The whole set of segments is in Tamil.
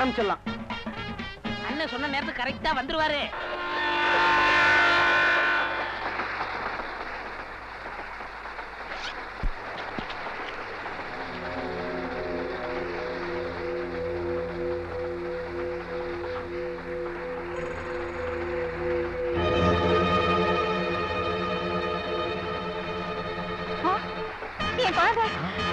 ஆரம்பிச்சிடலாம் அண்ணன் சொன்ன நேரத்துக்கு கரெக்டா வந்துருவாரு என் குழந்தை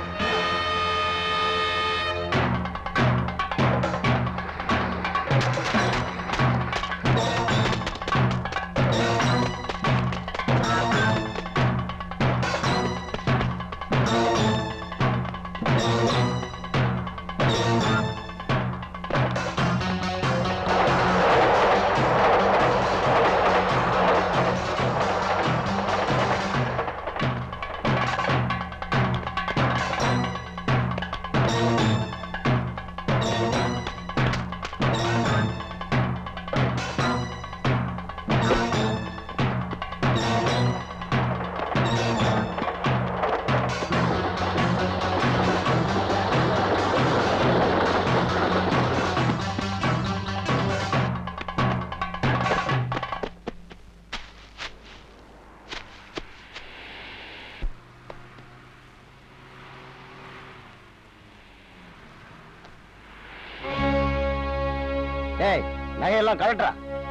ஏய் நகையெல்லாம் கலட்டுறா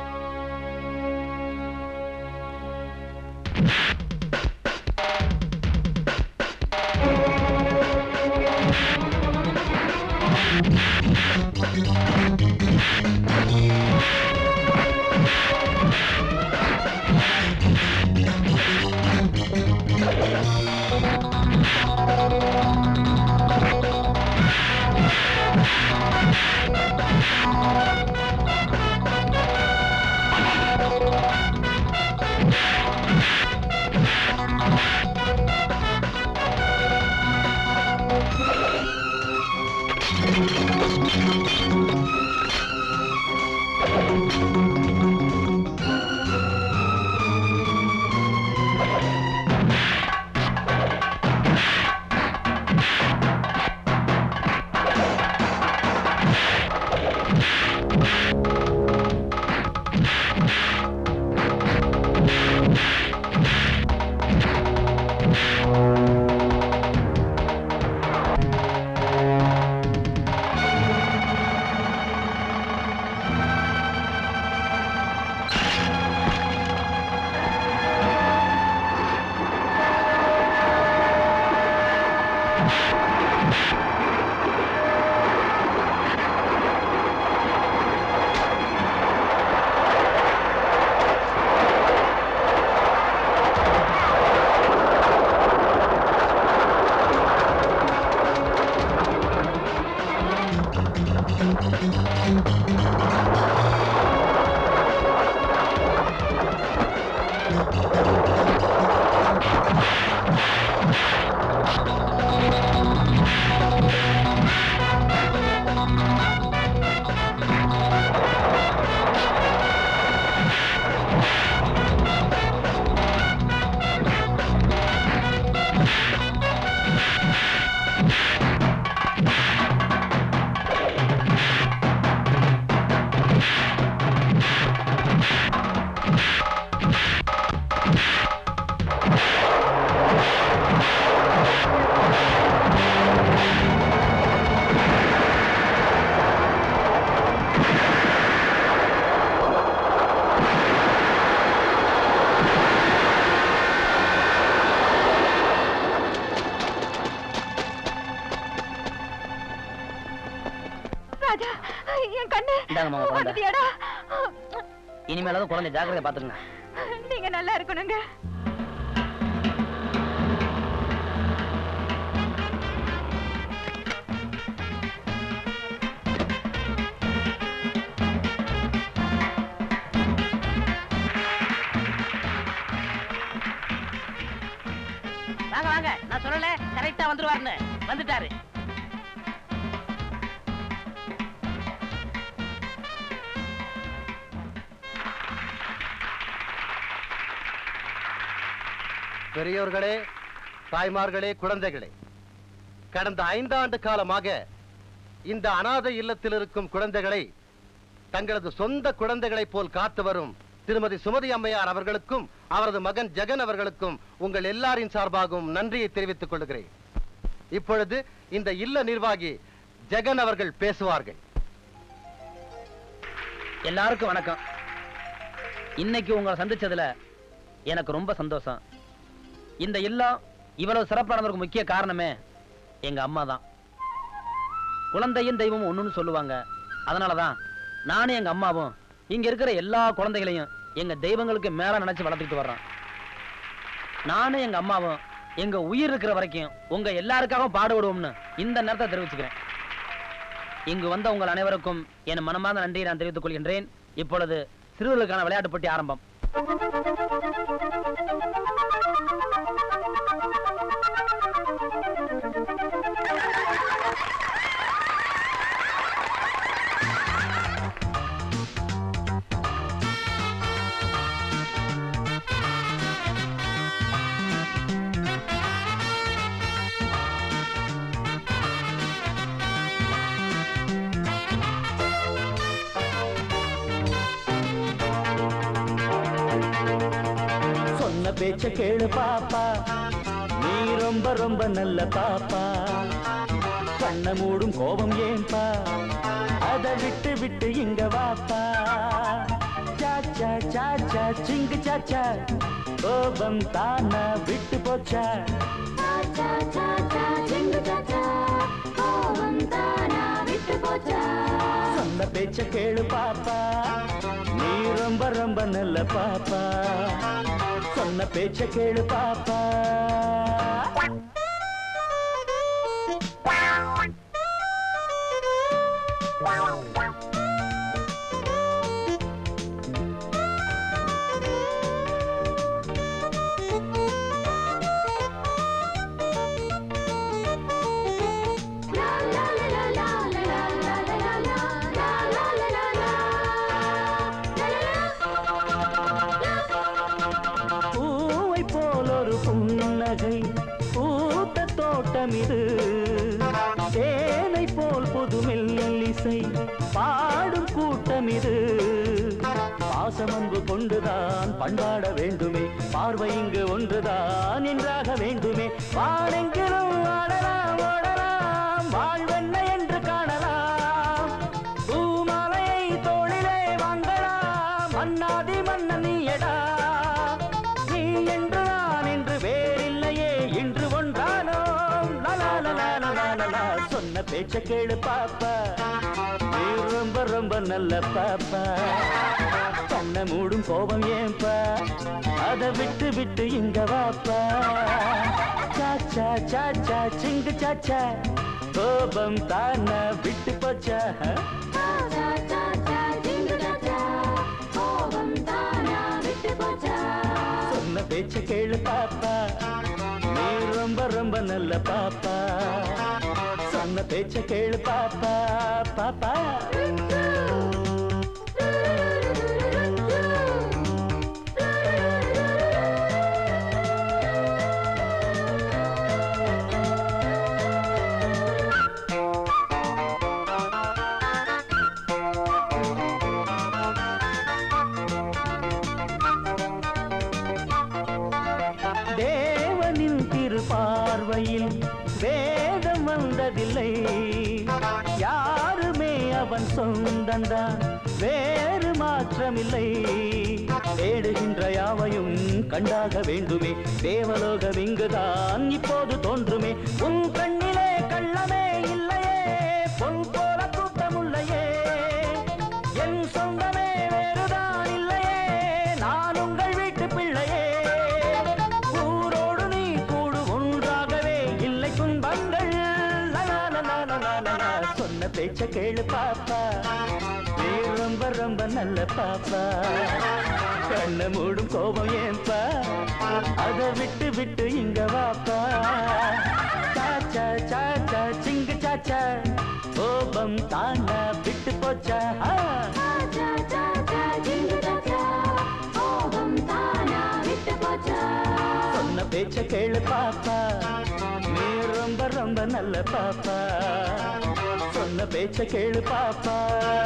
ராஜா என் கண்ணு இந்தாங்க மாமா, குழந்தை. வந்துட்டியாடா இனிமேலாவது குழந்தை ஜாக்கிரதை பாத்துக்கங்க நீங்க நல்லா இருக்கணுங்க வாங்க வாங்க நான் சொல்லல கரெக்டா வந்துருவாருன்னு வந்துட்டாரு பெரியோர்களே தாய்மார்களே குழந்தைகளே கடந்த ஐந்தாண்டு காலமாக இந்த அனாதை இல்லத்தில் இருக்கும் குழந்தைகளை தங்களது சொந்த குழந்தைகளைப் போல் காத்து வரும் திருமதி சுமதி அம்மையார் அவர்களுக்கும் அவரது மகன் ஜெகன் அவர்களுக்கும் உங்கள் எல்லாரின் சார்பாகவும் நன்றியை தெரிவித்துக் கொள்கிறேன் இப்பொழுது இந்த இல்ல நிர்வாகி ஜெகன் அவர்கள் பேசுவார்கள் எல்லாருக்கும் வணக்கம் இன்னைக்கு உங்களை சந்திச்சதுல எனக்கு ரொம்ப சந்தோஷம் இந்த இல்லம் இவ்வளவு சிறப்பானதற்கு முக்கிய காரணமே எங்க அம்மா தான் குழந்தையும் தெய்வமும் ஒண்ணுன்னு சொல்லுவாங்க அதனாலதான் நானும் எங்க அம்மாவும் இங்க இருக்கிற எல்லா குழந்தைகளையும் எங்க தெய்வங்களுக்கு மேல நினைச்சு வளர்த்துக்கிட்டு வர்றோம் நானும் எங்க அம்மாவும் எங்க உயிர் இருக்கிற வரைக்கும் உங்க எல்லாருக்காகவும் பாடுபடுவோம்னு இந்த நேரத்தை தெரிவிச்சுக்கிறேன் இங்கு வந்த உங்கள் அனைவருக்கும் என் மனமார்ந்த நன்றியை நான் தெரிவித்துக் கொள்கின்றேன் இப்பொழுது சிறுவர்களுக்கான விளையாட்டு போட்டி ஆரம்பம் சொன்ன பேச்ச கேளு பாப்பா நீ ரொம்ப ரொம்ப நல்ல பாப்பா கண்ண மூடும் கோபம் ஏன்பா அத விட்டு விட்டு இங்க வாப்பா சாச்சா சாச்சா சிங்கு சாச்சா கோபம் தானா விட்டு போச்சா சொன்ன பேச்ச கேளு பாப்பா நீ ரொம்ப ரொம்ப நல்ல பாப்பா சொன்ன பேச்ச கேளு பாப்பா பூவை போல் ஒரு புன்னகை பூத்த தோட்டம் இது தேனை போல் புது மெல்லிசை பாடும் கூட்டம் இது பாசமன்பு கொண்டுதான் பண்பாட வேண்டுமே பார்வை இங்கு ஒன்றுதான் என்றாக வேண்டுமே வானெங்கிலும் ஆடலாம் ஓடலாம் வாழ்வென்ன என்று காணலாம் பூமாலையை தோளிலே வாங்கலாம் மன்னாதி மன்னன் நீயடா நீ என்று நான் என்று வேறில்லையே இன்று ஒன்றானோம் லலா லலா லலா லலா சொன்ன பேச்ச கேளு பாப்பா நீ ரொம்ப ரொம்ப நல்ல பாப்பா கண்ண மூடும் கோபம் ஏன்பா அதை விட்டு விட்டு இங்க வாப்பா சாச்சா சாச்சா சிங்கு சாச்சா கோபம் தானா விட்டு போச்சா சொன்ன பேச்ச கேளு பாப்பா நீ ரொம்ப ரொம்ப நல்ல பாப்பா சொன்ன பேச்ச கேளு பாப்பா பாப்பா தேவனின் திருப்பார்வையில் வேதம் வந்ததில்லை யாருமே அவன் சொந்தந்தான் வேறு மாற்றமில்லை தேடுகின்ற யாவையும் கண்டாக வேண்டுமே தேவலோகம் இங்குதான் இப்போது தோன்றுமே உன் கண்ணிலே கள்ளமே இல்லையே பொன் போல கூட்டமுல்லையே என் சொந்தமே வேறுதான் இல்லையே நான் உங்கள் வீட்டு பிள்ளையே ஊரோடு நீ கூடு ஒன்றாகவே இல்லை துன்பங்கள் லலா லலா லலா லலா. சொன்ன பேச்ச கேளு பாப்பா நீ ரொம்ப ரொம்ப நல்ல பாப்பா கண்ண மூடும் கோபம் ஏன்பா அதை விட்டு விட்டு இங்க வாப்பா சாச்சா சாச்சா சிங்கு சாச்சா கோபம் தானா விட்டு போச்சா ஆ. சொன்ன பேச்ச கேளு பாப்பா நீ ரொம்ப ரொம்ப நல்ல பாப்பா சொன்ன சொன்ன பேச்ச கேளு பாப்பா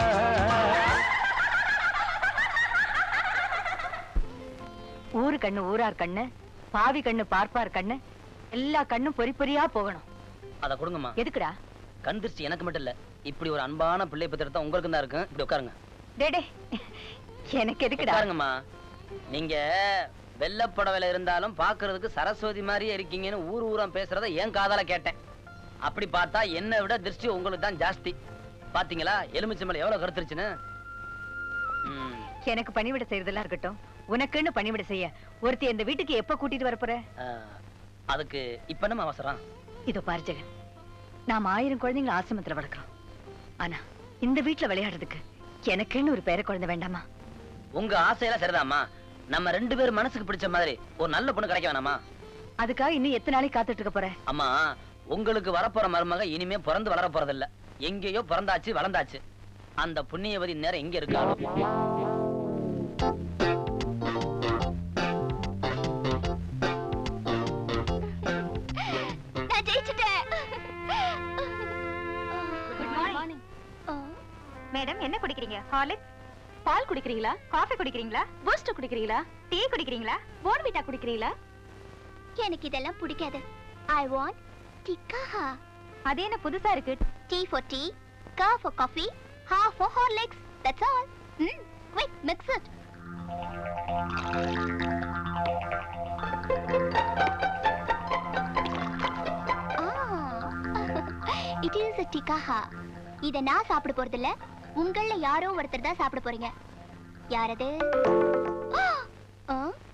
ஊரு கண்ணு ஊரார் கண்ணு பாவி கண்ணு பார்ப்பார் கண்ணு எல்லா கண்ணும் பொறி பொறியா போகணும் அதை கொடுங்கம்மா எதுக்குடா கண் திருஷ்டி எனக்கு மட்டும் இல்ல இப்படி ஒரு அன்பான பிள்ளை பத்திரத்தை உங்களுக்கு தான் இருக்கும் இப்படி உட்காருங்க டேடே எனக்கு எதுக்குடா உட்காருங்கம்மா நீங்க வெள்ளப்புடவையில இருந்தாலும் பாக்குறதுக்கு சரஸ்வதி மாதிரியே இருக்கீங்கன்னு ஊர் ஊரா பேசுறத என் காதால கேட்டேன் அப்படி பார்த்தா என்னை விட திருஷ்டி உங்களுக்கு தான் ஜாஸ்தி பாத்தீங்களா எலுமிச்சம்பளம் எவ்வளவு கருத்துருச்சுன்னு ம், எனக்கு பணிவிட செய்யறதெல்லாம் இருக்கட்டும் உனக்குன்னு பணிவிட செய்ய ஒருத்தி இந்த வீட்டுக்கு எப்ப கூட்டிட்டு வரப்போற ஆ, அதுக்கு இப்ப என்ன அவசரம் இதோ பாரு ஜெகன் நாம ஆயிரம் குழந்தைங்களை ஆசிரமத்துல வளர்க்குறோம் ஆனா இந்த வீட்டுல விளையாடுறதுக்கு எனக்குன்னு ஒரு பேர குழந்தை வேண்டாமா உங்க ஆசையெல்லாம் சரிதாம்மா நம்ம ரெண்டு பேரும் மனசுக்கு பிடிச்ச மாதிரி ஒரு நல்ல பொண்ணு கிடைக்க வேணாமா அதுக்காக இன்னும் எத்தனை நாளைக்கு காத்துட்டு இருக்க போற அம்மா உங்களுக்கு வரப்போற மருமக இனிமே பிறந்து வளர போறதில்ல எங்கேயோ பிறந்தாச்சு வளர்ந்தாச்சு அந்த புண்ணியவதி நேரம் எங்க இருக்காளோ நான் ஜெயிச்சிட்டேன் குட் மார்னிங் ஆ, மேடம் என்ன குடிக்கிறீங்க ஹார்லிக்ஸ் பால் குடிக்கிறீங்களா காஃபி குடிக்கிறீங்களா பூஸ்ட் குடிக்கிறீங்களா டீ குடிக்கிறீங்களா போர்ன்விட்டா குடிக்கிறீங்களா எனக்கு இதெல்லாம் பிடிக்காது ஐ வாண்ட் டிக்கா அது என்ன புதுசா இருக்கு டீ ஃபார் டீ கா ஃபார் காஃபி ஹா for Horlicks that's all hmm quick mix it it is a டிக்காஹா இத நான் சாப்பிட போறதில்ல உங்கள யாரோ ஒருத்தர் தான் சாப்பிட போறீங்க யாரது ஆ?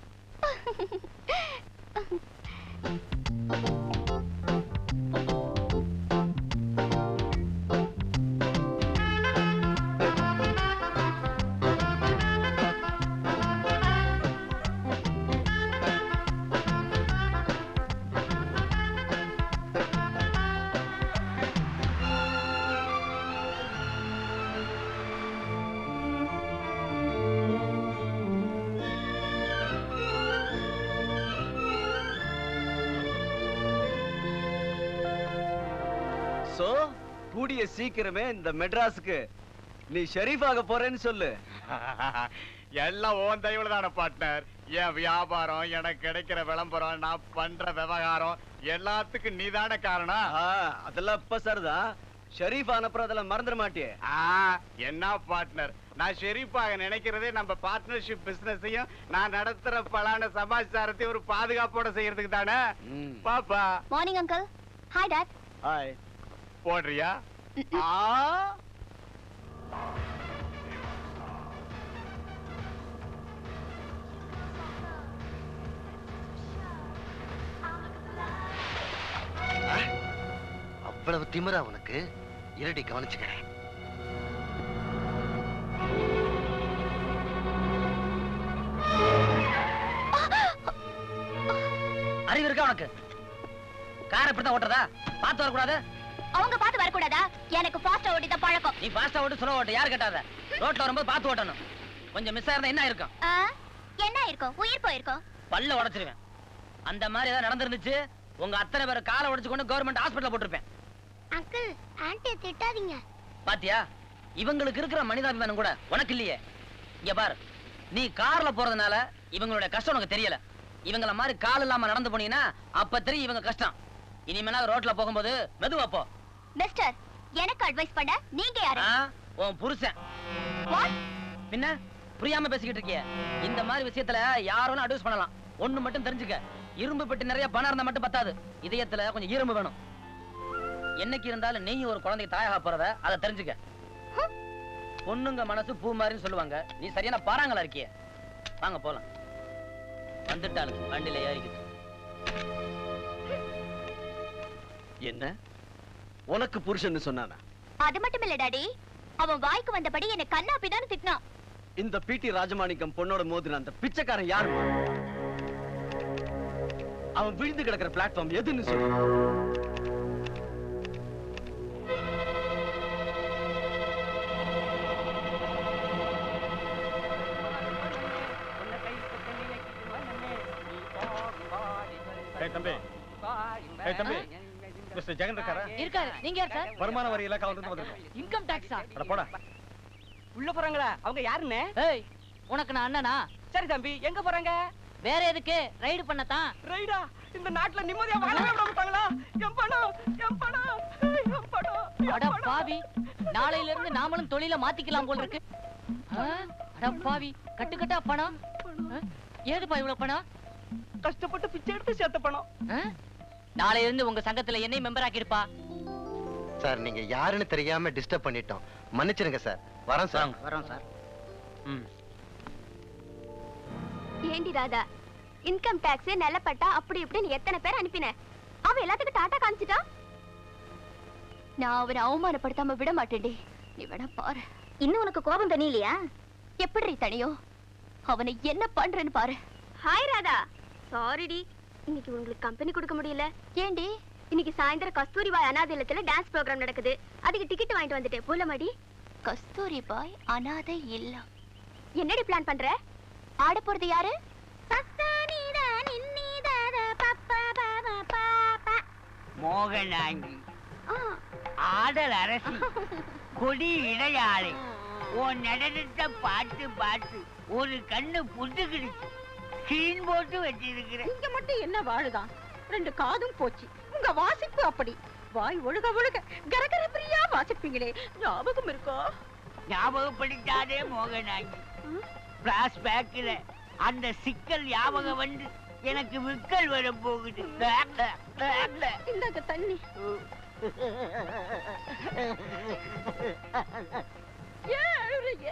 சோ கூடிய சீக்கிரமே இந்த மெட்ராஸுக்கு நீ ஷெரீஃப் ஆக போறேன்னு சொல்லு எல்லாம் ஓன் தயவுல தானே பார்ட்னர் என் வியாபாரம் எனக்கு கிடைக்கிற விளம்பரம் நான் பண்ற விவகாரம் எல்லாத்துக்கும் நீதானே காரணம் ஆ, அதெல்லாம் இப்ப சரிதான் ஷெரீஃப் ஆனப்புறம் அதெல்லாம் மறந்துட மாட்டியே ஆ, என்ன பார்ட்னர் நான் ஷெரீஃபாக நினைக்கிறதே நம்ம பார்ட்னர்ஷிப் பிசினஸையும் நான் நடத்துற பலான சமாச்சாரத்தையும் ஒரு பாதுகாப்போட செய்யறதுக்கு தானே ம். பாப்பா morning uncle hi dad hi போடுறியா ஆ அவ்வளவு திமிரா உனக்கு இருடி கவனிச்சுக்கிறேன் அறிவு இருக்கா உனக்கு கார் இப்படிதான் ஓட்டுறதா பார்த்து வரக்கூடாது அவங்க பார்த்து வரக்கூடாதா எனக்கு ஃபாஸ்டா ஓடி தான் பழக்கம் நீ ஃபாஸ்டா ஓட்டு ஸ்லோ ஓட்டு யார் கேட்டாத ரோட்ல வரும்போது பார்த்து ஓட்டணும் கொஞ்சம் மிஸ் ஆயிருந்தா என்ன இருக்கும் ஆ, என்ன இருக்கும் உயிர் போயிருக்கும் பல்ல உடைச்சிருவேன் அந்த மாதிரி ஏதாவது நடந்திருந்துச்சு உங்க அத்தனை பேர் காலை உடைச்சு கொண்டு கவர்மெண்ட் ஹாஸ்பிட்டல் போட்டிருப்பேன் அங்கிள் ஆன்ட்டி திட்டாதீங்க பாத்தியா இவங்களுக்கு இருக்கிற மனிதாபிமானம் கூட உனக்கு இல்லையே இங்க பாரு நீ கார்ல போறதுனால இவங்களுடைய கஷ்டம் உனக்கு தெரியல இவங்கள மாதிரி கால் இல்லாம நடந்து போனீங்கன்னா அப்ப தெரியும் இவங்க கஷ்டம் இனிமேனா ரோட்ல போகும்போது மெதுவா போ மிஸ்டர் எனக்கு அட்வைஸ் பண்ண நீங்க யாரு ஆ, உன் புருஷன் வாட் பின்ன புரியாம பேசிக்கிட்டு இருக்கிய இந்த மாதிரி விஷயத்துல யாரும் அட்வைஸ் பண்ணலாம் ஒண்ணு மட்டும் தெரிஞ்சுக்க இரும்பு பெட்டி நிறைய பணம் இருந்தா மட்டும் பத்தாது இதயத்துல கொஞ்சம் இரும்பு வேணும் என்னைக்கு இருந்தாலும் நீயும் ஒரு குழந்தைக்கு தாயாக போறத அதை தெரிஞ்சுக்க பொண்ணுங்க மனசு பூ மாதிரின்னு சொல்லுவாங்க நீ சரியான பாறாங்களா இருக்கிய வாங்க போலாம் வந்துட்டாளு வண்டியில ஏறிக்கிட்டு என்ன உனக்கு புருஷன்னு சொன்னானா அது மட்டும் இல்ல டாடி அவன் வாய்க்கு வந்தபடி என்ன கண்ணாப்பிதான் திட்டினான் இந்த பிடி ராஜமாணிக்கம் பொண்ணோட மோதின அந்த பிச்சைக்காரன் யாரு அவன் விழுந்து கிடக்கிற பிளாட்ஃபார்ம் எதுன்னு சொல்லு ஏய் தம்பி ஏய் தம்பி மிஸ்டர் ஜெகன் இருக்காரா இருக்காரு நீங்க யார் சார் வருமான வரி இலாக்கால இருந்து வந்திருக்கோம் இன்கம் டாக்ஸா அட போடா உள்ள போறாங்களா அவங்க யாருன்னு ஏய் உனக்கு நான் அண்ணனா சரி தம்பி எங்க போறாங்க வேற எதுக்கு ரைடு பண்ணத்தான் ரைடா இந்த நாட்டுல நிம்மதியா வாழவே விட மாட்டாங்களா என் பணம் என் பணம் என் பணம் என் அட பணம். பாவி நாளையில இருந்து நாமளும் தொழில மாத்திக்கலாம் போல இருக்கு ஆ, அட பாவி கட்டு கட்டா பணம் ஆ, ஏதுப்பா இவ்வளவு பணம் கஷ்டப்பட்டு பிச்சை எடுத்து சேர்த்த பணம் ஆ? நாளையில இருந்து உங்க சங்கத்துல என்னை மெம்பர் ஆக்கிருப்பா சார் நீங்க யாருன்னு தெரியாம டிஸ்டர்ப் பண்ணிட்டோம் மன்னிச்சிருங்க சார் வரேன் சார் வாங்க வரோம் சார் ம் ஏண்டி ராதா இன்கம் டாக்ஸ் நிலப்பட்டா அப்படி இப்படின்னு எத்தனை பேர் அனுப்பின அவன் எல்லாத்துக்கும் டாட்டா காமிச்சிட்டான் நான் அவனை அவமானப்படுத்தாம விட மாட்டேன்டி நீ வேணா பாரு இன்னும் உனக்கு கோபம் தனியிலையா எப்படி தனியோ அவனை என்ன பண்றேன்னு பாரு ஹாய் ராதா சாரிடி இன்னைக்கு உங்களுக்கு கம்பெனி கொடுக்க முடியல ஏண்டி இன்னைக்கு சாயந்தரம் கஸ்தூரிபாய் அனாதை இல்லத்துல டான்ஸ் ப்ரோக்ராம் நடக்குது அதுக்கு டிக்கெட் வாங்கிட்டு வந்துட்டேன் போலமாடி கஸ்தூரிபாய் அனாதை இல்லம் என்னடி பிளான் பண்ற ஆட போறது யாரு மோகனாங்கி ஆடல் அரசி கொடி இடையாளை உன் நடனத்தை பார்த்து பார்த்து ஒரு கண்ணு புட்டுக்கிடுச்சு சீன் போட்டு வச்சிருக்கிற இங்க மட்டும் என்ன வாழுதான் ரெண்டு காதும் போச்சு உங்க வாசிப்பு அப்படி வாய் ஒழுக ஒழுக கரகர பிரியா வாசிப்பீங்களே ஞாபகம் இருக்கா ஞாபகப்படுத்தாதே மோகனாங்கி பிளாஷ்பேக்கில் அந்த சிக்கல் ஞாபகம் வந்து எனக்கு விக்கல் வர போகுது இந்தாங்க தண்ணி ஏன் அழுறீங்க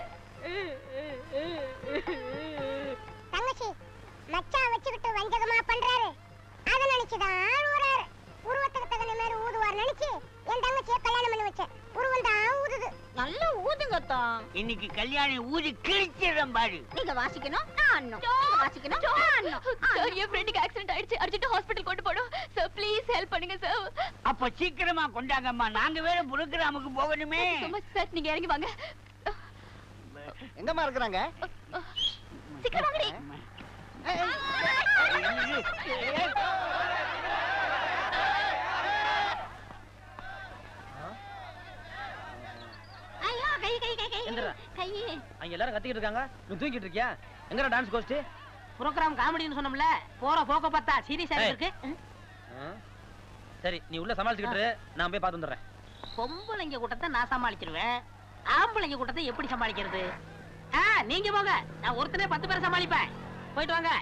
தங்கச்சி மச்சான் வச்சுக்கிட்டு வஞ்சகமா பண்றாரு அத நினைச்சுதான் ஊறாரு உருவத்துக்கு தகுந்த மாதிரி ஊதுவார் நினைச்சு என் தங்கச்சியை கல்யாணம் பண்ணி வச்சேன் உருவம் தான் ஊதுது நல்லா ஊதுங்க தான் இன்னைக்கு கல்யாணி ஊதி கிழிச்சிடுறேன் பாரு நீங்க வாசிக்கணும் நான் ஆடணும். நீங்க வாசிக்கணும் நான் ஆடணும். சார் என் ஃப்ரெண்டுக்கு ஆக்சிடென்ட் ஆயிடுச்சு அர்ஜென்ட் ஹாஸ்பிடல் கொண்டு போடும் சார் ப்ளீஸ் ஹெல்ப் பண்ணுங்க சார் அப்ப சீக்கிரமா கொண்டாங்கம்மா நாங்க வேற புரோகிராமுக்கு போகணுமே சும்மா சார் நீங்க இறங்கி வாங்க எங்கம்மா இருக்கிறாங்க சீக்கிரம் வாங்கடி ஐயோ கை கை கை கை எந்திரா. கை அங்க எல்லாரும் கத்திக்கிட்டு இருக்காங்க நீ தூங்கிட்டு இருக்கியா எங்கடா டான்ஸ் கோஸ்ட் ப்ரோக்ராம் காமெடின்னு சொன்னோம்ல போற போக்க பார்த்தா சீரியஸா ஏய். இருக்கு சரி நீ உள்ள சமாளிச்சுக்கிட்டு இரு, நான் போய் பார்த்து வந்துடுறேன் பொம்பளைங்க கூட்டத்தை நான் சமாளிச்சிருவேன் ஆம்பளைங்க கூட்டத்தை எப்படி சமாளிக்கிறது ஆ நீங்க போங்க நான் ஒருத்தனே பத்து பேரை சமாளிப்பேன் போயிட்டு வாங்க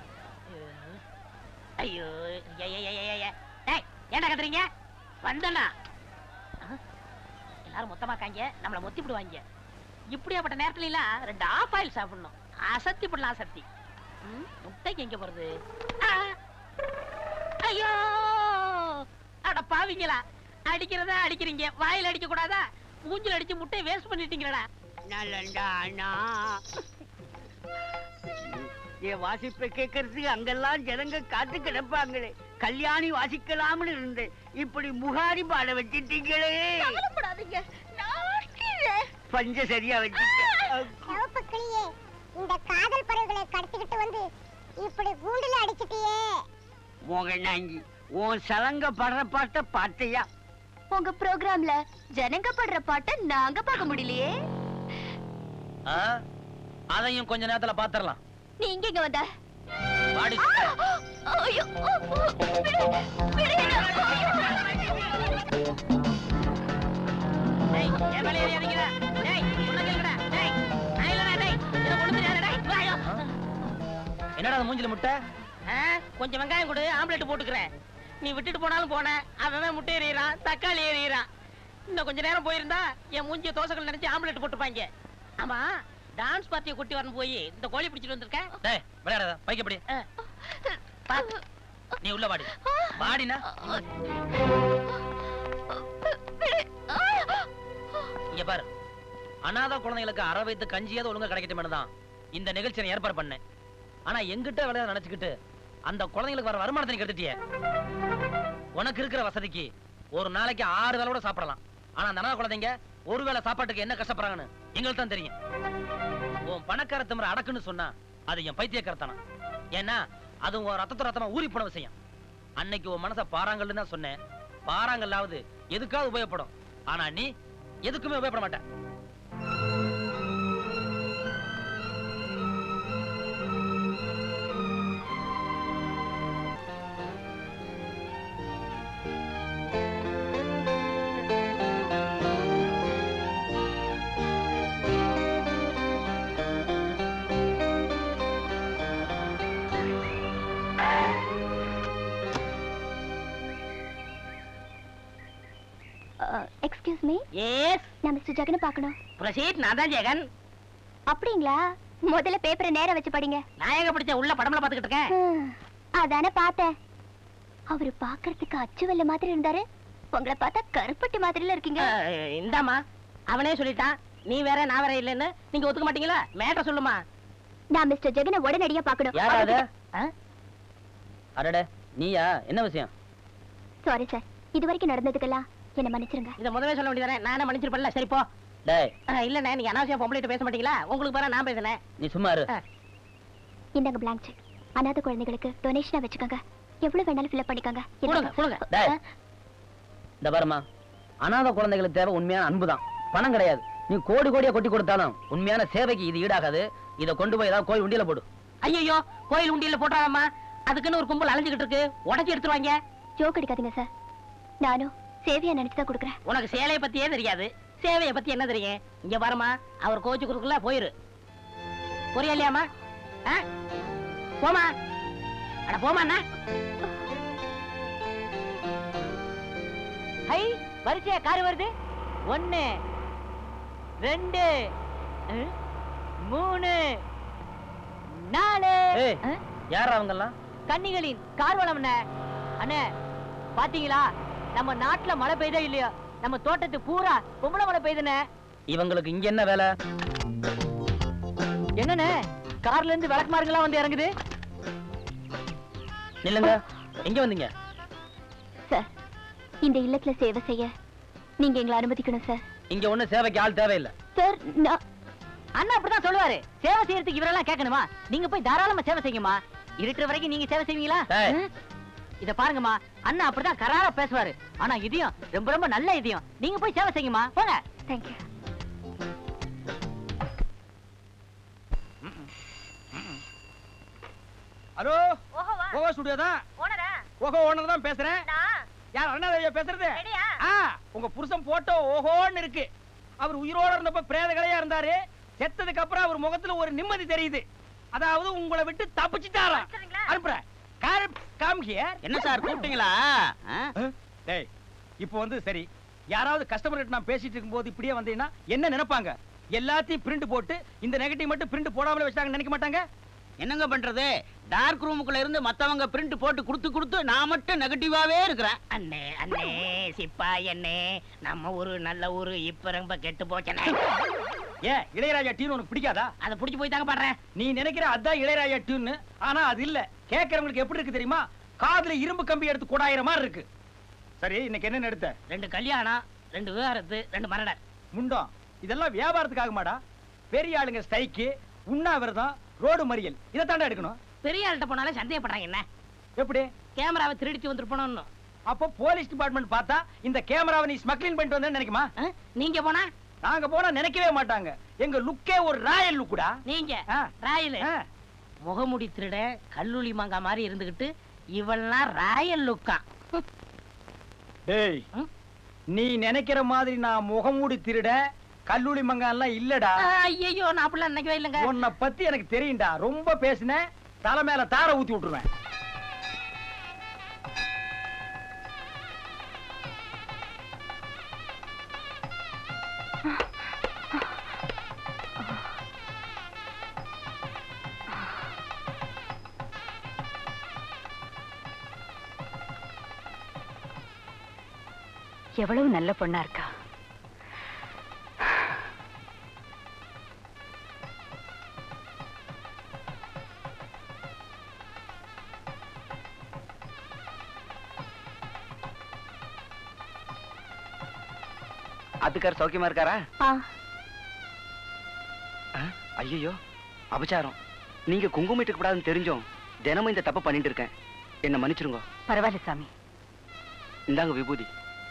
ஐயோ ஏய், ஏய், ஏய், ஏய், ஏய். ஏய், ஏன்டா கத்துறீங்க வந்தனா எல்லாரும் மொத்தமா காங்க நம்மள மொத்தி விடுவாங்க இப்படியாப்பட்ட நேரத்துல எல்லாம் ரெண்டு ஆஃப் ஆயில் சாப்பிடணும் அசத்தி போடலாம் அசத்தி ம், முட்டைக்கு எங்க போறது ஆ. ஐயோ அட பாவிங்களா அடிக்கிறதா அடிக்கிறீங்க வாயில அடிக்க கூடாதா மூஞ்சில அடிச்சு முட்டையை வேஸ்ட் பண்ணிட்டீங்களடா நல்லண்டா அண்ணா என் வாசிப்பை கேட்கறதுக்கு அங்கெல்லாம் ஜனங்க காத்து கிடப்பாங்களே கல்யாணி வாசிக்கலாம்னு இருந்தேன் இப்படி முகாரி பாட வச்சிட்டீங்களே கவலைப்படாதீங்க நான் பஞ்ச சரியா வச்சுட்டேன் சிவப்பு கிளியே இந்த காதல் பறவைகளை கடத்திக்கிட்டு வந்து இப்படி கூண்டுல அடிச்சிட்டியே மோகனாங்கி உன் சலங்க படுற பாட்ட பார்த்தையா உங்க ப்ரோக்ராம்ல ஜனங்க படுற பாட்டை நாங்க பார்க்க முடியலையே ஆ? அதையும் கொஞ்ச நேரத்துல பாத்துரலாம் நீ இங்க இங்க வந்த வாடி ஐயோ விடு, விடு என்ன. டேய் என் மேல ஏறியாதீங்கடா டேய் உள்ள கேளுடா டேய் நான் இல்லடா டேய் இத கொண்டு தெரியாதடா டேய் வாயோ என்னடா அது மூஞ்சில முட்டை ஆ, கொஞ்சம் வெங்காயம் கொடு ஆம்லெட் போட்டுக்கிறேன் நீ விட்டுட்டு போனாலும் போன அவன் முட்டை எறிகிறான் தக்காளி எறிகிறான் இன்னும் கொஞ்ச நேரம் போயிருந்தா என் மூஞ்சிய தோசைகள் நினைச்சு ஆம்லெட் போட்டுப்பாங்க ஆமா டான்ஸ் பார்ட்டியை கூட்டி வரணும் போய் இந்த கோழி பிடிச்சிட்டு வந்திருக்கேன் டேய் விளையாடாத பைக்க எப்படி பாத்து நீ உள்ள வாடி வாடினா இங்க பாரு அனாதை குழந்தைகளுக்கு அரை வயித்து கஞ்சியாவது ஒழுங்கா கிடைக்கட்டும் தான் இந்த நிகழ்ச்சியை நான் ஏற்பாடு பண்ணேன் ஆனா எங்கிட்ட விளையாட நினைச்சுக்கிட்டு அந்த குழந்தைங்களுக்கு வர வருமானத்தை நீ கெடுத்துட்டியே உனக்கு இருக்கிற வசதிக்கு ஒரு நாளைக்கு ஆறு வேளை கூட சாப்பிடலாம் ஆனா அந்த அனாதை குழந்தைங்க ஒரு வேளை சாப்பாட்டுக்கு என்ன கஷ்டப்படுறாங்கன்னு எங்களுக்கு தான் தெரியும் உன் பணக்கார திமிர அடக்குன்னு சொன்னா அது என் பைத்தியக்காரத்தனம் ஏன்னா அது உன் ரத்தத்து ரத்தமா ஊறி போன விஷயம் அன்னைக்கு உன் மனசை பாறாங்கல்னு தான் சொன்னேன் பாறாங்கல்லாவது எதுக்காவது உபயோகப்படும் ஆனா நீ எதுக்குமே உபயோகப்பட மாட்ட எக்ஸ்கியூஸ் மீ எஸ் நான் மிஸ்டர் ஜெகனை பார்க்கணும் ப்ரொசீட் நான் தான் ஜெகன் அப்படிங்களா முதல்ல பேப்பரை நேரா வச்சு படிங்க நான் எங்க பிடிச்ச உள்ள படம்ல பாத்துக்கிட்டு இருக்கேன் ஹம், அதானே பார்த்தேன் அவரு பார்க்கறதுக்கு அச்சுவல்ல மாதிரி இருந்தாரு உங்களை பார்த்தா கருப்பட்டி மாதிரில இருக்கீங்க அஹ், இந்தாம்மா அவனே சொல்லிட்டான் நீ வேற நான் வேற இல்லைன்னு நீங்க ஒத்துக்க மாட்டீங்களா மேட்டர் சொல்லுமா நான் மிஸ்டர் ஜெகனை உடனடியா பார்க்கணும் யாரா அது அடட நீயா என்ன விஷயம் சாரி சார் இது வரைக்கும் நடந்ததுக்கெல்லாம் என்ன மன்னிச்சிருங்க இத முதல்ல சொல்ல வேண்டியதானே நானே மன்னிச்சிருப்பேன்ல சரி போ டேய் அஹ், இல்லண்ணே நீங்க அனாவசியம் பொம்பளைட்டு பேச மாட்டீங்களா உங்களுக்கு பாரு நான் பேசுனேன் நீ சும்மா இரு இந்தாங்க blank செக் அனாதை குழந்தைகளுக்கு டொனேஷனா வச்சுக்கோங்க எவ்வளவு வேணாலும் ஃபில்அப் பண்ணிக்கோங்க கொடுங்க கொடுங்க டேய் இந்த பாருமா அனாதை குழந்தைகளுக்கு தேவை உண்மையான அன்புதான் பணம் கிடையாது நீ கோடி கோடியா கொட்டி கொடுத்தாலும் உண்மையான சேவைக்கு இது ஈடாகாது இதை கொண்டு போய் ஏதாவது கோயில் உண்டியில போடு ஐயோ கோயில் உண்டியல்ல போட்டாராமா அதுக்குன்னு ஒரு கும்பல் அலைஞ்சுகிட்டு இருக்கு உடச்சி எடுத்துருவாங்க ஜோக் அடிக்காதீங்க சார் நானும் சேவையா நினைச்சு தான் கொடுக்குறேன் உனக்கு சேலைய பத்தியே தெரியாது சேவைய பத்தி என்ன தெரியும் இங்க பாருமா அவர் கோச்சு கொடுக்கல போயிரு புரியா இல்லையாமா ஆ? போமா அட போமா அண்ணா ஹை வரிசையா கார் வருது ஒன்னு ரெண்டு அஹ், மூணு நாலு ஏய் அஹ், யாரா அவங்கெல்லாம் கன்னிகளின் கார்வலம் அண்ணே அண்ணே பாத்தீங்களா நம்ம நாட்டுல மழை பெய்தா இல்லையா நம்ம தோட்டத்து பூரா பொம்பளை மழை பெய்யுதுண்ணே இவங்களுக்கு இங்க என்ன வேலை என்னண்ணே கார்ல இருந்து விளக்குமாறுங்களாம் வந்து இறங்குது நில்லுங்க எங்க வந்தீங்க சார் இந்த இல்லத்துல சேவை செய்ய நீங்க எங்களை அனுமதிக்கணும் சார் இங்க ஒண்ணு சேவைக்கு ஆள் தேவையில்லை சார் நான் அண்ணா அப்படிதான் சொல்லுவாரு சேவை செய்யறதுக்கு இவரெல்லாம் கேட்கணுமா நீங்க போய் தாராளமா சேவை செய்யுங்கம்மா இருக்கிற வரைக்கும் நீங்க சேவை செய்வீங்களா டேய். ம்? இத பாருங்கம்மா அண்ணா அப்படிதான் கராரா பேசுவாரு ஆனா இதயம் ரொம்ப ரொம்ப நல்ல இதயம் நீங்க போய் சேவை செய்யுங்கம்மா போங்க தேங்க்யூ ஹலோ ஓஹோ ஸ்டுடியோ தான் ஓஹோ ஓனர் தான் பேசுறேன் யார் அண்ணாதேவியா பேசுறது ஆ உங்க புருஷன் போட்டோ ஓஹோன்னு இருக்கு அவர் உயிரோட இருந்தப்ப பிரேத கலையா இருந்தாரு செத்ததுக்கு அப்புறம் அவர் முகத்துல ஒரு நிம்மதி தெரியுது அதாவது உங்களை விட்டு தப்பிச்சுட்டாரா அனுப்புறேன் கார் கம் ஹியர் என்ன சார் கூப்பிட்டீங்களா டேய் இப்போ வந்து சரி யாராவது கஸ்டமர் கிட்ட நான் பேசிட்டு இருக்கும்போது இப்படியே வந்தீங்கன்னா என்ன நினைப்பாங்க எல்லாத்தையும் பிரிண்ட் போட்டு இந்த நெகட்டிவ் மட்டும் பிரிண்ட் போடாமலே வச்சாங்க நினைக்க மாட்டாங்க என்னங்க பண்றது டார்க் ரூமுக்குள்ள இருந்து மத்தவங்க பிரிண்ட் போட்டு கொடுத்து கொடுத்து நான் மட்டும் நெகட்டிவாவே இருக்கிறேன் அண்ணே அண்ணே சிப்பா அண்ணே நம்ம ஊரு நல்ல ஊரு இப்ப ரொம்ப கெட்டு போச்சனே ஏன் இளையராஜா டியூன் உனக்கு பிடிக்காதா அதை புடிச்சு போய் தாங்க பாடுறேன் நீ நினைக்கிற அதான் இளையராஜா டியூன் ஆனா அது இல்ல கேட்கறவங்களுக்கு எப்படி இருக்கு தெரியுமா காதுல இரும்பு கம்பி எடுத்து கொடாயிர மாதிரி இருக்கு சரி இன்னைக்கு என்ன எடுத்த ரெண்டு கல்யாணம் ரெண்டு விவாகரத்து ரெண்டு மரணம் முண்டம் இதெல்லாம் வியாபாரத்துக்காக மாடா பெரிய ஆளுங்க ஸ்ட்ரைக்கு உண்ணாவிரதம் ரோடு மறியல் இதை தாண்டா எடுக்கணும் பெரிய ஆள்கிட்ட போனாலே சந்தேகப்படுறாங்க என்ன எப்படி கேமராவை திருடிச்சு வந்துருப்போம்னு அப்போ போலீஸ் டிபார்ட்மெண்ட் பார்த்தா இந்த கேமராவை நீ ஸ்மக்லிங் பண்ணிட்டு வந்தேன்னு நினைக்குமா நீங்க போனா நாங்க போனா நினைக்கவே மாட்டாங்க எங்க லுக்கே ஒரு ராயல் லுக்குடா நீங்க ஆ. ராயல் ஆ. முகமுடி திருட கல்லூலி மாங்கா மாதிரி இருந்துகிட்டு இவெல்லாம் ராயல் லுக்கா டேய் நீ நினைக்கிற மாதிரி நான் முகமூடி திருட கல்லூரி மங்கான்லாம் இல்லடா ஐயோ நான் அப்படிலாம் நினைக்கவே இல்லைங்க உன்னை பத்தி எனக்கு தெரியும்டா ரொம்ப பேசின தலை மேல தார ஊத்தி விட்டுருவேன் எவ்வளவு நல்ல பொண்ணா இருக்கா அதுக்கார் சௌக்கியமா இருக்காரா ஆ ஐயோ அபச்சாரம் நீங்க குங்குமிட்டு கூடாதுன்னு தெரிஞ்சோம் தினமும் இந்த தப்பு பண்ணிட்டு இருக்கேன் என்ன மன்னிச்சிருங்க பரவாயில்ல சாமி இந்தாங்க விபூதி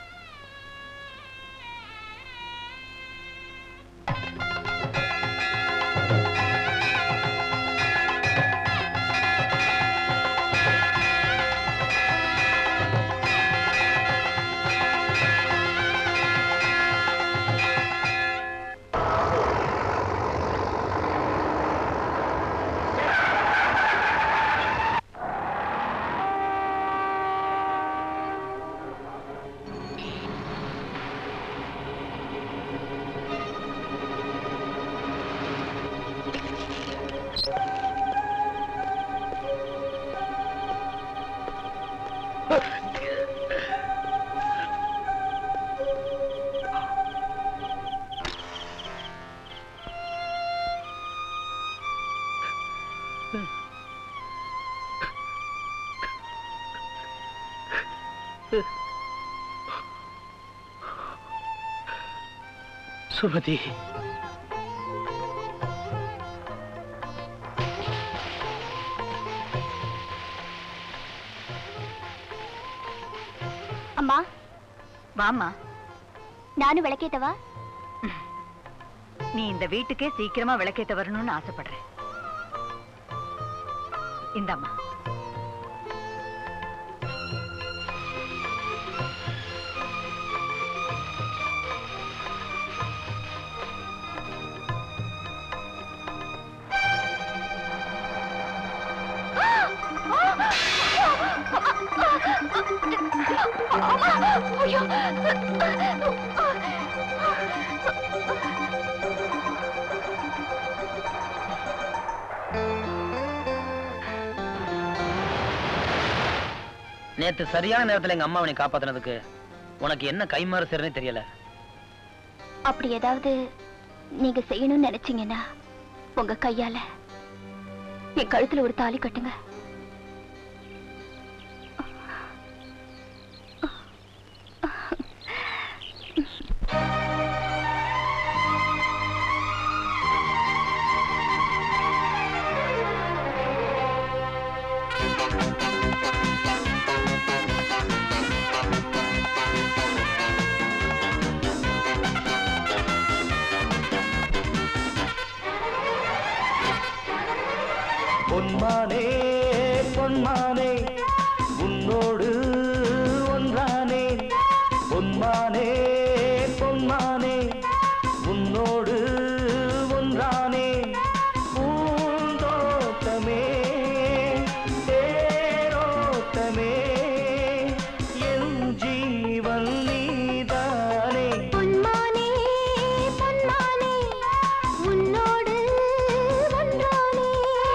சுமதி அம்மா வாமா நானும் விளக்கேத்தவா நீ இந்த வீட்டுக்கே சீக்கிரமா விளக்கேத்த வரணும்னு ஆசைப்படுறேன் இந்தாம்மா நேத்து சரியான நேரத்துல எங்க அம்மா உன்னை காப்பாத்துனதுக்கு உனக்கு என்ன கைமாறு செய்யறனே தெரியல அப்படி ஏதாவது நீங்க செய்யணும்னு நினைச்சீங்கன்னா உங்க கையால என் கழுத்துல ஒரு தாலி கட்டுங்க பொன்மானே பொன்மானே உன்னோடு ஒன்றானே பொன்மானே பொன்மானே உன்னோடு ஒன்றானே பூந்தோட்டமே தேரோட்டமே என் ஜீவன் நீதானே பொன்மானே பொன்மானே உன்னோடு ஒன்றானே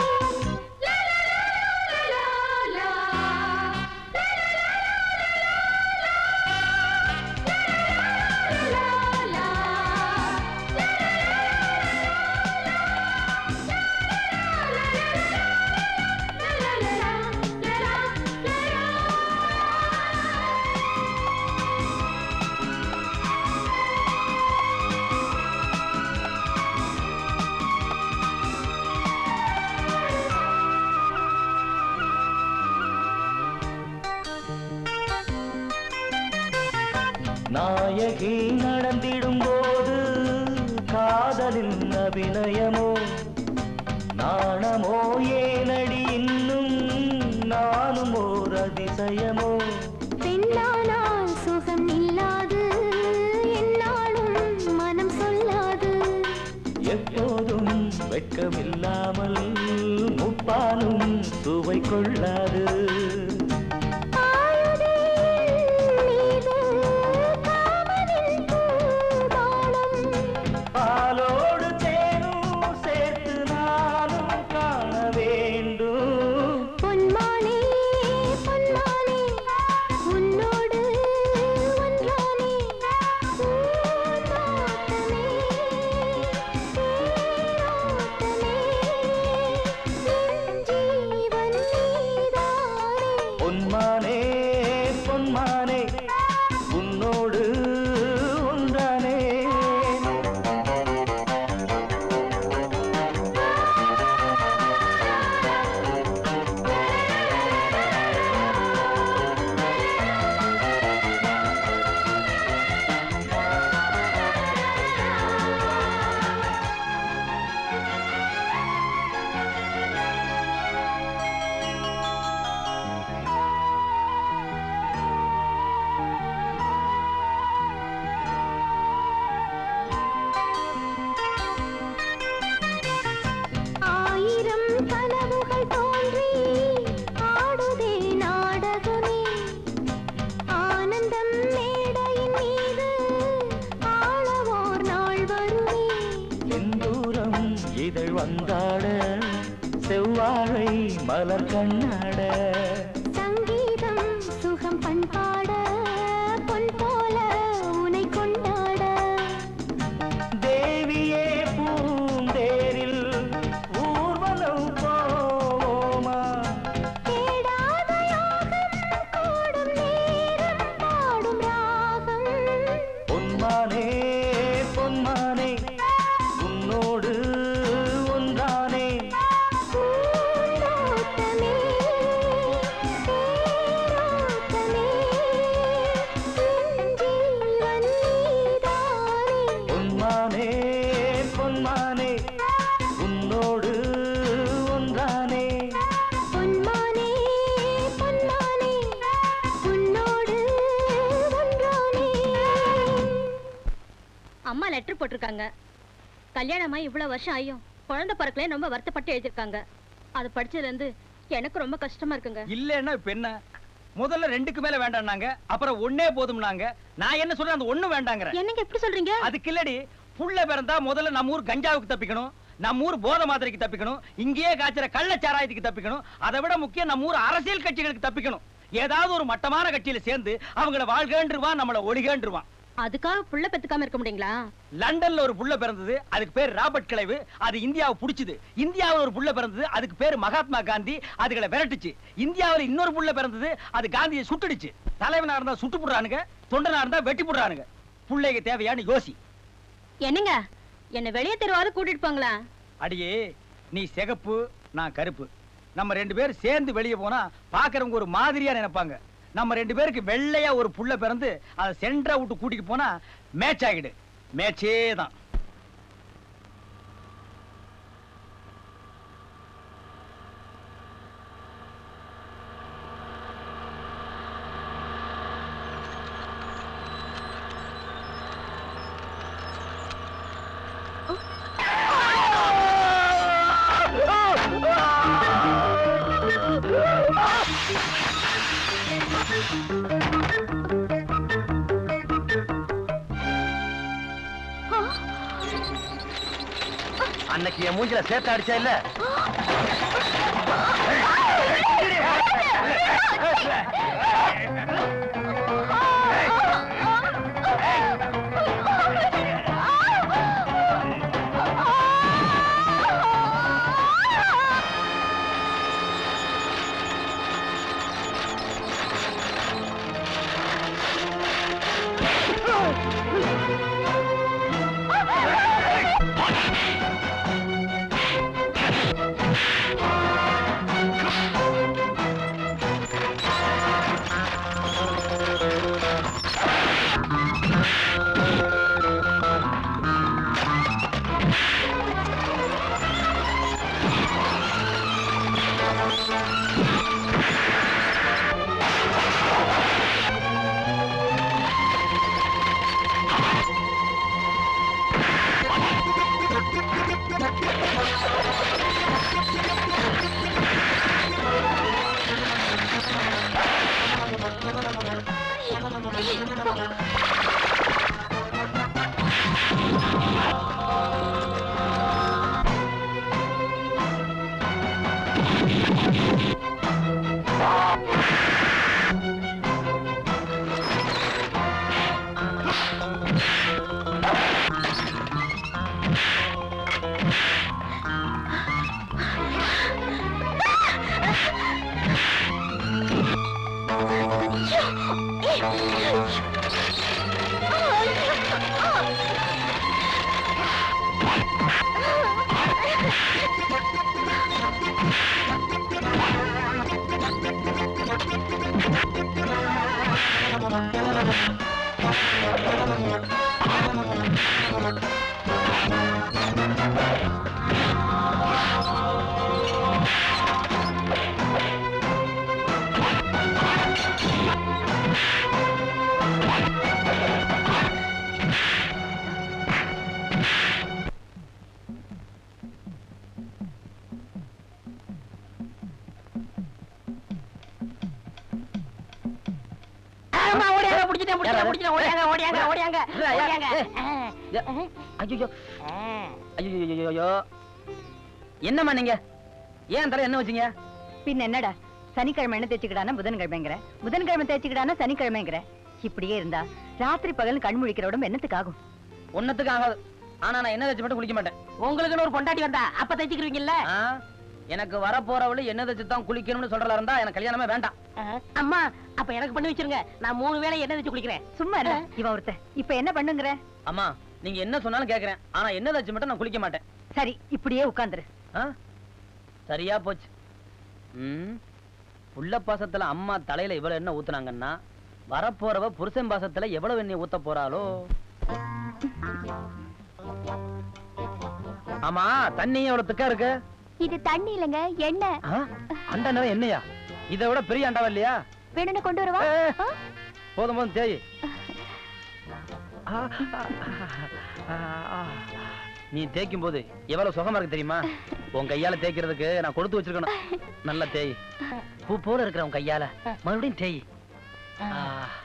நாயகி நடந்திடும் போது காதலின் அபிநயமோ நாணமோ ஏனடி இன்னும் நானும் ஓர் அதிசயமோ பெண்ணானால் சுகம் இல்லாது என்னாலும் மனம் சொல்லாது எப்போதும் வெட்கமில்லாமல் முப்பாலும் சுவை கொள்ளாது ஆயுதே மீது காமனின் பூபாலம் பாலோடு தேனும் சேர்த்து நானும் காண வேண்டும் பொன்மானே பொன்மானே உன்னோடு ஒன்றானே பூந்தோட்டமே தேரோட்டமே என் ஜீவன் நீதானே செவ்வாழை மலர் கண்ணாட சங்கீதம் சுகம் பண்பாட பொன் போல உனை கொண்டாட தேவியே பூந்தேரில் ஊர்வலம் போவோமா தேடாத யோகம் கூடும் நேரம் பாடும் ராகம் பொன்மானே பொன்மானே உன்னோடு ஒன்றானே பூந்தோட்டமே தேரோட்டமே என் ஜீவன் நீதானே பொன்மானே பொன்மானே உன்னோடு ஒன்றானே பொன்மானே பொன்மானே உன்னோடு ஒன்றானே அம்மா லெட்டர் போட்டிருக்காங்க கல்யாணமாய் இவ்வளவு வருஷம் ஆயும் குழந்தை பிறக்கல ரொம்ப வருத்தப்பட்டு எழுதிருக்காங்க அது படிச்சதுல இருந்து எனக்கு ரொம்ப கஷ்டமா இருக்குங்க இல்லன்னா இப்ப என்ன முதல்ல ரெண்டுக்கு மேல வேண்டாம்னாங்க அப்புறம் ஒண்ணே போதும்னாங்க நான் என்ன சொல்றேன் அந்த ஒண்ணு வேண்டாங்கறேன் என்னங்க எப்படி சொல்றீங்க அதுக்கு இல்லடி புள்ள பிறந்தா முதல்ல நம்ம ஊர் கஞ்சாவுக்கு தப்பிக்கணும் நம்ம ஊர் போதை மாத்திரைக்கு தப்பிக்கணும் இங்கேயே காய்ச்சற கள்ளச்சாராயத்துக்கு தப்பிக்கணும் அதை விட முக்கியம் நம்ம ஊர் அரசியல் கட்சிகளுக்கு தப்பிக்கணும் ஏதாவது ஒரு மட்டமான கட்சியில சேர்ந்து அவங்கள வாழ்கன்றுவான் நம்மள ஒளிகன்றுவான் அதுக்காக புள்ள பெத்துக்காம இருக்க முடியுங்களா லண்டன்ல ஒரு புள்ள பிறந்தது அதுக்கு பேர் ராபர்ட் கிளைவு அது இந்தியாவை புடிச்சுது இந்தியாவுல ஒரு புள்ள பிறந்தது அதுக்கு பேர் மகாத்மா காந்தி அதுகளை விரட்டுச்சு இந்தியாவுல இன்னொரு புள்ள பிறந்தது அது காந்தியை சுட்டுடுச்சு தலைவனா இருந்தா சுட்டு போடுறானுங்க தொண்டனா இருந்தா வெட்டி போடுறானுங்க புள்ளைக்கு தேவையான்னு யோசி என்னங்க என்ன வெளியே தெருவாரு கூட்டிட்டு போங்களா அடியே நீ சிகப்பு நான் கருப்பு நம்ம ரெண்டு பேரும் சேர்ந்து வெளியே போனா பாக்குறவங்க ஒரு மாதிரியா நினைப்பாங்க நம்ம ரெண்டு பேருக்கு வெள்ளையா ஒரு புள்ள பிறந்து அதை சென்டரா விட்டு கூட்டிட்டு போனா மேட்ச் ஆகிடு மேட்சே தான் அன்னைக்கு என் மூஞ்சில சேர்த்து அடிச்சா இல்ல ஆமா, ஓடியாங்க, புடிச்சிட்டேன், புடிச்சிட்டேன், புடிச்சிட்டேன், ஓடியாங்க, ஓடியாங்க, ஓடியாங்க, யார், யார்? ஓடியாங்க. ஐயோ ஐயோ ஐயோ என்னம்மா நீங்க ஏன் தலை என்ன வச்சீங்க பின்ன என்னடா சனிக்கிழமை என்ன தேய்ச்சிக்கிடானா புதன்கிழமைங்கிற புதன்கிழமை தேய்ச்சிக்கிடானா சனிக்கிழமைங்கிற இப்படியே இருந்தா ராத்திரி பகல் கண் முழிக்கிற உடம்பு என்னத்துக்கு ஆகும் ஒன்னத்துக்கு ஆகாது ஆனா நான் என்ன வச்சு மட்டும் குளிக்க மாட்டேன் உங்களுக்குன்னு ஒரு பொண்டாட்டி வந்தா அப்ப தைச்சுக்கிறீங்கல்ல ஆ, எனக்கு வர போறவளு என்ன வச்சு தான் குளிக்கணும்னு சொல்றதா இருந்தா எனக்கு கல்யாணமே வேண்டாம் அம்மா அப்ப எனக்கு பண்ணி வச்சிருங்க நான் மூணு வேளை எண்ணெய் தேய்ச்சு குளிக்கிறேன் சும்மா இல்ல இவ ஒருத்த இப்ப என்ன பண்ணுங்கிற அம்மா நீங்க என்ன சொன்னாலும் கேக்குறேன் ஆனா என்ன வச்சு மட்டும் நான் குளிக்க மாட்டேன் சரி இப்படியே உட்கார்ந்துரு ஆ? சரியா போச்சு ம் புள்ள பாசத்துல அம்மா தலையில இவ்வளவு எண்ணெய் ஊத்துனாங்கன்னா வரப்போறவ புருஷன் பாசத்துல எவ்வளவு எண்ணெய் ஊத்த போறாளோ ஆமா தண்ணி எவ்வளவு திக்கா இருக்கு இது தண்ணி இல்லைங்க எண்ணெய் ஆ? அண்டா நிறைய எண்ணெயா இதை விட பெரிய அண்டாவா இல்லையா வேணும்னு கொண்டு வரவா ஆ? போதும் போதும் தேய் ஆ, ஆ, ஆ. நீ தேய்க்கும் போது எவ்வளவு சுகமா இருக்கு தெரியுமா உன் கையால தேய்க்கிறதுக்கு நான் கொடுத்து வச்சிருக்கணும் நல்ல தேய் பூ போல இருக்கிற உன் கையால மறுபடியும் தேய் ஆ.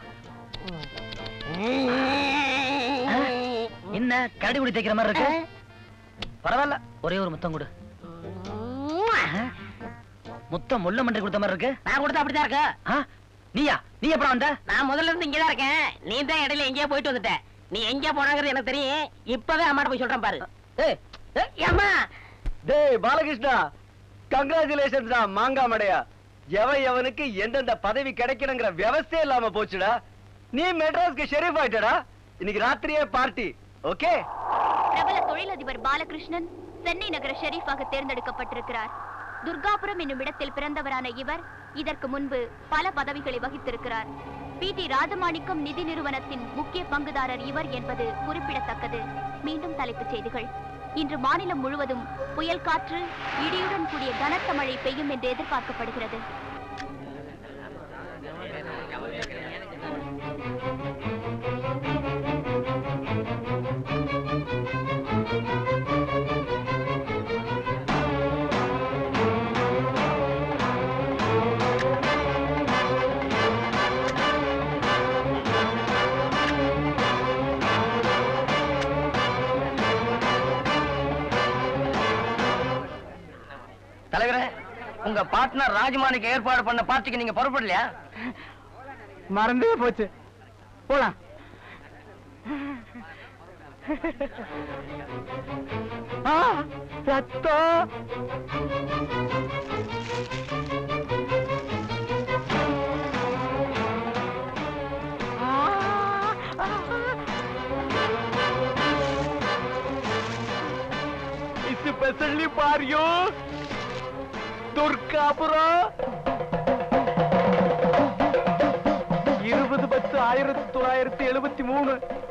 ஆ, என்ன கரடி குடி தேய்க்கிற மாதிரி இருக்கு பரவாயில்ல ஒரே ஒரு முத்தம் கொடு ஆ, முத்தம் முள்ள மண்டை கொடுத்த மாதிரி இருக்கு நான் கொடுத்தா அப்படிதான் இருக்கு ஆ, நீயா நீ எப்பறம் வந்த நான் முதல்ல இருந்து இங்கதான் இருக்கேன் நீ தான் இடையில எங்கேயோ போயிட்டு வந்துட்ட நீ எங்க போனாங்கிறது எனக்கு தெரியும் இப்பவே அம்மாட்ட போய் சொல்றேன் பாரு ஏய் ஏய், அம்மா டேய் பாலகிருஷ்ணா கங்க்ராச்சுலேஷன்ஸ் டா மாங்கா மடையா எவன் எவனுக்கு எந்தெந்த பதவி கிடைக்கணுங்கிற வியவஸ்தே இல்லாம போச்சுடா நீ மெட்ராஸ்க்கு ஷெரீஃப் ஆயிட்டடா இன்னைக்கு ராத்திரியே பார்ட்டி ஓகே பிரபல தொழிலதிபர் பாலகிருஷ்ணன் சென்னை நகர ஷெரீஃபாக தேர்ந்தெடுக்கப்பட்டிருக்கிறார் துர்காபுரம் என்னும் இடத்தில் பிறந்தவரான இவர் இதற்கு முன்பு பல பதவிகளை வகித்திருக்கிறார் பி டி ராஜமாணிக்கம் நிதி நிறுவனத்தின் முக்கிய பங்குதாரர் இவர் என்பது குறிப்பிடத்தக்கது மீண்டும் தலைப்புச் செய்திகள் இன்று மாநிலம் முழுவதும் புயல் காற்று இடியுடன் கூடிய கனத்த மழை பெய்யும் என்று எதிர்பார்க்கப்படுகிறது தலைவரே உங்க பார்ட்னர் ராஜமாணிக்கு ஏற்பாடு பண்ண பார்ட்டிக்கு நீங்க புறப்படலையா மறந்தே போச்சு போலாம் ஆ, ரத்தம் ஸ்பெஷல்லி பாரியோ துர்காபுரம் இருபது பத்து ஆயிரத்தி தொள்ளாயிரத்தி எழுபத்தி மூணு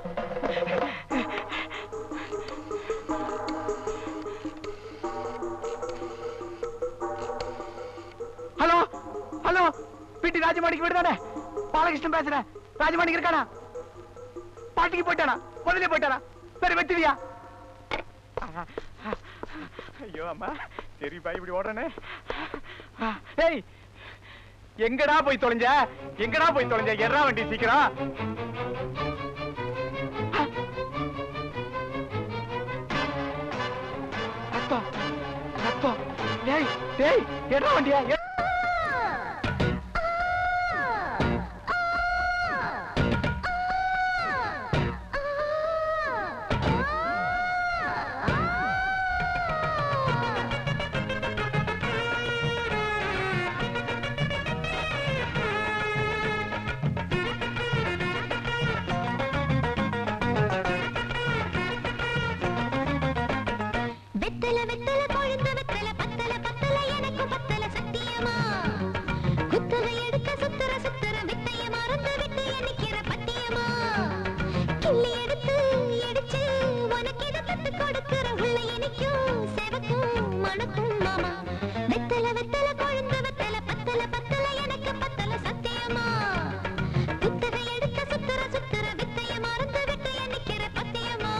ஹலோ ஹலோ பிடி ராஜமாணிக்கு வீடு தானே பாலகிருஷ்ணன் பேசுறேன் ராஜமாணிக்கு இருக்கானா பாட்டிக்கு போயிட்டானா முதல்ல போயிட்டானா சரி வெட்டுவியா ஐயோ அம்மா தெரியுப்பா இப்படி ஓடுறனே ஏய் எங்கடா போய் தொலைஞ்ச எங்கடா போய் தொலைஞ்ச எறா வண்டி சீக்கிரம் ரத்தம் ரத்தம் டேய் டேய் எறா வண்டியா எ- வெத்தல வெத்தல கொழுந்த வெத்தல பத்தல பத்தல எனக்கு பத்தல சத்தியமா குத்தல எடுக்க சுத்தர சுத்தர வித்தைய மறந்து விட்டு நிக்கிற பத்தியமா கிள்ளி எடுத்து எடுத்து உனக்கு இதை தத்து கொடுக்கிற உள்ள இனிக்கும் செவக்கும் மணக்கும் மாமா வெத்தல வெத்தல கொழுந்த வெத்தல பத்தல பத்தல எனக்கு பத்தல சத்தியமா குத்தக எடுக்க சுத்தர சுத்தர வித்தைய மறந்து விட்டு நிக்கிற பத்தியமா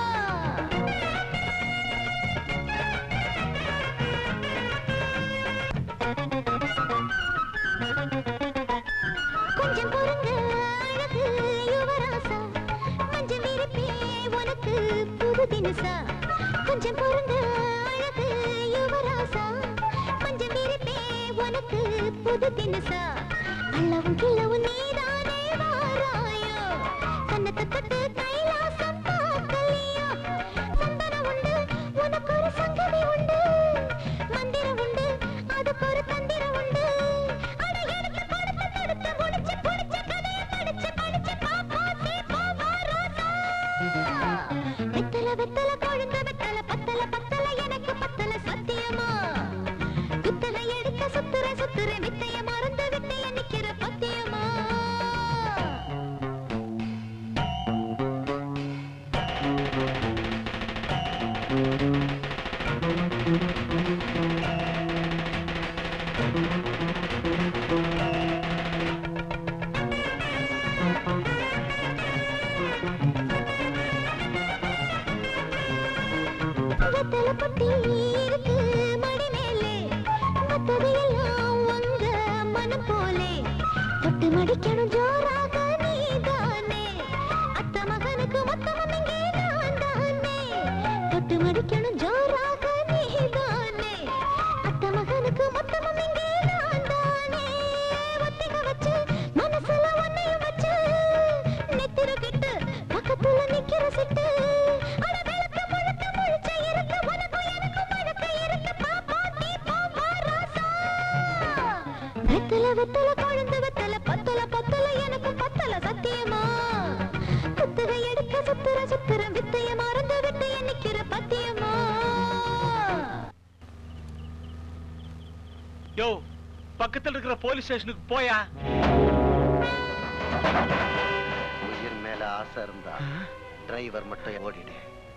கொஞ்சம் பொறுங்க அழகு யுவராசா மஞ்சள் விரிப்பே உனக்கு புது தினசா கொஞ்சம் பொறுங்க அழகு யுவராசா உனக்கு புது தினுசா அள்ளவும் கிள்ளவும் நீதானே வாராயோ கண்ணத்தை தொட்டு கைலாசம் பார்க்கலையோ சந்தனம் உண்டு உனக்கு ஒரு சங்கதி உண்டு மந்திரம் உண்டு அதுக்கு ஒரு தந்திரம் உண்டு அட எடுத்து கொடுத்து தடுத்து முடிச்சு புடிச்ச கதையை படிச்சு படிச்சு பாப்பா சீப்பா ரோசா வெத்தல வெத்தல கொழுந்த வெத்தல பத்தல பத்தல எனக்கு பத்தல சத்தியமா குத்தலை எடுக்க சுத்துற சுத்துற வித்தைய மறந்து வித்தைய நிக்கிற பத்தியமா வெத்தல பத்தி இருக்கு மடி மேலே மத்தது எல்லாம் உங்க மனம் போலே தொட்டு மடிக்கணும் ஜோராக நீதானே அத்த மகனுக்கு மொத்தமும் இங்கே நான் தானே தொட்டு மடிக்கணும் ஜோராக நீதானே அத்த மகனுக்கு மொத்தமும் இங்கே நான் தானே ஒத்திக வச்சு மனசுல ஒன்னையும் வச்சு நெத்திர கிட்டு பக்கத்துல நிக்கிற சிட்டு அட விளக்கு முழுக்க முழிச்ச இருக்கு உனக்கும் எனக்கும் மழக்க இருக்கு பாப்பா நீ பாப்பா ராசா வெத்தல வெத்தல கொழுந்து வெத்தல பத்தல பத்தல எனக்கும் பத்தல சத்தியமா குத்துகை எடுக்க சுத்துற சுத்துற வித்தைய மறந்து விட்டு நிக்கிற பத்தியமா யோ பக்கத்துல இருக்கிற போலீஸ் ஸ்டேஷனுக்கு போயா உயிர் மேல ஆசை இருந்தா டிரைவர் மட்டும் ஓடிடு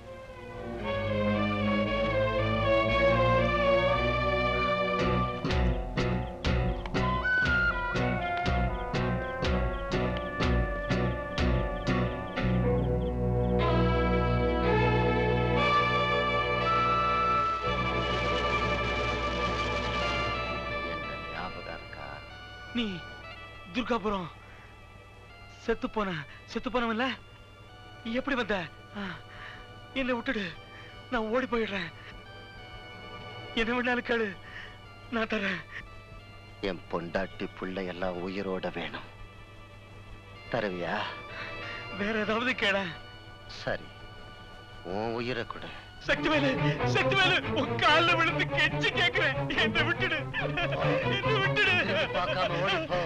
என்ன ஞாபகம் இருக்கா நீ துர்காபுரம் செத்து போன செத்து போனவன்ல நீ எப்படி வந்த ஆ, என்னை விட்டுடு நான் ஓடி போயிடுறேன் என்ன வேணாலும் கேளு நான் தரேன் என் பொண்டாட்டி புள்ள எல்லாம் உயிரோட வேணும் தருவியா வேற ஏதாவது கேள சரி உன் உயிரை கொடு சக்தி வேலு சக்தி வேலு உன் கால்ல விழுந்து கெஞ்சி கேக்குறேன் என்னை விட்டுடு என்னை விட்டுடு பார்க்காம ஓடி போ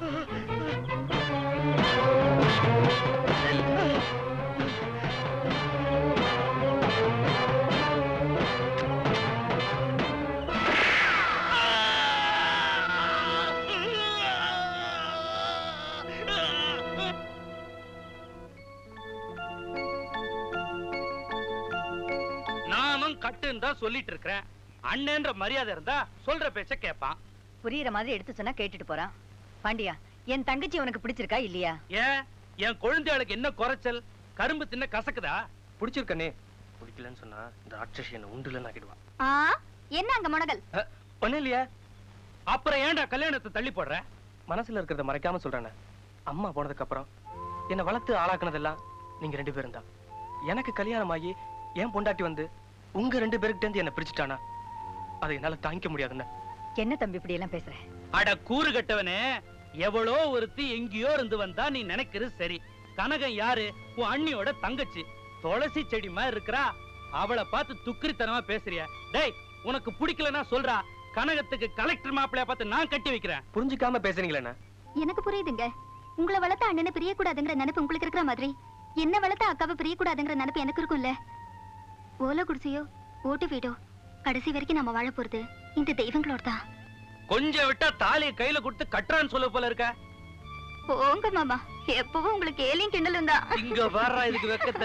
நானும் கட்டுன்னு தான் சொல்லிட்டு இருக்கிறேன் அண்ணன்ற மரியாதை இருந்தா சொல்ற பேச்ச கேட்பான் புரியுற மாதிரி எடுத்து சொன்னா கேட்டுட்டு போறான் பாண்டியா என் தங்கச்சி உனக்கு பிடிச்சிருக்கா இல்லையா ஏன் என் குழந்தைகளுக்கு என்ன குறைச்சல் கரும்பு தின்ன கசக்குதா பிடிச்சிருக்கனே பிடிக்கலன்னு சொன்னா இந்த ராட்சசி என்ன உண்டுலன்னு ஆக்கிடுவா ஆ என்ன அங்க முனகல் ஒண்ணும் இல்லையா அப்புறம் ஏன்டா கல்யாணத்தை தள்ளி போடுற மனசுல இருக்கிறத மறைக்காம சொல்றேனே அம்மா போனதுக்கு அப்புறம் என்னை வளர்த்து ஆளாக்குனதெல்லாம் நீங்க ரெண்டு பேரும் தான் எனக்கு கல்யாணம் ஆகி என் பொண்டாட்டி வந்து உங்க ரெண்டு பேருக்கிட்ட இருந்து என்ன பிரிச்சுட்டானா அதை என்னால தாங்கிக்க முடியாதுன்னு என்ன தம்பி இப்படி எல்லாம் பேசுற அட கூறு கட்டவனே எவ்வளோ ஒருத்தி எங்கேயோ இருந்து வந்தா நீ நினைக்கிறது சரி கனகம் யாரு உன் அண்ணியோட தங்கச்சி துளசி செடி மாதிரி இருக்கிறா அவளை பார்த்து துக்கிரித்தனமா பேசுறிய டேய் உனக்கு பிடிக்கலன்னா சொல்றா கனகத்துக்கு கலெக்டர் மாப்பிளைய பார்த்து நான் கட்டி வைக்கிறேன் புரிஞ்சுக்காம பேசுறீங்களே எனக்கு புரியுதுங்க உங்களை வளர்த்த அண்ணனை பிரியக்கூடாதுங்கிற நினைப்பு உங்களுக்கு இருக்கிற மாதிரி என்ன வளர்த்த அக்காவை பிரியக்கூடாதுங்கிற நினைப்பு எனக்கு இருக்கும்ல ஓலை குடிசையோ ஓட்டு வீடோ கடைசி வரைக்கும் நம்ம வாழ போறது இந்த தெய்வங்களோட தான் கொஞ்சம் விட்டா தாலியை கையில கொடுத்து கட்டுறான்னு சொல்ல போல இருக்க போங்க மாமா எப்பவும் உங்களுக்கு ஏலியும் கிண்டலும் தான் இங்க வர்றா இதுக்கு வெக்கத்தை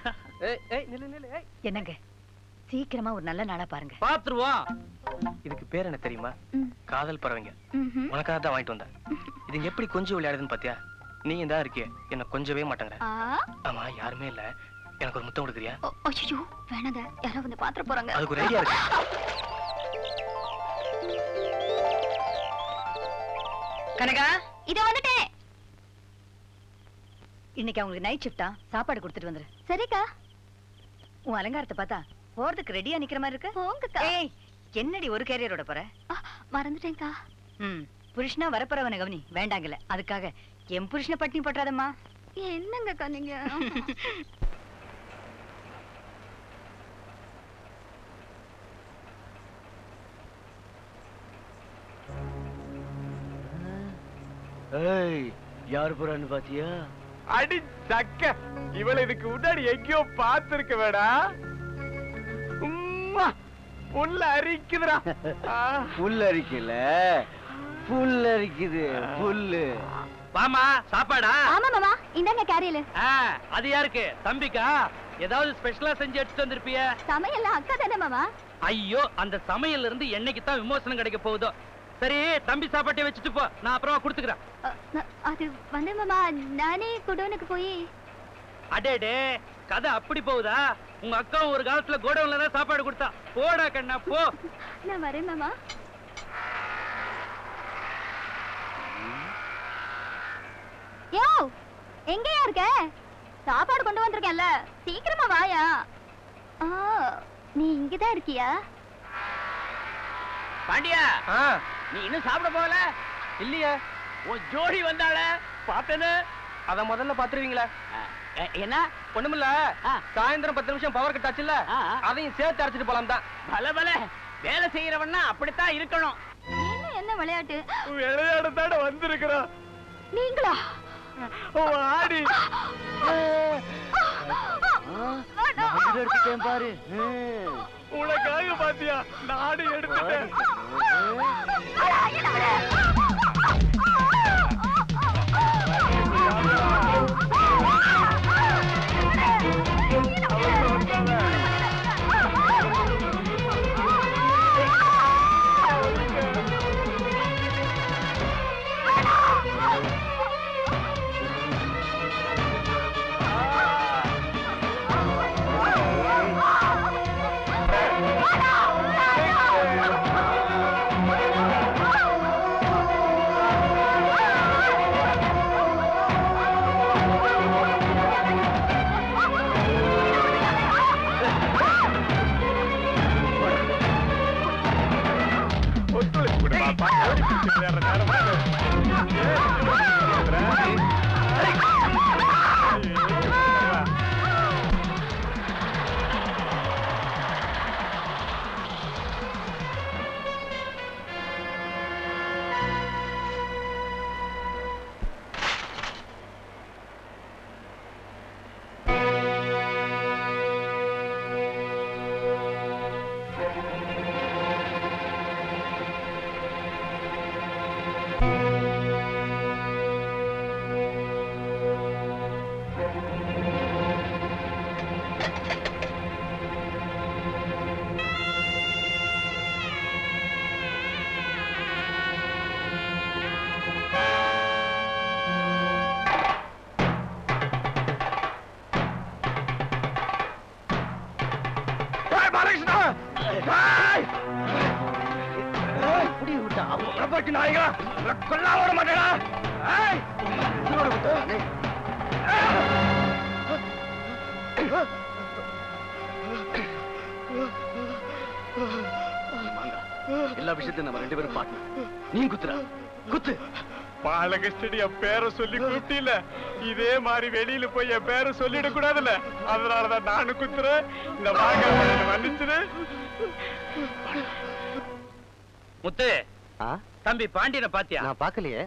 என்னங்க சீக்கிரமா ஒரு நல்ல நாளா பாருங்க பாத்துருவோம் இதுக்கு பேர் என்ன தெரியுமா ம். காதல் பறவைங்க ம்ஹும். உனக்காக தான் வாங்கிட்டு வந்தேன் இதுங்க எப்படி கொஞ்சம் விளையாடுதுன்னு பாத்தியா நீ தான் இருக்கிய என்ன கொஞ்சவே மாட்டேங்கிற ஆ ஆமா யாருமே இல்ல எனக்கு ஒரு முத்தம் கொடுக்குறியா ஐயோ வேணாங்க யாரோ வந்து பாத்துற போறாங்க அதுக்கு ஒரு ஐடியா இருக்கு கனகா இத வந்துட்டேன் இன்னைக்கு அவங்களுக்கு நைட் ஷிஃப்டா சாப்பாடு கொடுத்துட்டு வந்துரு சரிக்கா உன் அலங்காரத்தை பார்த்தா போறதுக்கு ரெடியா நிக்கிற மாதிரி இருக்கு போங்கக்கா ஏய் என்னடி ஒரு கேரியரோட போற மறந்துட்டேன்க்கா ம் புருஷனா வரப்போறவன கவனி வேண்டாங்கல அதுக்காக என் புருஷனை பட்டினி போட்டுறாதம்மா என்னங்கக்கா நீங்க ஏய் யார் போறான்னு பாத்தியா அடி சக்க இவள இதுக்கு முன்னாடி எங்கேயோ பார்த்திருக்க வேடா உம்மா, புல்ல அரிக்குதுடா ஆ. புல் அரிக்கல புல் அரிக்குது புல்லு வாமா சாப்பாடா ஆமா மாமா இந்தாங்க கேரியல ஆ, அது யாருக்கு தம்பிக்கா ஏதாவது ஸ்பெஷலா செஞ்சு எடுத்துட்டு வந்திருப்பிய சமையல்லாம் அக்கா தானே மாமா ஐயோ அந்த சமையல்ல இருந்து என்னைக்கு தான் விமோசனம் கிடைக்க போகுதோ சரி தம்பி சாப்பாட்டை வச்சுட்டு போ நான் அப்புறமா கொடுத்துக்கிறேன் அ, ந- அது வந்து மாமா நானே குடோனுக்கு போய் அடேடே கதை அப்படி போகுதா உங்க அக்காவும் ஒரு காலத்துல கோடவுன்ல தான் சாப்பாடு கொடுத்தா போடா கண்ணா போ நான் வரேன் மாமா யோ எங்கயா இருக்க சாப்பாடு கொண்டு வந்திருக்கேன்ல சீக்கிரமா வாயா ஆ நீ இங்கதான் இருக்கியா பாண்டியா நீ இன்னும் சாப்பிட போகல இல்லையே உன் ஜோடி வந்தாள பார்த்தேன்னு அத முதல்ல பாத்துருவீங்களா என்ன ஒண்ணுமில்ல சாயந்தரம் பத்து நிமிஷம் பவர் கட் ஆச்சுல்ல அதையும் சேர்த்து அரைச்சிட்டு போலாம் தான் பல பல வேலை செய்யறவன்னா அப்படித்தான் இருக்கணும் என்ன என்ன விளையாட்டு விளையாட தானே வந்திருக்கிறோம் நீங்களா ஆடி எடுத்துட்டேன் பாரு உனக்காக பாத்தியா நாடு எடுத்துட்டேன் ஒத்துழைப்பு கொடுப்பா பாட்டி விளையாடுற நேரம் பாலகிருஷ்ணா புடி விட்டா புறப்பட்டு நாய்களா கொல்லா ஓட மாட்டேடா ஏய்! உன்னோட விட்டு, டேய். மாங்கா, எல்லா விஷயத்தையும் நம்ம ரெண்டு பேரும் பார்க்கணும் நீ குத்துறா குத்து பாலகிருஷ்ணன் என் பேரை சொல்லி குத்தில இதே மாதிரி வெளியில போய் என் பேரை சொல்லிட கூடாதுல்ல அதனாலதான் நானும் குத்துறேன் இந்த வாங்க மன்னிச்சிரு முத்து தம்பி பாண்டியனை பாத்தியா நான் பார்க்கலையே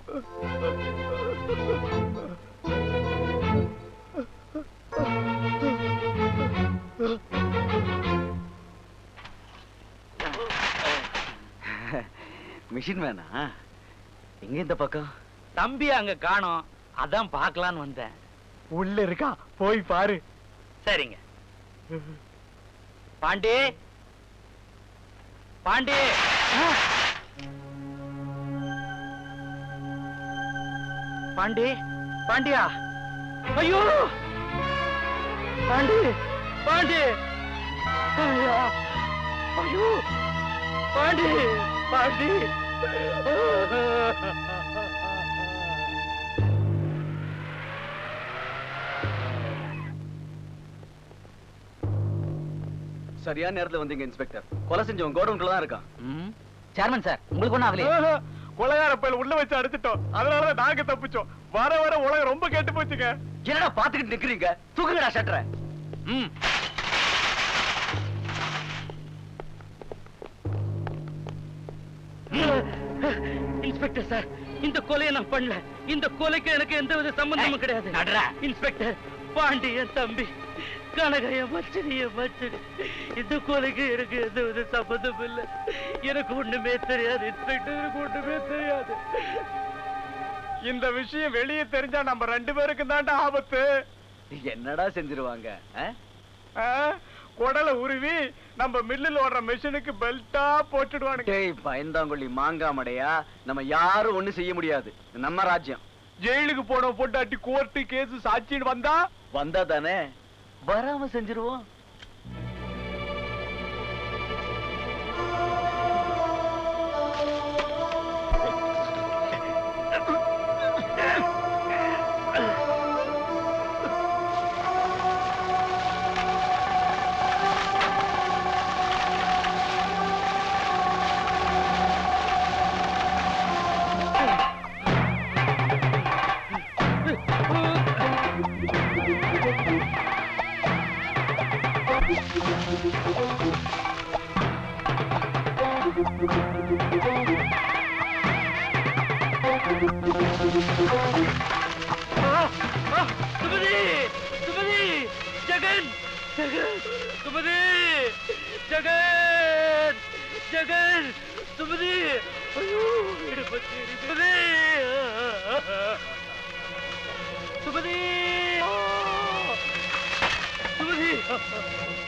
மிஷின் வேணா எங்க இந்த பக்கம் தம்பி அங்க காணோம் அதான் பார்க்கலான்னு வந்தேன் உள்ள இருக்கா போய் பாரு சரிங்க பாண்டி பாண்டி பாண்டி பாண்டியா ஐயோ பாண்டி பாண்டி ஐயா! ஐயோ பாண்டி பாண்டி சரியான நேரத்துல வந்தீங்க இன்ஸ்பெக்டர் கொலை செஞ்சவன் கோடவுன்ல தான் இருக்கான் சேர்மன் சார் உங்களுக்கு ஒன்றும் ஆகலையே கொலைகார பையல உள்ள வச்சு அடிச்சிட்டோம் அதனாலதான் நாங்க தப்பிச்சோம் வர வர உலகம் ரொம்ப கெட்டு போச்சுங்க என்னடா பாத்துக்கிட்டு நிக்கிறீங்க தூக்குங்கடா ஷட்டர ம் இன்ஸ்பெக்டர் சார் இந்த கொலையை நான் பண்ணல இந்த கொலைக்கு எனக்கு எந்த வித சம்பந்தமும் கிடையாது நடுறா. இன்ஸ்பெக்டர் பாண்டி என் தம்பி கனகைய மச்சடி என் மச்சடி இந்த கொலைக்கு எனக்கு எந்த வித சம்பந்தம் இல்லை எனக்கு ஒண்ணுமே தெரியாது இன்ஸ்பெக்டர் எனக்கு ஒண்ணுமே தெரியாது இந்த விஷயம் வெளியே தெரிஞ்சா நம்ம ரெண்டு பேருக்கும் தான்டா ஆபத்து என்னடா செஞ்சிருவாங்க ஆ? ஆ? குடலை உருவி நம்ம மில்லில் ஓடுற மிஷினுக்கு பெல்ட்டா போட்டுடுவானுங்க டேய் பயந்தாங்கொள்ளி மாங்காமடையா நம்ம யாரும் ஒண்ணு செய்ய முடியாது நம்ம ராஜ்யம் ஜெயிலுக்கு போன பொண்டாட்டி கோர்ட்டு கேஸ் சாட்சின்னு வந்தா வந்தா தானே வராம செஞ்சிருவோம் சுமதி சுமதி ஜெகன் ஜெகன் சுமதி ஜெகன் ஜெகன் சுமதி ஐயோ வீடு பத்தி எரியுது. சுமதி சுமதி சுமதி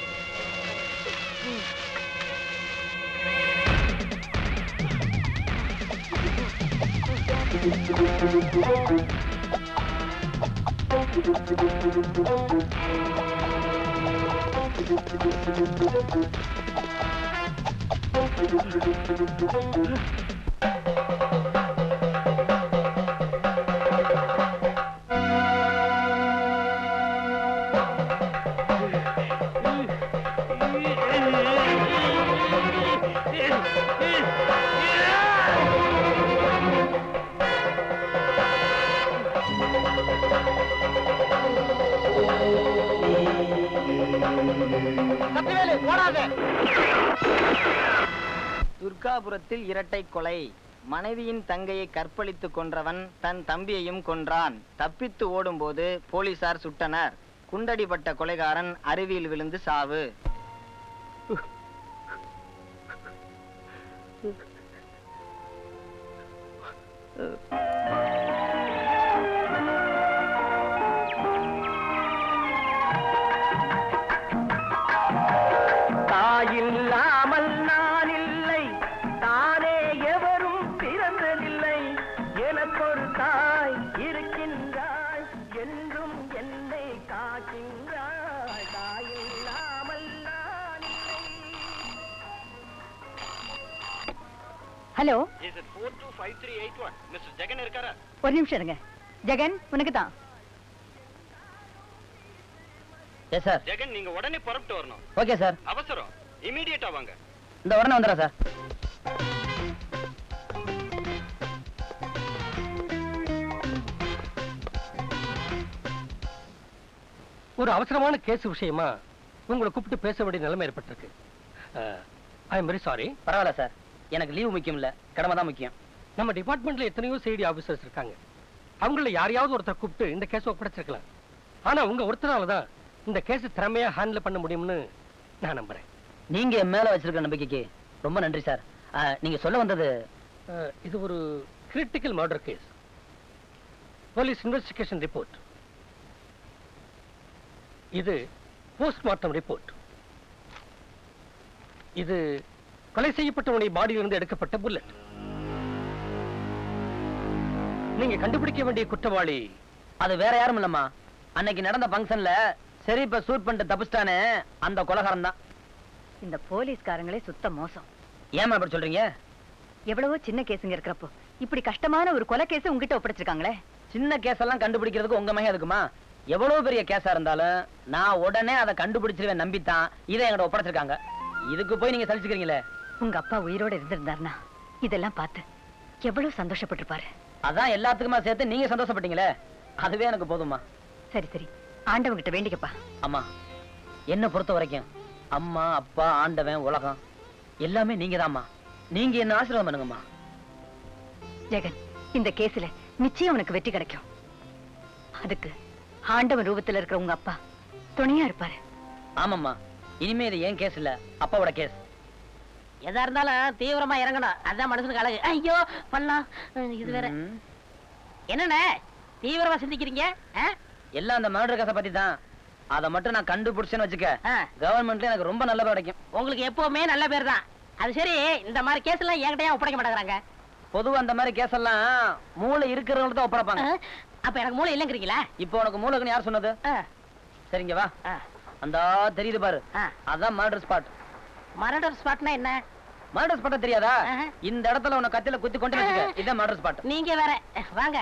சத்திவேலு ஓடாத துர்காபுரத்தில் இரட்டை கொலை மனைவியின் தங்கையை கற்பழித்து கொன்றவன் தன் தம்பியையும் கொன்றான் தப்பித்து ஓடும்போது போலீசார் சுட்டனர் குண்டடிப்பட்ட கொலைகாரன் அருவியில் விழுந்து சாவு தாயில்லாமல் நான் இல்லை தானே எவரும் பிறந்ததில்லை எனக்கொரு தாய் இருக்கின்றாய் என்றும் என்னை காக்கின்றாய் தாயில்லாமல் நான் hello Is it 425381? Mister Jagan இருக்காரா ஒரு நிமிஷம் இருங்க ஜெகன் உனக்கு தான் எஸ் சார் ஜெகன் நீங்க உடனே புறப்பட்டு வரணும் ஓகே சார் அவசரம் இமீடியட்டா வாங்க இந்த உடனே வந்துடுறேன் சார் ஒரு அவசரமான கேஸ் விஷயமா உங்களை கூப்பிட்டு பேச வேண்டிய நிலைமை ஏற்பட்டிருக்கு ஐ எம் வெரி சாரி பரவாயில்ல சார் எனக்கு லீவு முக்கியம் இல்ல கடமை தான் முக்கியம் நம்ம டிபார்ட்மெண்ட்ல எத்தனையோ சிடி ஆபீசர்ஸ் இருக்காங்க அவங்கள யாரையாவது ஒருத்தர் கூப்பிட்டு இந்த கேஸ் ஒப்படைச்சிருக்கலாம் ஆனா உங்க ஒருத்தரால தான் இந்த கேஸ் திறமையா ஹேண்டில் பண்ண முடியும்னு நான் நம்புறேன் நீங்க என் மேல வச்சிருக்க நம்பிக்கைக்கு ரொம்ப நன்றி சார் அஹ், நீங்க சொல்ல வந்தது அஹ், இது ஒரு critical murder case police investigation report இது போஸ்ட்மார்ட்டம் ரிப்போர்ட் இது கொலை செய்யப்பட்டவனுடைய பாடியிலிருந்து எடுக்கப்பட்ட புல்லட் நீங்க கண்டுபிடிக்க வேண்டிய குற்றவாளி அது வேற யாரும் இல்லம்மா அன்னைக்கு நடந்த ஃபங்க்ஷன்ல சரி இப்ப சூட் பண்ணிட்டு தப்பிச்சிட்டானே அந்த கொலகாரன் தான் இந்த போலீஸ்காரங்களே சுத்த மோசம் ஏமா அப்படி சொல்றீங்க எவ்வளவோ சின்ன கேஸுங்க இருக்கிறப்போ இப்படி கஷ்டமான ஒரு கொலை கேஸ் உங்ககிட்ட ஒப்படைச்சிருக்காங்களே சின்ன கேஸ் எல்லாம் கண்டுபிடிக்கிறதுக்கு உங்க மகன் இருக்குமா எவ்வளவு பெரிய கேஸா இருந்தாலும் நான் உடனே அதை கண்டுபிடிச்சிருவேன் நம்பித்தான் இதை என்கிட்ட ஒப்படைச்சிருக்காங்க இதுக்கு போய் நீங்க சலிச்சுக்கிறீங்களே உங்க அப்பா உயிரோட இருந்திருந்தாருன்னா இதெல்லாம் பார்த்து எவ்வளவு சந்தோஷப்பட்டிருப்பாரு அதான் எல்லாத்துக்குமா சேர்த்து நீங்க சந்தோஷப்பட்டீங்களே அதுவே எனக்கு போதும்மா சரி சரி ஆண்டவன் கிட்ட வேண்டிக்கப்பா அம்மா என்ன பொறுத்த வரைக்கும் அம்மா அப்பா ஆண்டவன் உலகம் எல்லாமே நீங்க நீங்க என்ன ஆசீர்வாதம் பண்ணுங்கம்மா ஜெகன் இந்த கேஸ்ல நிச்சயம் உனக்கு வெற்றி கிடைக்கும் அதுக்கு ஆண்டவன் ரூபத்துல இருக்கிற உங்க அப்பா துணையா இருப்பாரு ஆமாம்மா இனிமே இது ஏன் கேஸ் இல்ல அப்பாவோட கேஸ் எதா இருந்தாலும் தீவிரமா இறங்கணும் அதான் மனசுக்கு அழகு ஐயோ பண்ணலாம் இது வேற என்னண்ணே தீவிரமா சிந்திக்கிறீங்க ஆ? எல்லாம் அந்த மர்டர் கேஸை பத்தி தான் அதை மட்டும் நான் கண்டுபிடிச்சேன்னு வச்சுக்க கவர்மெண்ட்ல எனக்கு ரொம்ப நல்ல பேர் கிடைக்கும் உங்களுக்கு எப்பவுமே நல்ல பேர் தான் அது சரி இந்த மாதிரி கேஸ் எல்லாம் என்கிட்டயே ஒப்படைக்க மாட்டேங்கிறாங்க பொதுவா அந்த மாதிரி கேஸ் எல்லாம் மூளை இருக்கிறவங்க தான் ஒப்படைப்பாங்க அப்ப எனக்கு மூளை இல்லைங்கிறீங்களா இப்போ உனக்கு மூளை இருக்குன்னு யார் சொன்னது சரிங்க வா அந்த தெரியுது பாரு அதான் மர்டர் ஸ்பாட் மர்டர் ஸ்பாட்னா என்ன மர்டர் ஸ்பாட் தெரியாதா இந்த இடத்துல உன்னை கத்தில குத்தி கொண்டு வச்சுக்க இதான் மர்டர் ஸ்பாட் நீங்க வேற வாங்க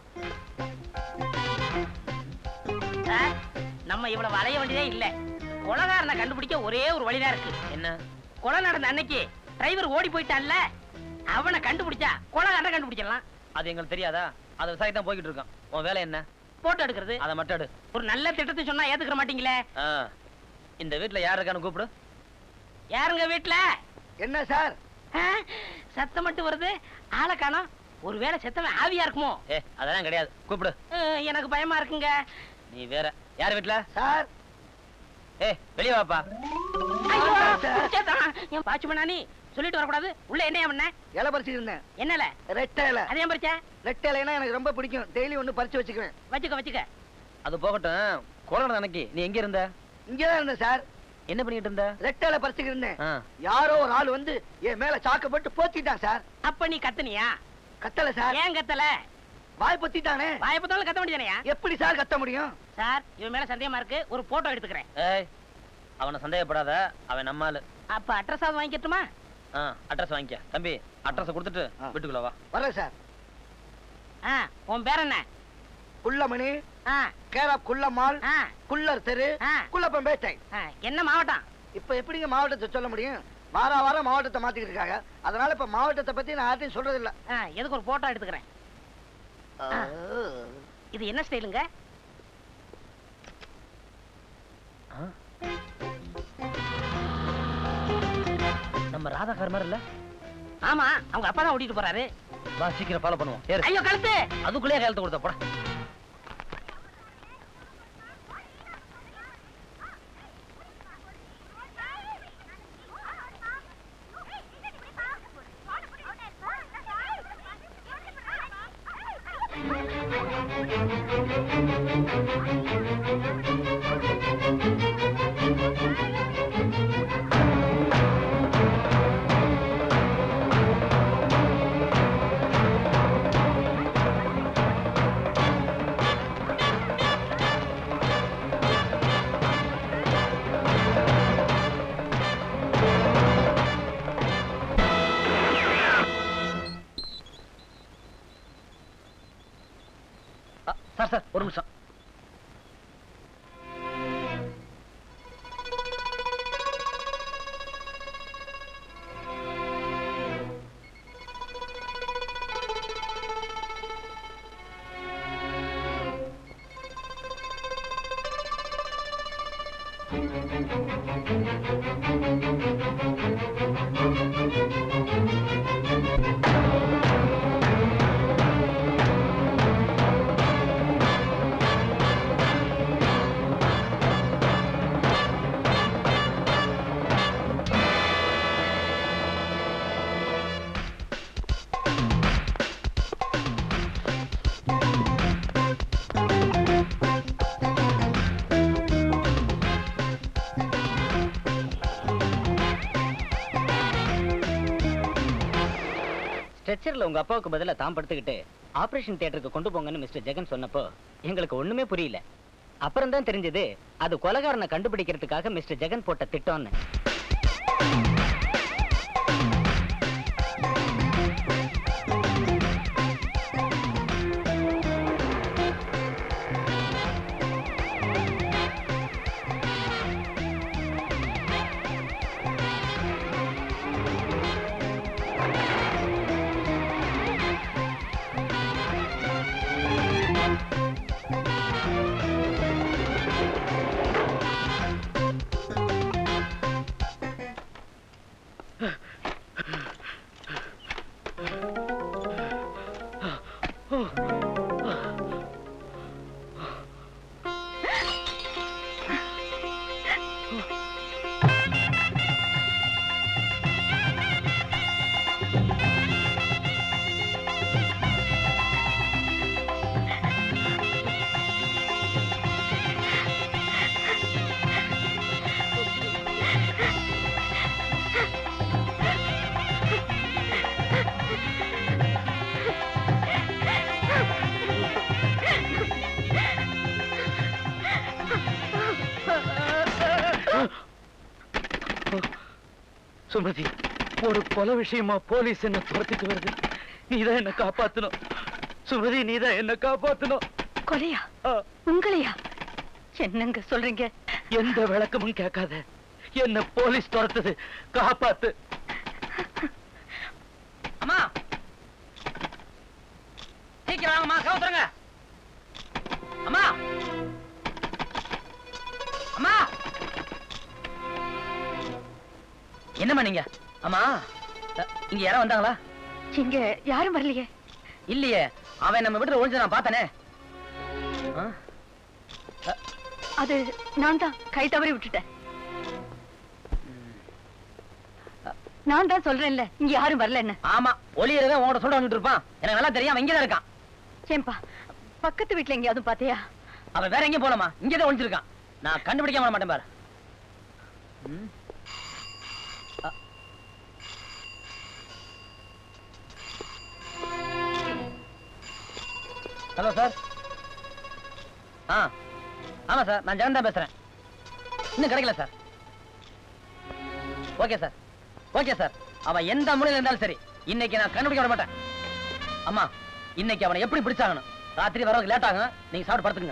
சார், நம்ம இவ்வளவு வளைய வேண்டியதே இல்ல கொலகாரனை கண்டுபிடிக்க ஒரே ஒரு வழிதான் இருக்கு என்ன கொலை நடந்த அன்னைக்கு டிரைவர் ஓடி போயிட்டான்ல அவனை கண்டுபிடிச்சா கொலகாரனை கண்டுபிடிச்சிடலாம் அது எங்களுக்கு தெரியாதா அது விசாரித்து தான் போய்கிட்டு இருக்கோம் உன் வேலை என்ன போட்டோ எடுக்கிறது அதை மட்டும் எடு ஒரு நல்ல திட்டத்தை சொன்னா ஏத்துக்கிற மாட்டீங்களே ஆ, இந்த வீட்ல யார் இருக்கான்னு கூப்பிடு யாருங்க வீட்ல என்ன சார் சத்தம் மட்டும் வருது ஆளை காணோம் ஒருவேளை செத்தவன் ஆவியா இருக்குமோ ஏ அதெல்லாம் கிடையாது கூப்பிடு அஹ், எனக்கு பயமா இருக்குங்க நீ வேற யார் வீட்ல சார் ஏ வெளிய வாப்பா ஐயோ, சேத்தான். என் பாச்சு பண்ணானி சொல்லிட்டு வரக்கூடாது உள்ள என்ன பண்ண இலை பறிச்சுட்டு இருந்தேன் என்னல ரெட்டை இலை அதே பறிச்ச ரெட்டை இலைனா எனக்கு ரொம்ப பிடிக்கும் டெய்லி ஒண்ணு பறிச்சு வச்சுக்குவேன் வச்சுக்க வச்சுக்க அது போகட்டும் கொரோனா அன்னைக்கு நீ எங்க இருந்த இங்கதான் இருந்தேன் சார் என்ன பண்ணிட்டு இருந்த ரெட்டை இலை பறிச்சுக்கிட்டு இருந்தேன் ஆ. யாரோ ஒரு ஆள் வந்து என் மேல சாக்க போட்டு போத்திட்டான் சார் அப்ப நீ கத்துனியா கத்தல சார் ஏன் கத்தல வாய் பொத்திட்டானே வாய பத்தாலும் கத்த வேண்டியதானயா எப்படி சார் கத்த முடியும் சார் இவன் மேல சந்தேகமா இருக்கு ஒரு போட்டோ எடுத்துக்கிறேன் ஏய் அவனை சந்தேகப்படாத அவன் நம்ம ஆளு அப்ப அட்ரஸ் ஆகுது வாங்கிக்கட்டுமா ஆ அட்ரஸ் வாங்கிக்க தம்பி அட்ரஸ் கொடுத்துட்டு வீட்டுக்குள்ள வா வரேன் சார் ஆ உன் பேர் என்ன குள்ளமணி ஆ கேரா குள்ளம்மாள் ஆ குள்ளர் தெரு ஆ. குள்ளப்பம்பேட்டை ஆ, என்ன மாவட்டம் இப்ப எப்படிங்க மாவட்டத்தை சொல்ல முடியும் வார வாரம் மாவட்டத்தை மாத்திக்கிட்டு இருக்காங்க அதனால இப்ப மாவட்டத்தை பத்தி நான் யார்ட்டையும் சொல்றது இல்ல ஆ, எதுக்கு ஒரு போட்டோ எடுத்துக்கிறேன் ஆ. இது என்ன ஸ்டைலுங்க நம்ம ராதாகார் மாதிரி இல்ல ஆமா அவங்க அப்பா தான் ஓட்டிட்டு போறாரு வா சீக்கிரம் ஃபாலோ பண்ணுவோம் ஏறு ஐயோ கழுத்து அதுக்குள்ளேயே கையெழுத்து கொடுத்த போட சார் சார் ஒரு நிமிஷம் ஸ்ட்ரெச்சர்ல உங்க அப்பாவுக்கு பதிலா தான் படுத்துக்கிட்டு ஆபரேஷன் தியேட்டருக்கு கொண்டு போங்கன்னு மிஸ்டர் ஜெகன் சொன்னப்போ எங்களுக்கு ஒண்ணுமே புரியல அப்புறம் தான் தெரிஞ்சது அது கொலகாரனை கண்டுபிடிக்கிறதுக்காக மிஸ்டர் ஜெகன் போட்ட திட்டம்னு சுமதி ஒரு கொலை விஷயமா போலீஸ் என்ன துரத்திட்டு வருது நீதான் என்ன காப்பாத்தணும் சுமதி நீதான் என்ன காப்பாத்தணும் கொலையா உங்களையா என்னங்க சொல்றீங்க எந்த விளக்கமும் கேட்காத என்ன போலீஸ் துரத்துது காப்பாத்து அம்மா சீக்கிரம் வாங்கம்மா கவுத்துருங்க அம்மா அம்மா என்னம்மா நீங்க அம்மா அ, இங்க யாரோ வந்தாங்களா இங்க யாரும் வரலையே இல்லையே அவன் நம்ம வீட்டுல ஒழிஞ்சு நான் பார்த்தனே அது நான் தான் கை தவறி விட்டுட்டேன் நான் தான் சொல்றேன்ல இங்க யாரும் வரலன்னு ஆமா ஒளியறவே உங்கள்ட்ட சொல்ல வந்துட்டு இருப்பான் எனக்கு நல்லா தெரியும் அவன் இங்கதான் இருக்கான் ஏன்பா பக்கத்து வீட்டுல எங்கேயாவது பாத்தியா அவன் வேற எங்கேயும் போலாமா இங்கதான் ஒளிஞ்சிருக்கான் நான் கண்டுபிடிக்காம விட மாட்டேன் பாரு ம். அ. ஹலோ சார் ஆ ஆமா சார் நான் ஜெகன் தான் பேசுறேன் இன்னும் கிடைக்கல sir okay sir okay sir அவன் எந்த மூலையில இருந்தாலும் சரி இன்னைக்கு நான் கண்டுபிடிக்க விட மாட்டேன் அம்மா இன்னைக்கு அவனை எப்படி பிடிச்சாகணும் ராத்திரி வரதுக்கு லேட் ஆகும் நீங்க சாப்பிட்டு படுத்துக்குங்க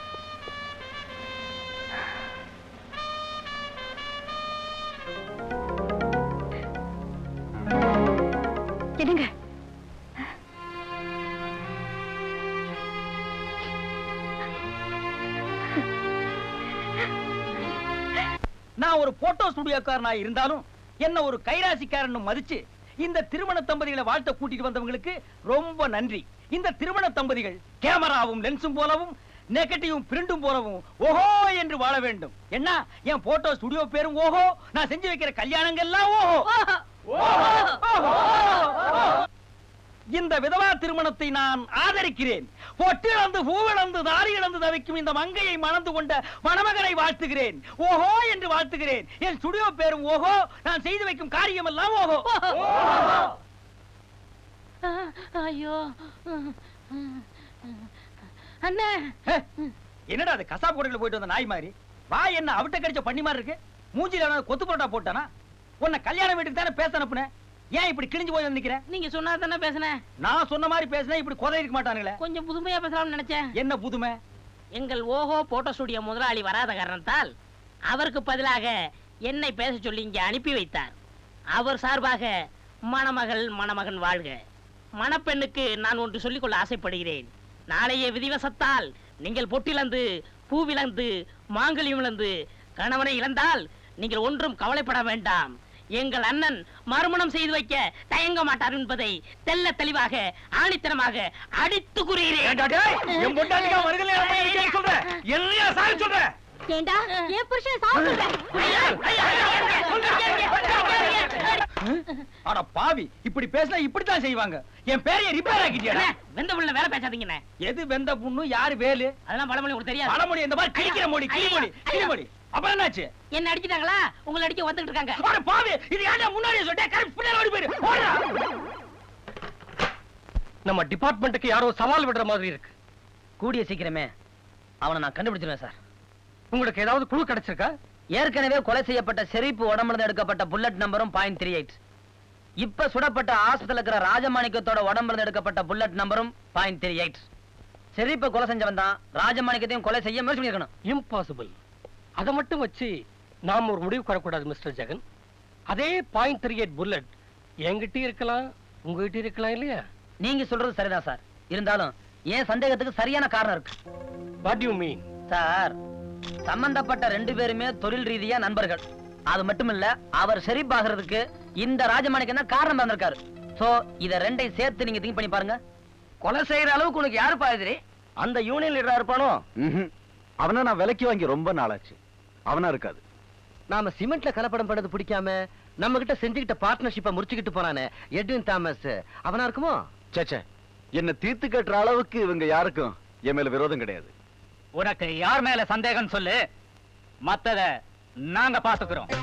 என்னங்க நான் ஒரு போட்டோ ஸ்டுடியோக்காரனா இருந்தாலும் என்ன ஒரு கைராசிக்காரன் மதிச்சு இந்த திருமண தம்பதிகளை வாழ்த்த கூட்டிட்டு வந்தவங்களுக்கு ரொம்ப நன்றி இந்த திருமண தம்பதிகள் கேமராவும் லென்ஸும் போலவும் நெகட்டிவும் பிரிண்டும் போலவும் ஓஹோ என்று வாழ வேண்டும் என்ன என் போட்டோ ஸ்டுடியோ பேரும் ஓஹோ நான் செஞ்சு வைக்கிற கல்யாணங்கள்லாம் ஓஹோ இந்த விதவா திருமணத்தை நான் ஆதரிக்கிறேன் பொட்டிழந்து பூவிழந்து தாரி இழந்து தவிக்கும் இந்த மங்கையை மணந்து கொண்ட மணமகனை வாழ்த்துகிறேன் ஓஹோ என்று வாழ்த்துகிறேன் என் ஸ்டுடியோ பேரும் ஓஹோ நான் செய்து வைக்கும் காரியம் எல்லாம் ஓஹோ ஐயோ அண்ணே ஹே, என்னடா அது கசாப் கடையில போயிட்டு வந்த நாய் மாதிரி வா என்ன அவிட்ட கடிச்ச பண்ணி மாதிரி இருக்கு மூஞ்சில எவனாவது கொத்து பரோட்டா போட்டானா உன்னை கல்யாண வீட்டுக்கு தானே பேச அனுப்புனேன் ஏன் இப்படி கிழிஞ்சு போய் நிக்கிறேன் நீங்க சொன்னா தானே பேசுனேன் நான் சொன்ன மாதிரி பேசினா இப்படி கொதை இருக்க மாட்டானுங்களே கொஞ்சம் புதுமையா பேசலாம்னு நினைச்சேன் என்ன புதுமை எங்கள் ஓஹோ போட்டோ ஸ்டுடியோ முதலாளி வராத காரணத்தால் அவருக்கு பதிலாக என்னை பேச சொல்லி இங்கே அனுப்பி வைத்தார் அவர் சார்பாக மணமகள் மணமகன் வாழ்க மணப்பெண்ணுக்கு நான் ஒன்று சொல்லிக்கொள்ள ஆசைப்படுகிறேன் நாளைய விதிவசத்தால் நீங்கள் பொட்டிலந்து பூவிலந்து மாங்கல்யம் இழந்து கணவனை இழந்தால் நீங்கள் ஒன்றும் கவலைப்பட வேண்டாம் எங்கள் அண்ணன் மறுமணம் செய்து வைக்க தயங்க மாட்டார் என்பதை தெல்ல தெளிவாக ஆணித்தனமாக அடித்து ஏண்டா டேய், என் பொண்டாட்டிக்கா வருகலை அம்மா இருக்கேன்னு சொல்ற? என்னையா சாக சொல்ற? ஏண்டா என் புருஷன் சாப்பிடுற அட பாவி இப்படி பேசினா இப்படித்தான் செய்வாங்க என் பேரைய ரிப்பேர் ஆக்கிட்டியாடா வெந்த புள்ள வேலை பேசாதீங்கண்ணே எது வெந்த புண்ணு யாரு வேலு அதெல்லாம் பழமொழி உங்களுக்கு தெரியாது பழமொழி இந்த மாதிரி கிழிக்கிற மொழி கிளிமொழி கிளிமொழி அப்புறம் என்னாச்சு என்ன அடிச்சிட்டாங்களா உங்களை அடிக்க வந்துட்டு இருக்காங்க அட பாவி இது ஏன்டா முன்னாடியே சொல்லிட்டேன் கரெக்ட் பின்னாடி ஓடி போயிரு ஓடுடா நம்ம டிபார்ட்மெண்ட்டுக்கு யாரோ சவால் விடுற மாதிரி இருக்கு கூடிய சீக்கிரமே அவனை நான் கண்டுபிடிச்சிருவேன் சார் உங்களுக்கு ஏதாவது குழு கிடைச்சிருக்கா ஏற்கனவே கொலை செய்யப்பட்ட செரிப்பு உடம்புல எடுக்கப்பட்ட புல்லட் நம்பரும் பாயிண்ட் த்ரீ எயிட் இப்ப சுடப்பட்ட ஆஸ்பத்திரியில் இருக்கிற ராஜமாணிக்கத்தோட உடம்புல எடுக்கப்பட்ட புல்லட் நம்பரும் பாயிண்ட் த்ரீ எயிட் செரிப்பை கொலை செஞ்சவன் தான் ராஜமாணிக்கத்தையும் கொலை செய்ய முயற்சி பண்ணிருக்கணும் இம்பாசிபிள் அதை மட்டும் வச்சு நாம் ஒரு முடிவுக்கு வரக்கூடாது மிஸ்டர் ஜெகன் அதே பாயிண்ட் த்ரீ எயிட் புல்லட் என்கிட்ட இருக்கலாம் உங்ககிட்ட இருக்கலாம் இல்லையா நீங்க சொல்றது சரிதான் சார் இருந்தாலும் ஏன் சந்தேகத்துக்கு சரியான காரணம் இருக்கு வாட் யூ மீன் சார் சம்பந்தப்பட்ட ரெண்டு பேருமே தொழில் ரீதியா நண்பர்கள் அது மட்டும் இல்ல அவர் ஷெரீப் ஆகிறதுக்கு இந்த ராஜமாணிக்கம் தான் காரணம் இருந்திருக்காரு சோ இத ரெண்டையும் சேர்த்து நீங்க திங்க் பண்ணி பாருங்க கொலை செய்யற அளவுக்கு உனக்கு யாரு பாதிரி அந்த யூனியன் லீடரா இருப்பானோ அவனை நான் விலைக்கு வாங்கி ரொம்ப நாளாச்சு அவனா இருக்காது நாம சிமெண்ட்ல கலப்படம் பண்ணது பிடிக்காம நம்ம கிட்ட செஞ்சுக்கிட்ட பார்ட்னர்ஷிப்பை முடிச்சுக்கிட்டு போறானே எட்வின் தாமஸ் அவனா இருக்குமோ சேச்சே என்ன தீர்த்து கட்டுற அளவுக்கு இவங்க யாருக்கும் என் மேல விரோதம் கிடையாது உனக்கு யார் மேல சந்தேகம் சொல்லு மத்தத நாங்க பாத்துக்கிறோம்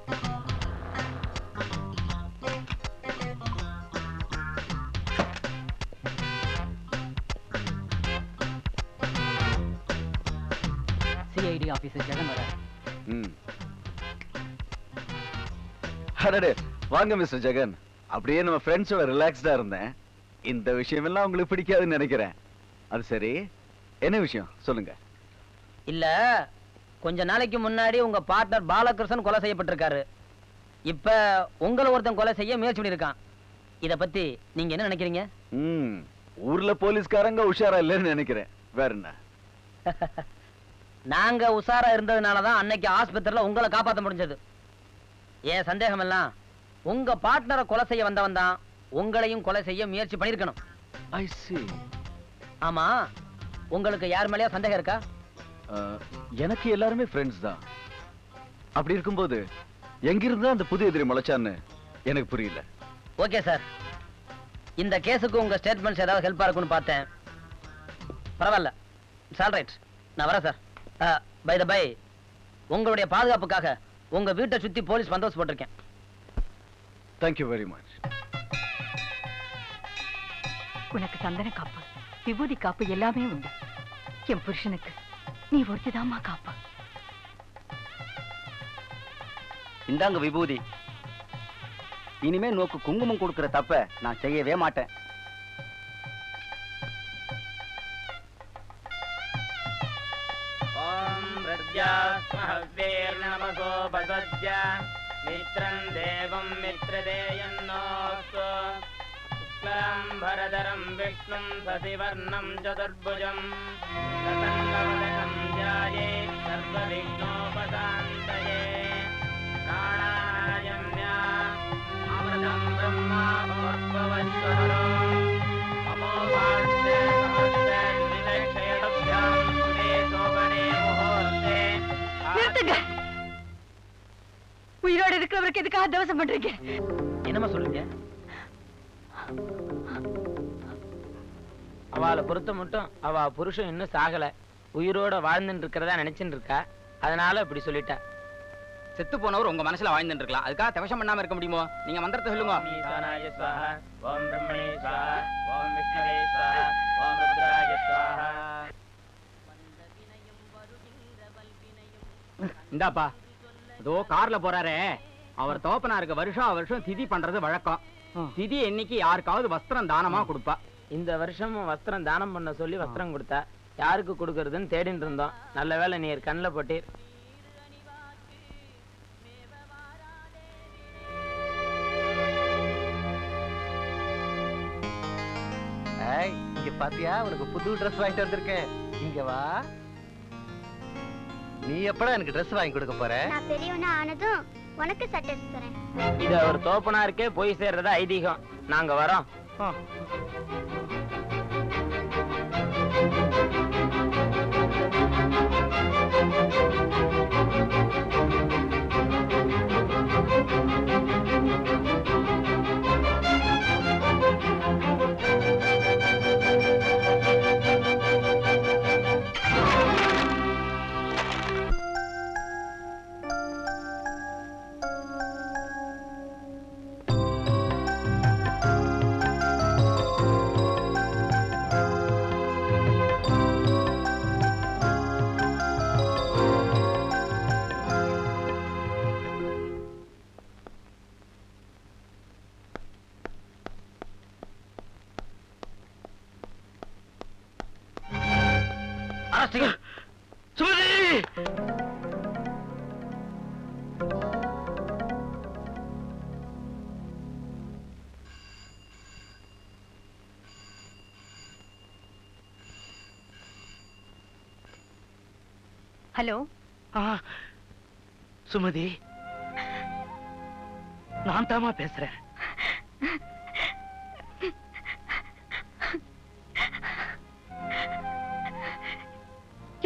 சிஐடி ஆபீசர் ஜெகன் வர ம். அடடே வாங்க மிஸ்டர் ஜெகன் அப்படியே நம்ம ஃப்ரெண்ட்ஸோட ரிலாக்ஸ்டா இருந்தேன் இந்த விஷயமெல்லாம் உங்களுக்கு பிடிக்காதுன்னு நினைக்கிறேன் அது சரி என்ன விஷயம் சொல்லுங்க இல்ல கொஞ்ச நாளைக்கு முன்னாடி உங்க பார்ட்னர் பாலகிருஷ்ணன் கொலை செய்யப்பட்டிருக்காரு இப்ப உங்களை ஒருத்தன் கொலை செய்ய முயற்சி பண்ணிருக்கான் இத பத்தி நீங்க என்ன நினைக்கிறீங்க ம் ஊர்ல போலீஸ்காரங்க உஷாரா இல்லைன்னு நினைக்கிறேன் வேற என்ன நாங்க உஷாரா இருந்ததுனால தான் அன்னைக்கு ஆஸ்பத்திரியில உங்களை காப்பாத்த முடிஞ்சது ஏன் சந்தேகம் எல்லாம் உங்க பார்ட்னரை கொலை செய்ய வந்தவன் தான் உங்களையும் கொலை செய்ய முயற்சி பண்ணிருக்கணும் ஐ see ஆமா உங்களுக்கு யார் மேலயா சந்தேகம் இருக்கா அஹ், எனக்கு எல்லாருமே ஃப்ரெண்ட்ஸ் தான் அப்படி இருக்கும்போது எங்கிருந்து அந்த புது எதிரி முளைச்சான்னு எனக்கு புரியல ஓகே சார் இந்த கேஸுக்கு உங்க ஸ்டேட்மெண்ட்ஸ் ஏதாவது ஹெல்ப்பா இருக்கும்னு பார்த்தேன் பரவாயில்ல சால் ரைட் நான் வரேன் சார் பை த பை உங்களுடைய பாதுகாப்புக்காக உங்க வீட்டை சுத்தி போலீஸ் பந்தோபஸ்து போட்டிருக்கேன் தேங்க்யூ வெரி மச் உனக்கு சந்தன காப்பு விபூதி காப்பு எல்லாமே உண்டு என் புருஷனுக்கு நீ ஒருத்திதாம்மா காப்பு இந்தாங்க விபூதி இனிமே நோக்கு குங்குமம் கொடுக்கிற தப்ப நான் செய்யவே மாட்டேன் ॐ प्रज्ञास्महव्येर्नमगोपसज्य मित्रम् देवम् मित्रदेयन्नोऽस्तु शुक्लाम्बरधरम् विष्णुम् शशिवर्णम् चतुर्भुजम् प्रसन्नवदनम् ध्याये सर्वविघ्नोपशान्तये प्राणायाम्या अमृतम् ब्रह्मा भवद्भवस्वरो अमोघास्ते समस्ते निलक्षयभ्याम् सुदे शोभने मुहूर्ते நிறுத்துங்க உயிரோடு இருக்கிறவருக்கு எதுக்காக தவசம் பண்றீங்க என்னம்மா சொல்லுங்க அவளை பொறுத்த மட்டும் அவ புருஷன் இன்னும் சாகல உயிரோட வாழ்ந்துட்டு இருக்கிறதா நினைச்சுட்டு இருக்கா அதனால இப்படி சொல்லிட்டா செத்து போனவர் உங்க மனசுல வாழ்ந்துட்டு இருக்கலாம் அதுக்காக தவசம் பண்ணாம இருக்க முடியுமோ நீங்க மந்திரத்தை சொல்லுங்க ஈசானாய ஸ்வாஹா ஓம் பிரம்மணே ஸ்வாஹா ஓம் விஷ்ணவே ஸ்வாஹா ஓம் ருத்ராய ஸ்வாஹா இந்தாப்பா இதோ கார்ல போறாரே அவர் தோப்பனாருக்கு வருஷம் வருஷம் திதி பண்றது வழக்கம் திதி என்னைக்கு யாருக்காவது வஸ்திரம் தானமா கொடுப்பா இந்த வருஷமும் வஸ்திரம் தானம் பண்ண சொல்லி வஸ்திரம் கொடுத்தா யாருக்கு கொடுக்கறதுன்னு தேடிட்டு இருந்தோம் நல்ல வேளை நீர் கண்ணில் போட்டீர் ஏய், இங்க பாத்தியா உனக்கு புது Dress வாங்கிட்டு வந்திருக்கேன் இங்க வா நீ எப்படா எனக்கு Dress வாங்கி கொடுக்க போற நான் பெரியவனா ஆனதும் உனக்கு சட்டை எடுத்து தரேன் இது அவர் தோப்பனாருக்கே போய் சேர்றதா ஐதீகம் நாங்க வரோம் சுமதி ஹலோ சுமதி நான் தாமா பேசுறேன்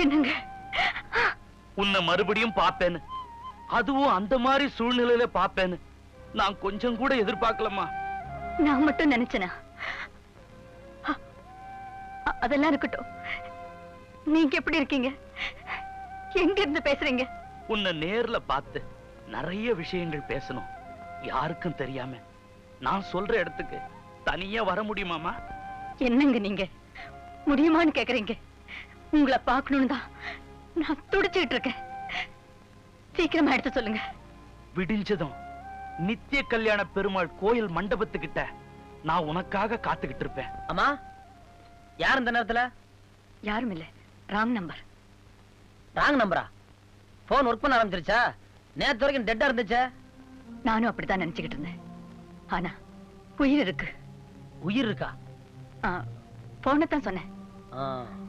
என்னங்க உன்னை மறுபடியும் பாப்பேன்னு அதுவும் அந்த மாதிரி சூழ்நிலையில பாப்பேன்னு நான் கொஞ்சம் கூட எதிர்பார்க்கலம்மா நான் மட்டும் நினைச்சேனா அ- அ- அதெல்லாம் இருக்கட்டும் நீங்க எப்படி இருக்கீங்க எங்க இருந்து பேசுறீங்க உன்னை நேர்ல பார்த்து நிறைய விஷயங்கள் பேசணும் யாருக்கும் தெரியாம நான் சொல்ற இடத்துக்கு தனியா வர முடியுமாமா என்னங்க நீங்க முடியுமான்னு கேக்குறீங்க உங்களை பார்க்கணும்னு தான் நான் துடிச்சுக்கிட்டு இருக்கேன் சீக்கிரமா எடுத்து சொல்லுங்க விடிஞ்சதும் நித்திய கல்யாண பெருமாள் கோயில் மண்டபத்துக்கிட்ட நான் உனக்காக காத்துக்கிட்டு இருப்பேன் அம்மா யார் இந்த நேரத்துல யாரும் இல்ல ராங் நம்பர் ராங் நம்பரா போன் ஒர்க் பண்ண ஆரம்பிச்சிருச்சா நேத்து வரைக்கும் டெட்டா இருந்துச்சே நானும் அப்படித்தான் நினைச்சுக்கிட்டு இருந்தேன் ஆனா உயிர் இருக்கு உயிர் இருக்கா போனை தான் சொன்னேன் ஆ.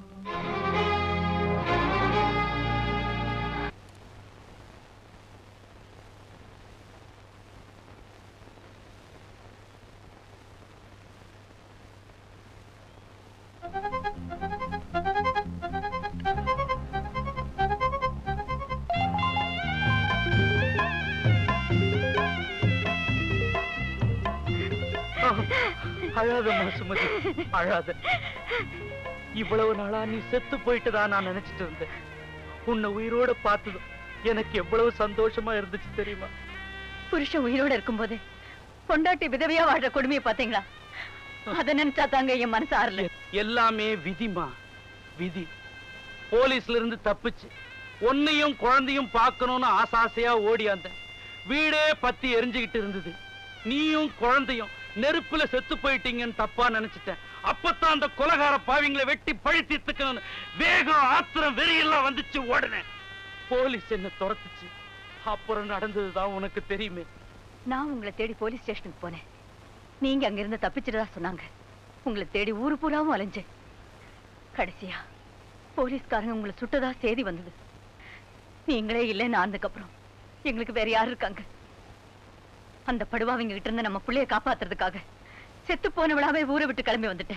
அழாதம்மா சுமதி அழாத இவ்வளவு நாளா நீ செத்து போயிட்டுதா நான் நினைச்சிட்டு இருந்தேன் உன்னை உயிரோட பார்த்ததும் எனக்கு எவ்வளவு சந்தோஷமா இருந்துச்சு தெரியுமா புருஷன் உயிரோட இருக்கும்போது பொண்டாட்டி விதவையா வாழ்ற கொடுமையை பாத்தீங்களா அத நினைச்சா தாங்க என் மனசு ஆறல எல்லாமே விதிமா விதி போலீஸ்ல இருந்து தப்பிச்சு உன்னையும் குழந்தையும் பார்க்கணும்னு ஆசாசையா ஓடியாந்த வீடே பத்தி எரிஞ்சுகிட்டு இருந்தது நீயும் குழந்தையும் நெருப்புல செத்து போயிட்டீங்கன்னு தப்பா நினைச்சிட்டேன் அப்பதான் அந்த கொலகார பாவிங்களை வெட்டி பழி தீர்த்துக்கணும்னு வேகம் ஆத்திரம் வெறியெல்லாம் வந்துச்சு ஓடுனேன் போலீஸ் என்ன துரத்துச்சு அப்புறம் நடந்ததுதான் உனக்கு தெரியுமே நான் உங்களை தேடி போலீஸ் ஸ்டேஷனுக்கு போனேன் நீங்க அங்க இருந்து தப்பிச்சிட்டதா சொன்னாங்க உங்களை தேடி ஊரு பூராவும் அலைஞ்சேன் கடைசியா போலீஸ்காரங்க உங்களை சுட்டதா செய்தி வந்தது நீங்களே இல்லைன்னு ஆனதுக்கு அப்புறம் எங்களுக்கு வேற யாரு இருக்காங்க அந்த படுவாவிங்க கிட்ட இருந்து நம்ம புள்ளைய காப்பாத்துறதுக்காக செத்து போனவளாவே ஊரை விட்டு கிளம்பி வந்துட்டேன்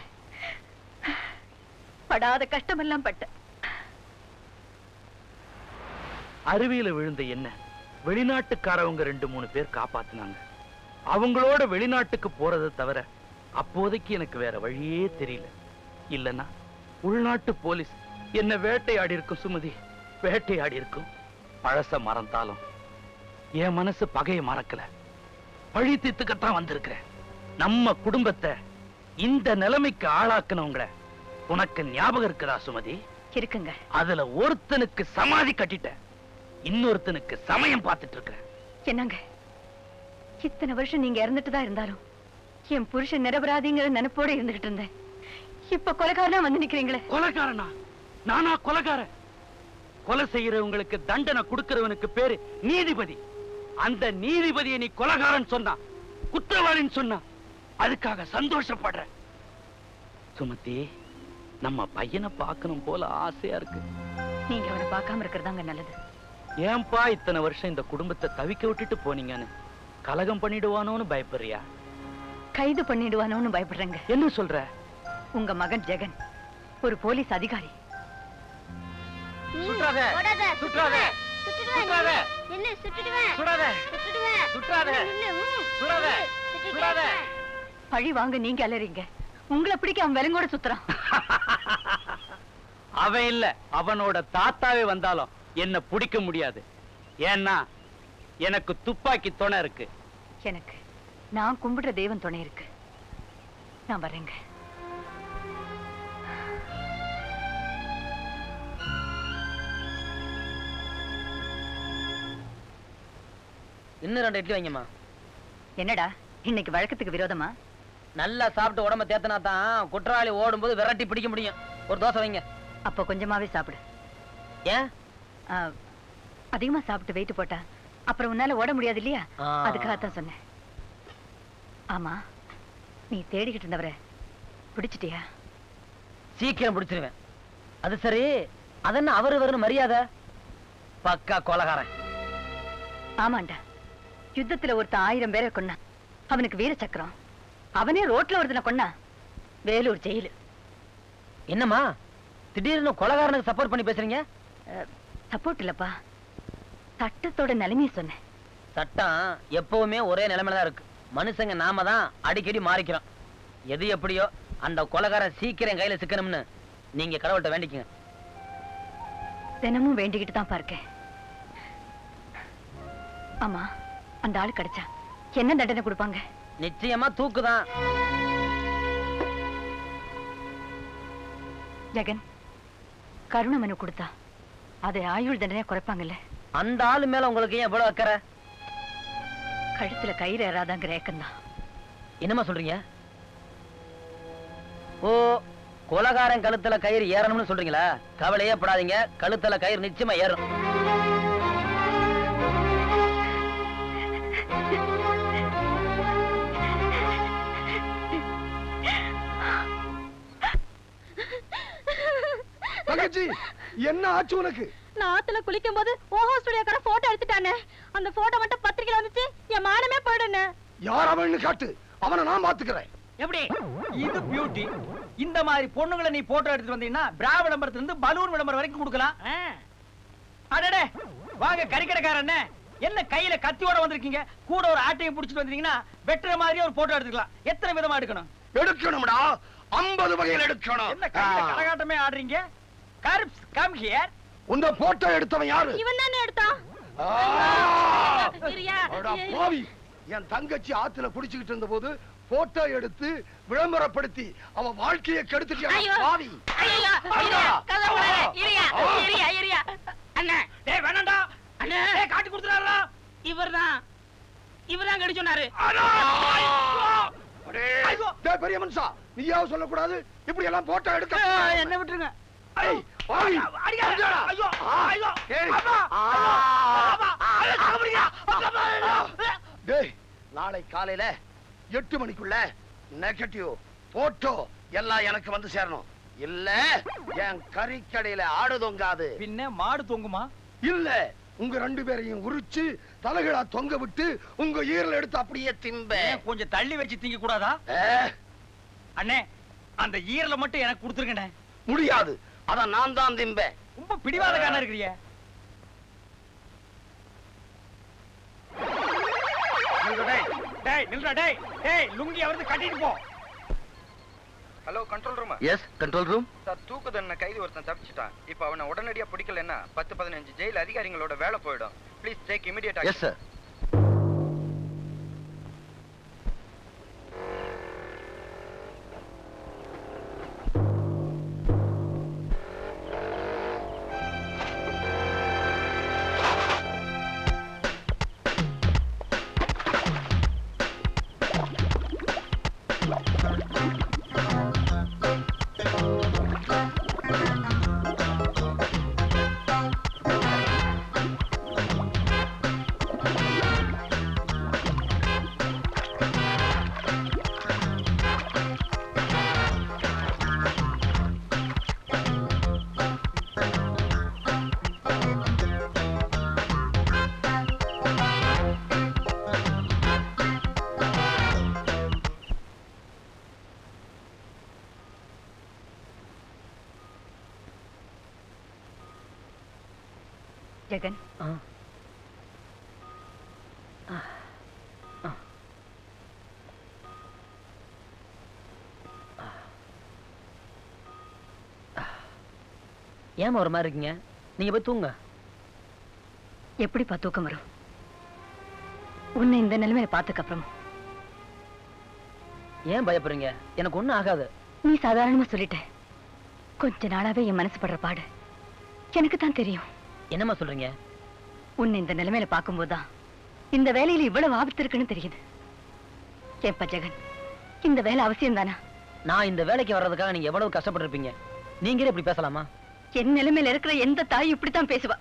படாத கஷ்டமெல்லாம் பட்டேன் அருவியில விழுந்த என்ன வெளிநாட்டுக்காரவங்க ரெண்டு மூணு பேர் காப்பாத்துனாங்க அவங்களோட வெளிநாட்டுக்கு போறதை தவிர அப்போதைக்கு எனக்கு வேற வழியே தெரியல இல்லனா உள்நாட்டு போலீஸ் என்ன வேட்டையாடி இருக்கும் சுமதி வேட்டையாடி இருக்கும் பழச மறந்தாலும் என் மனசு பகையை மறக்கல பழி தீர்த்துக்கத்தான் வந்திருக்கிறேன் நம்ம குடும்பத்தை இந்த நிலைமைக்கு ஆளாக்குனவங்கள உனக்கு ஞாபகம் இருக்குதா சுமதி இருக்குங்க அதுல ஒருத்தனுக்கு சமாதி கட்டிட்டேன் இன்னொருத்தனுக்கு சமயம் பார்த்துட்டு இருக்கிறேன் என்னங்க இத்தனை வருஷம் நீங்க இறந்துட்டு தான் இருந்தாலும் என் புருஷன் நிரபராதிங்கிற நினைப்போட இருந்துகிட்டு இருந்தேன் இப்ப கொலைகாரனா வந்து நிக்கிறீங்களே கொலைகாரனா நானா கொலைகாரன் கொலை செய்யறவங்களுக்கு தண்டனை கொடுக்கிறவனுக்கு பேரு நீதிபதி அந்த நீதிபதியை நீ கொலைகாரன் சொன்னா குற்றவாளின்னு சொன்னா அதுக்காக சந்தோஷப்படுற சுமதி நம்ம பையனை பார்க்கணும் போல ஆசையா இருக்கு நீங்க அவனை பார்க்காம இருக்கிறதாங்க நல்லது ஏன்பா இத்தனை வருஷம் இந்த குடும்பத்தை தவிக்க விட்டுட்டு போனீங்கன்னு கலகம் பண்ணிடுவானோன்னு பயப்படுறியா கைது பண்ணிடுவானோன்னு பயப்படுறேங்க என்ன சொல்ற உங்க மகன் ஜெகன் ஒரு போலீஸ் அதிகாரி சுற்றாத ஓடாத, சுற்றாத சுட்டுடுவேன் சுற்றாத நில்லு சுட்டுடுவேன் சுடாத சுட்டுடுவேன் சுற்றாத நில்லு, ம். சுடாத சுடாத பழி வாங்க நீங்க அலறீங்க உங்களை பிடிக்க அவன் விலங்கோட சுத்துறான் அவன் இல்ல அவனோட தாத்தாவே வந்தாலும் என்ன பிடிக்க முடியாது ஏன்னா எனக்கு துப்பாக்கி துணை இருக்கு எனக்கு நான் கும்பிடுற தெய்வம் துணை இருக்கு நான் வரேங்க இன்னும் ரெண்டு இட்லி வைங்கம்மா என்னடா இன்னைக்கு வழக்கத்துக்கு விரோதமா நல்லா சாப்பிட்டு உடம்ப தேத்தனா தான் குற்றவாளி ஓடும்போது விரட்டி பிடிக்க முடியும் ஒரு தோசை வைங்க அப்ப கொஞ்சமாவே சாப்பிடு ஏன் ஆ, அதிகமா சாப்பிட்டு வெயிட் போட்டா அப்புறம் உன்னால ஓட முடியாது இல்லையா ஆ. அதுக்காகத்தான் சொன்னேன் ஆமா நீ தேடிக்கிட்டு இருந்தவரை பிடிச்சிட்டியா சீக்கிரம் பிடிச்சிருவேன் அது சரி அதென்ன அவரு வருன்னு மரியாதை பக்கா கொலகாரன் ஆமாண்டா யுத்தத்துல ஒருத்தன் ஆயிரம் பேரை கொன்னான் அவனுக்கு வீர சக்கரம் அவனே ரோட்ல ஒருத்தனை கொன்னா வேலூர் ஜெயிலு என்னம்மா திடீர்னு கொலகாரனுக்கு சப்போர்ட் பண்ணி பேசுறீங்க சப்போர்ட் இல்லப்பா சட்டத்தோட நிலைமையை சொன்னேன் சட்டம் எப்பவுமே ஒரே நிலைமையில தான் இருக்கு மனுஷங்க நாம தான் அடிக்கடி மாறிக்கிறோம் எது எப்படியோ அந்த கொலகாரன் சீக்கிரம் என் கையில சிக்கணும்னு நீங்க கடவுள்கிட்ட வேண்டிக்கங்க தினமும் வேண்டிக்கிட்டு தான் பார்க்கேன் ஆமா அந்த ஆள் கிடைச்சா என்ன தண்டனை கொடுப்பாங்க நிச்சயமா தூக்குதான் ஜெகன் கருணை மனு கொடுத்தா அதை ஆயுள் தண்டனை குறைப்பாங்கல்ல அந்த ஆளு மேல உங்களுக்கு ஏன் எவ்வளவு அக்கறை கழுத்துல கயிறு ஏறாதாங்கிற ஏக்கம்தான் என்னம்மா சொல்றீங்க ஓ கொலகாரன் கழுத்துல கயிறு ஏறணும்னு சொல்றீங்களா கவலையே படாதீங்க கழுத்துல கயிறு நிச்சயமா ஏறும் தங்கச்சி என்ன ஆச்சு உனக்கு நான் ஆத்துல குளிக்கும் போது ஓஹோ ஸ்டுடியோ கடை போட்டோ எடுத்துட்டானே அந்த போட்டோ மட்டும் பத்திரிக்கையில வந்துச்சு என் மானமே போயிடுனே யார் அவன்னு காட்டு அவனை நான் பாத்துக்கிறேன் எப்படி இது பியூட்டி இந்த மாதிரி பொண்ணுங்களை நீ போட்டோ எடுத்துட்டு வந்தீங்கன்னா பிரா விளம்பரத்துல இருந்து பலூன் விளம்பரம் வரைக்கும் கொடுக்கலாம் அடடே வாங்க கறிக்கடைக்காரண்ணே என்ன கையில கத்தியோட வந்திருக்கீங்க கூட ஒரு ஆட்டையும் புடிச்சிட்டு வந்தீங்கன்னா வெட்டுற மாதிரியே ஒரு போட்டோ எடுத்துக்கலாம் எத்தனை விதமா எடுக்கணும் எடுக்கணும்டா ஐம்பது வகையில் எடுக்கணும் என்ன கையில கரகாட்டமே ஆடுறீங்க கர்ப்ஸ் கம் ஹியர் உந்த போட்டோ எடுத்தவன் யாரு இவன் தானே எடுத்தான் ஆ! இரியா, அடா இரியா. பாவி என் தங்கச்சி ஆத்துல குடிச்சுக்கிட்டு இருந்த போது போட்டோ எடுத்து விளம்பரப்படுத்தி அவ வாழ்க்கையை கெடுத்துட்டியா ஐயோ. பாவி ஐயோ, இரியா, கதை விடாத. இரியா, இரியா, இரியா. அண்ணே. டேய் வேணாம்டா அண்ணே. டேய் காட்டி கொடுத்துறாரா இவர்தான் இவர்தான் கடி சொன்னாரு டேய் பெரிய மனுஷா நீயாவது சொல்லக்கூடாது இப்படி எல்லாம் போட்டோ எடுக்க என்ன விட்டுருங்க ஐய், பாவி. அடிக்காத. ஐயோ, ஐயோ. ஏய். அம்மா, ஆ. அம்மா, ஐயோ, சாப்பிடுங்க. அம்மா. டேய் நாளை காலையில எட்டு மணிக்குள்ள நெகட்டிவ் போட்டோ எல்லாம் எனக்கு வந்து சேரணும் இல்ல என் கறிக்கடையில ஆடு தொங்காது பின்ன மாடு தொங்குமா இல்ல உங்க ரெண்டு பேரையும் உரிச்சு தலைகளா தொங்க விட்டு உங்க ஈரல் எடுத்து அப்படியே திம்ப ஏன் கொஞ்சம் தள்ளி வச்சு திங்க கூடாதா அண்ணே அந்த ஈரல மட்டும் எனக்கு கொடுத்துருங்கண்ணே முடியாது அத நான் தான் திம்பேன் ரொம்ப பிடிவாதக்காரனா இருக்கிறிய டேய் நில்றா டேய் டேய் லுங்கி அவரது கட்டிட்டு போ ஹலோ கண்ட்ரோல் ரூமா எஸ் கண்ட்ரோல் ரூம் சார் தூக்கு தண்டனை கைதி ஒருத்தன் தப்பிச்சிட்டான் இப்போ அவனை உடனடியா பிடிக்கலன்னா பத்து பதினஞ்சு ஜெயில் அதிகாரிகளோட வேலை போயிடும் please take immediate yes sir Jagan ஏமா ஒரு மாதிரி இருக்கீங்க நீங்க போய் தூங்க எப்படிப்பா தூக்கம் வரும் உன்னை இந்த நிலைமையில பார்த்ததுக்கு அப்புறம் ஏன் பயப்படுறீங்க எனக்கு ஒண்ணும் ஆகாது நீ சாதாரணமா சொல்லிட்ட கொஞ்ச நாளாவே என் மனசு படுற பாடு எனக்கு தான் தெரியும் என்னம்மா சொல்றீங்க உன்னை இந்த நிலைமையில பார்க்கும்போதுதான் இந்த வேலையில இவ்வளவு ஆபத்து இருக்குன்னு தெரியுது ஏப்பா ஜெகன் இந்த வேலை அவசியம் தானா நான் இந்த வேலைக்கு வர்றதுக்காக நீங்க எவ்வளவு கஷ்டப்பட்டிருப்பீங்க நீங்களே இப்படி பேசலாமா என் நிலைமையில இருக்கிற எந்த தாய் இப்படித்தான் பேசுவா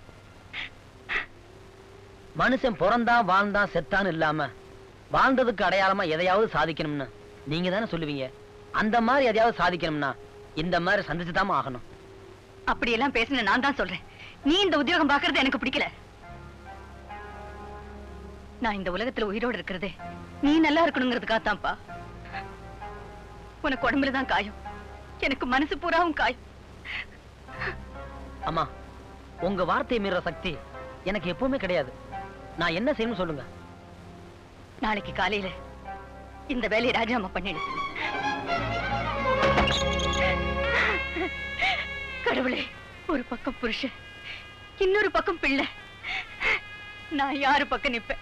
மனுஷன் பிறந்தான் வாழ்ந்தான் செத்தான்னு இல்லாம வாழ்ந்ததுக்கு அடையாளமா எதையாவது சாதிக்கணும்னு நீங்க தானே சொல்லுவீங்க அந்த மாதிரி எதையாவது சாதிக்கணும்னா இந்த மாதிரி சந்திச்சுதாம்மா ஆகணும் அப்படியெல்லாம் பேசின நான் தான் சொல்றேன் நீ இந்த உத்தியோகம் பார்க்கறது எனக்கு பிடிக்கல நான் இந்த உலகத்துல உயிரோடு இருக்கிறதே நீ நல்லா இருக்கணுங்கிறதுக்காகத்தான்ப்பா உனக்கு உடம்புல தான் காயம் எனக்கு மனசு பூராவும் காயம் அம்மா உங்க வார்த்தை மீற சக்தி எனக்கு எப்பவுமே கிடையாது நான் என்ன செய்யணும் சொல்லுங்க நாளைக்கு காலையில இந்த வேலையை ராஜினாமா பண்ணிடு கடவுளே ஒரு பக்கம் புருஷன் இன்னொரு பக்கம் பிள்ளை நான் யாரு பக்கம் நிப்பேன்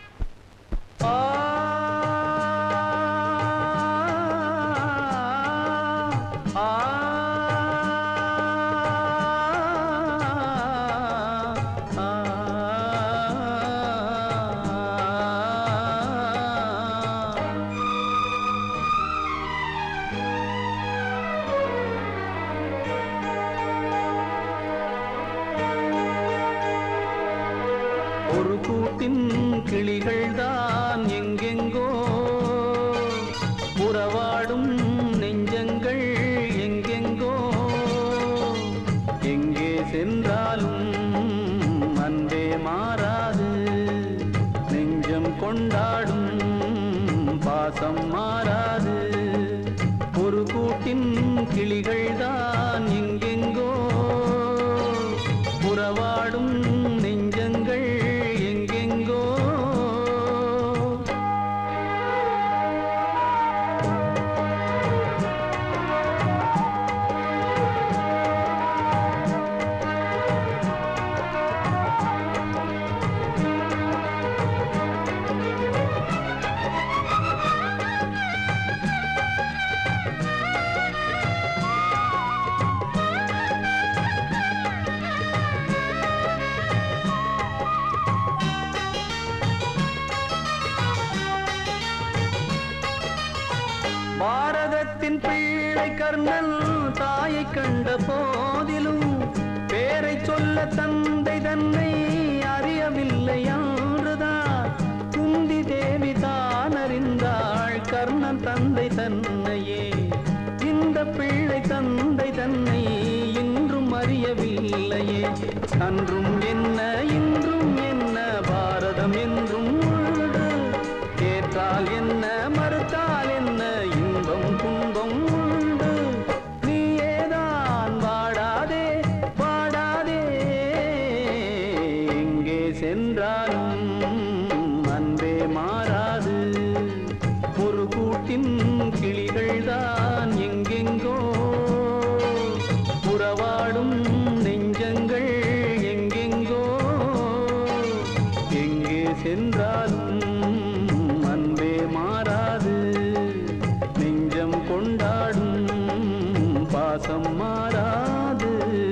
ஒரு கூட்டின் கிளிகள் தான் எங்கெங்கோ உறவாடும் நெஞ்சங்கள் எங்கெங்கோ எங்கே சென்றாலும் அன்பே மாறாது நெஞ்சம் கொண்டாடும் பாசம் மாறாது ஒரு கூட்டின் கிளிகள் தான் எங்கெங்கோ உறவாடும் நெஞ்சங்கள் எங்கெங்கோ பாரதத்தின் பிள்ளை கர்ணன் தாயை கண்ட போதிலும் பேரை சொல்ல தந்தை தன்னை அறியவில்லை என்றுதான் குந்தி தேவி தான் அறிந்தாள் கர்ணன் தந்தை தன்னையே இந்த பிள்ளை தந்தை தன்னை இன்றும் அறியவில்லையே அன்றும் என்ன இன்றும் என்ன பாரதம் என்றும் உள்ளது கேட்டால் என்ன மறுத்தால் என்ன இன்பம் துன்பம் உண்டு நீயேதான் வாடாதே வாடாதே எங்கே சென்றாலும் அன்பே மாறாது ஒரு கூட்டின் கிளிகள் தான் எங்கெங்கோ உறவாடும் நெஞ்சங்கள் எங்கெங்கோ எங்கே சென்றாலும் அன்பே மாறாது நெஞ்சம் கொண்டாடும் பாசம் மாறாது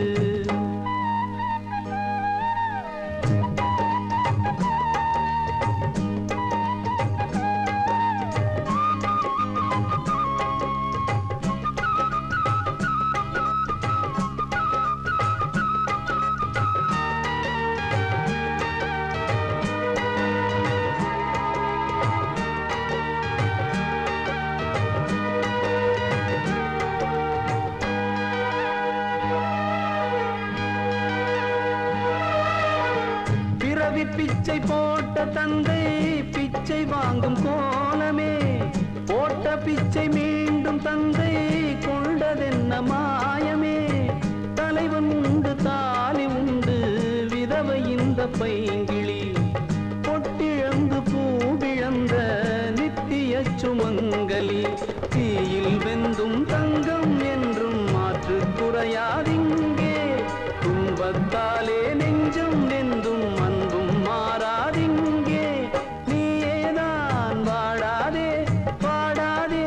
பிறவி பிச்சை போட்ட தந்தை பிச்சை வாங்கும் கோலமே போட்ட பிச்சை மீண்டும் தந்தை கொண்டதென்ன மாயமே தலைவன் உண்டு தாலி உண்டு விதவை இந்த பைங்கிளி பொட்டிழந்து பூவிழந்த நித்திய சுமங்கலி தீயில் வெந்தும் தங்கம் என்றும் மாற்று குறையாதிங்கே துன்பத்தாலே நெஞ்சம் நெந்தும் அன்பும் மாறாதிங்கே நீயேதான் வாடாதே வாடாதே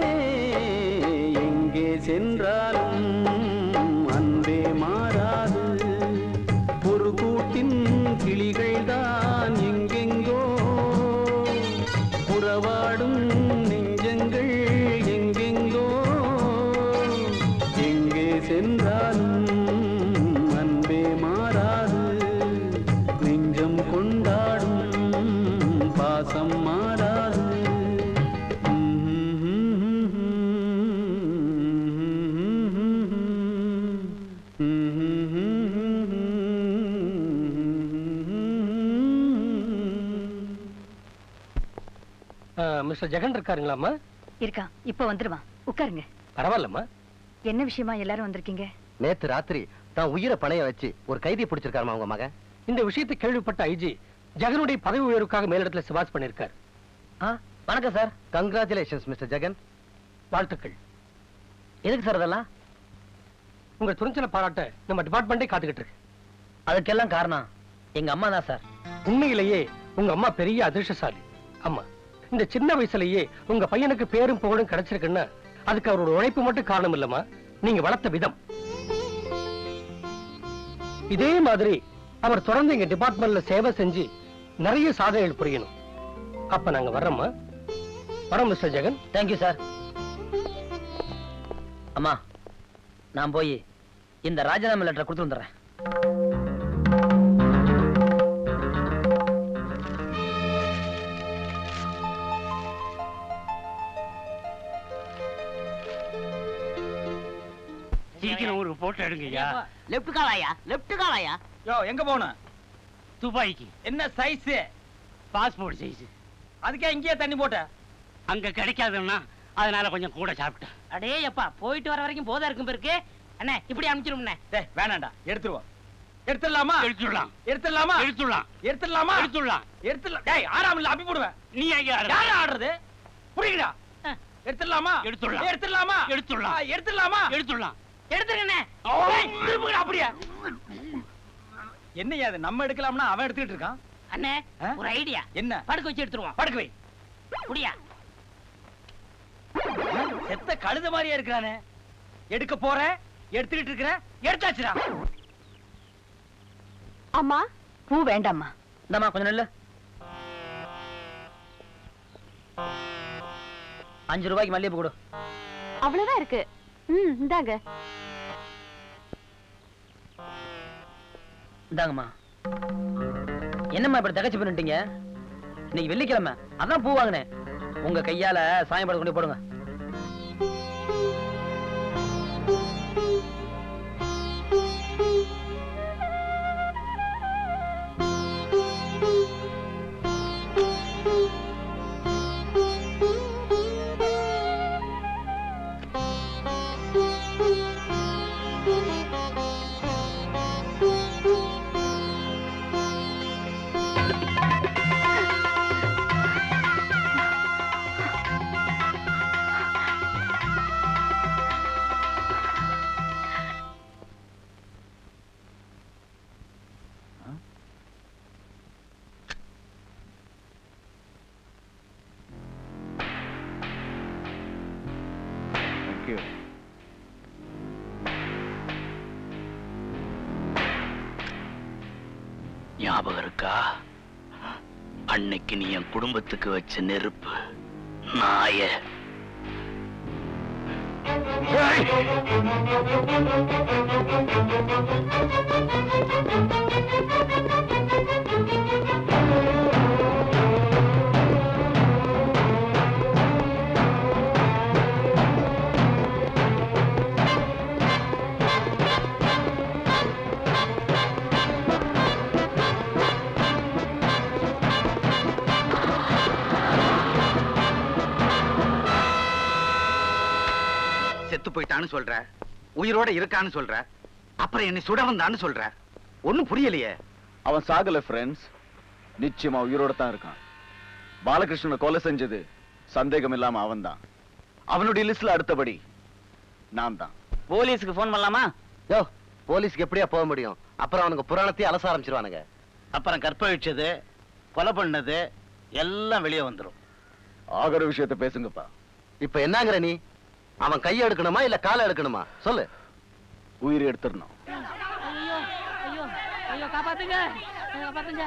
எங்கே சென்றாலும் அன்பே மாறாது ஒரு கூட்டின் கிளிகள் தான் எங்கெங்கோ உறவாடும் நெஞ்சங்கள் எங்கெங்கோ எங்கே சென்றாலும் அன்பே மாறாது நெஞ்சம் கொண்டாடும் பாசம் மாறாது மிஸ்டர் ஜெகன் இருக்காருங்களாம்மா இருக்கான் இப்ப வந்துருவான் உட்காருங்க பரவாயில்லம்மா என்ன விஷயமா எல்லாரும் வந்திருக்கீங்க நேத்து ராத்திரி தான் உயிரை பணைய வச்சு ஒரு கைதியை பிடிச்சிருக்காருமா உங்க மகன் இந்த விஷயத்தை கேள்விப்பட்ட ஐஜி ஜெகனுடைய பதவி உயர்வுக்காக மேலிடத்துல சிபாரிசு பண்ணிருக்காரு வணக்கம் சார் கங்க்ராச்சுலேஷன்ஸ் மிஸ்டர் ஜெகன் வாழ்த்துக்கள் எதுக்கு சார் அதெல்லாம் உங்க துணிச்சலை பாராட்ட நம்ம டிபார்ட்மெண்டே காத்துக்கிட்டு இருக்கு அதுக்கெல்லாம் காரணம் எங்க அம்மா தான் சார் உண்மையிலேயே உங்க அம்மா பெரிய அதிர்ஷ்டசாலி அம்மா இந்த சின்ன வயசுலயே உங்க பையனுக்கு பேரும் புகழும் கிடைச்சிருக்குன்னா அதுக்கு அவரோட உழைப்பு மட்டும் காரணம் இல்லம்மா நீங்க வளர்த்த விதம் இதே மாதிரி அவர் தொடர்ந்து எங்க டிபார்ட்மெண்ட்ல சேவை செஞ்சு நிறைய சாதனைகள் புரியணும் அப்ப நாங்க வர்றோம்மா வரோம் மிஸ்டர் ஜெகன் தேங்க்யூ சார் அம்மா நான் போய் இந்த ராஜினாமா லெட்டரை கொடுத்து வந்துடுறேன் சீக்கிரம் ஒரு போட்டோ எடுங்கய்யா லெஃப்ட் காலாயா லெஃப்ட் காலாயா யோ எங்க போகணும் துபாய்க்கு என்ன சைஸ் பாஸ்போர்ட் சைஸ் அதுக்கே இங்கேயே தண்ணி போட்ட அங்க கிடைக்காதுன்னா அதனால கொஞ்சம் கூட சாப்பிட்டேன் அடே அப்பா போயிட்டு வர வரைக்கும் போதா இருக்கும் பிறகு அண்ணே இப்படி அனுப்பிச்சிரும்ண்ணே டேய் வேணாண்டா எடுத்துருவோம் எடுத்துடலாமா எடுத்துடலாம் எடுத்துடலாமா எடுத்துடலாம் எடுத்துடலாமா எடுத்துடலாம் எடுத்துடலாம் டேய் ஆறாம் இல்ல அப்பி போடுவேன் நீ எங்க ஆடுற? யார் ஆடுறது புரியுதா எடுத்துடலாமா எடுத்துடலாம். எடுத்துடலாமா எடுத்துடலாம். ஆ, எடுத்துடலாமா எடுத்துடலாம் எடுத்துருங்கண்ணே ஏய், திரும்புங்கடா அப்படியே என்னையா அது நம்ம எடுக்கலாம்னா அவன் எடுத்துக்கிட்டு இருக்கான் அண்ணே ஆ? ஒரு ஐடியா என்ன படுக்க வச்சு எடுத்துருவோம் படுக்க வை முடியா செத்த கழுத மாதிரியே இருக்கிறானே எடுக்க போற எடுத்துக்கிட்டு இருக்கிற எடுத்தாச்சுடா அம்மா பூ வேண்டாம்மா இந்தாம்மா கொஞ்சம் நெல்லு அஞ்சு ரூபாய்க்கு மல்லிகைப்பூ கொடு அவ்வளவுதான் இருக்கு ம் இந்தாங்க இந்தாங்கம்மா என்னம்மா இப்படி தகச்சு பண்ணிட்டீங்க இன்னைக்கு வெள்ளிக்கிழமை அதான் பூ வாங்கினேன் உங்க கையால சாயம் படம் கொண்டு போய் போடுங்க தேங்க்யூ ஞாபகம் இருக்கா அன்னைக்கு நீ என் குடும்பத்துக்கு வச்ச நெருப்பு நாய செத்து போயிட்டான்னு சொல்ற உயிரோட இருக்கான்னு சொல்ற அப்புறம் என்னை சுட வந்தான்னு சொல்ற ஒண்ணும் புரியலையே அவன் சாகல ஃப்ரெண்ட்ஸ் நிச்சயமா உயிரோட தான் இருக்கான் பாலகிருஷ்ணனை கொலை செஞ்சது சந்தேகம் இல்லாம அவன்தான் அவனுடைய லிஸ்ட்ல அடுத்தபடி நான் தான் போலீஸுக்கு போன் பண்ணலாமா யோ போலீஸ்க்கு எப்படியா போக முடியும் அப்புறம் அவனுக்கு புராணத்தையே அலச ஆரம்பிச்சிருவானுங்க அப்புறம் கற்பழிச்சது கொலை பண்ணது எல்லாம் வெளியே வந்துரும் ஆகிற விஷயத்த பேசுங்கப்பா இப்ப என்னங்கிற நீ அவன் கையை எடுக்கணுமா இல்ல காலை எடுக்கணுமா சொல்லு உயிர் எடுத்துடணும் ஐயோ ஐயோ ஐயோ காப்பாத்துங்க காப்பாத்துங்க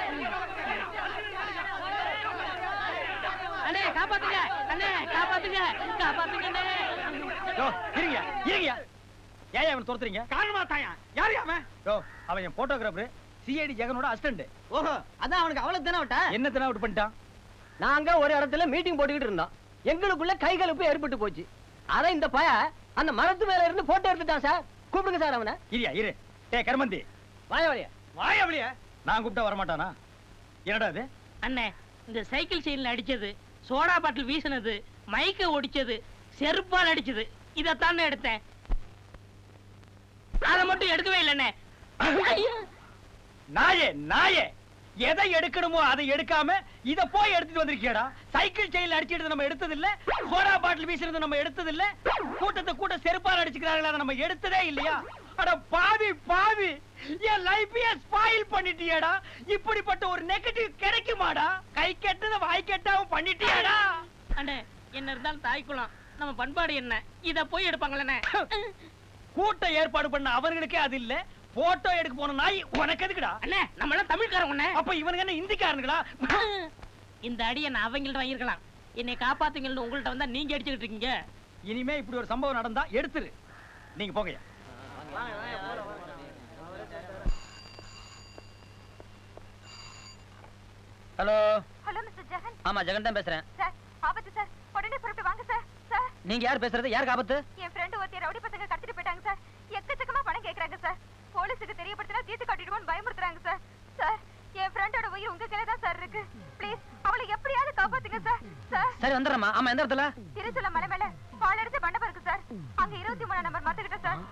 அண்ணே காப்பாத்துங்க அண்ணே காப்பாத்துங்க காப்பாத்துங்க அண்ணே யோ இருங்க இருங்க ஏன் அவன் துரத்துறீங்க காரணமா தாயா யாரு அவன் யோ அவன் என் போட்டோகிராஃபர் சிஐடி ஜெகனோட அசிஸ்டன்ட் ஓஹோ அதான் அவனுக்கு அவ்வளவு தானே விட்டா என்ன தானே அவுட் பண்ணிட்டான் நாங்க ஒரு இடத்துல மீட்டிங் போட்டுக்கிட்டு இருந்தோம் எங்களுக்குள்ள கைகலப்பு ஏற்பட்டு போச்சு அத இந்த பய அந்த மரத்து மேல இருந்து போட்டோ எடுத்துட்டான் சார் கூப்பிடுங்க சார் அவனை இரியா இரு டேய் கர்மந்தி வாய வழியா வாய வழியா நான் கூப்பிட்டா வரமாட்டானா என்னடா இது அண்ணே இந்த சைக்கிள் செயின்ல அடிச்சது சோடா பாட்டில் வீசினது மைக்க ஒடிச்சது செருப்பால் அடிச்சது இதைத்தானே எடுத்தேன் அதை மட்டும் எதுவும் எடுக்கவே இல்லைண்ணே ஐயோ நாயே நாயே எதை எடுக்கணுமோ அதை எடுக்காம இத போய் எடுத்துட்டு வந்திருக்கியடா சைக்கிள் செயின் அடிச்சிட்டு நம்ம எடுத்தது இல்ல சோடா பாட்டில் வீசுறது நம்ம எடுத்தது இல்ல கூட்டத்தை கூட்ட செருப்பால் அடிச்சுக்கிறாங்களே அதை நம்ம எடுத்ததே இல்லையா அட பாவி பாவி என் லைஃபையே ஸ்பாயில் பண்ணிட்டியேடா இப்படிப்பட்ட ஒரு நெகட்டிவ் கிடைக்குமாடா கை கெட்டத வாய் கெட்டாவும் பண்ணிட்டியாடா அண்ணே என்ன இருந்தாலும் தாய்க்குளம் நம்ம பண்பாடு என்ன இத போய் எடுப்பாங்களே கூட்ட ஏற்பாடு பண்ண அவர்களுக்கே அது இல்ல போட்டோ எடுக்க போன நாய் உனக்கு எதுக்குடா அண்ணே நம்ம எல்லாம் தமிழ்காரங்க அப்ப இவனுக்கு என்ன இந்திக்காரனுங்களா இந்த அடியை நான் அவங்கள்ட்ட வாங்கியிருக்கலாம் என்னை காப்பாத்துங்கள்னு உங்கள்ட்ட வந்தா நீங்க அடிச்சுக்கிட்டு இருக்கீங்க இனிமே இப்படி ஒரு சம்பவம் நடந்தா எடுத்துரு நீங்க போங்க ஹலோ ஹலோ மிஸ்டர் ஜெகன் ஆமா ஜெகன் தான் பேசுறேன் சார் ஆபத்து சார் உடனே புறப்பட்டு வாங்க சார் சார் நீங்க யார் பேசுறது யாருக்கு ஆபத்து என் ஃப்ரெண்ட் ஒருத்தர் ரவுடி பசங்க கடத்திட்டு போயிட்டாங்க சார் எக்கச்சக்கமா பணம் கேக்குறாங்க சார் போலீஸுக்கு தெரியப்படுத்தினா தீர்த்து காட்டிடுவோம்னு பயமுறுத்துறாங்க சார் சார் என் ஃப்ரெண்டோட உயிர் உங்க கையில தான் சார் இருக்கு ப்ளீஸ் அவளை எப்படியாவது காப்பாத்துங்க சார் சார் சரி வந்துடுறேம்மா ஆமா எந்த இடத்துல திருச்சுல மலை மேல பால் எடுத்து மண்டபம் இருக்கு சார் அங்க இருபத்தி மூணு நம்பர் மத்துக்கிட்ட சார்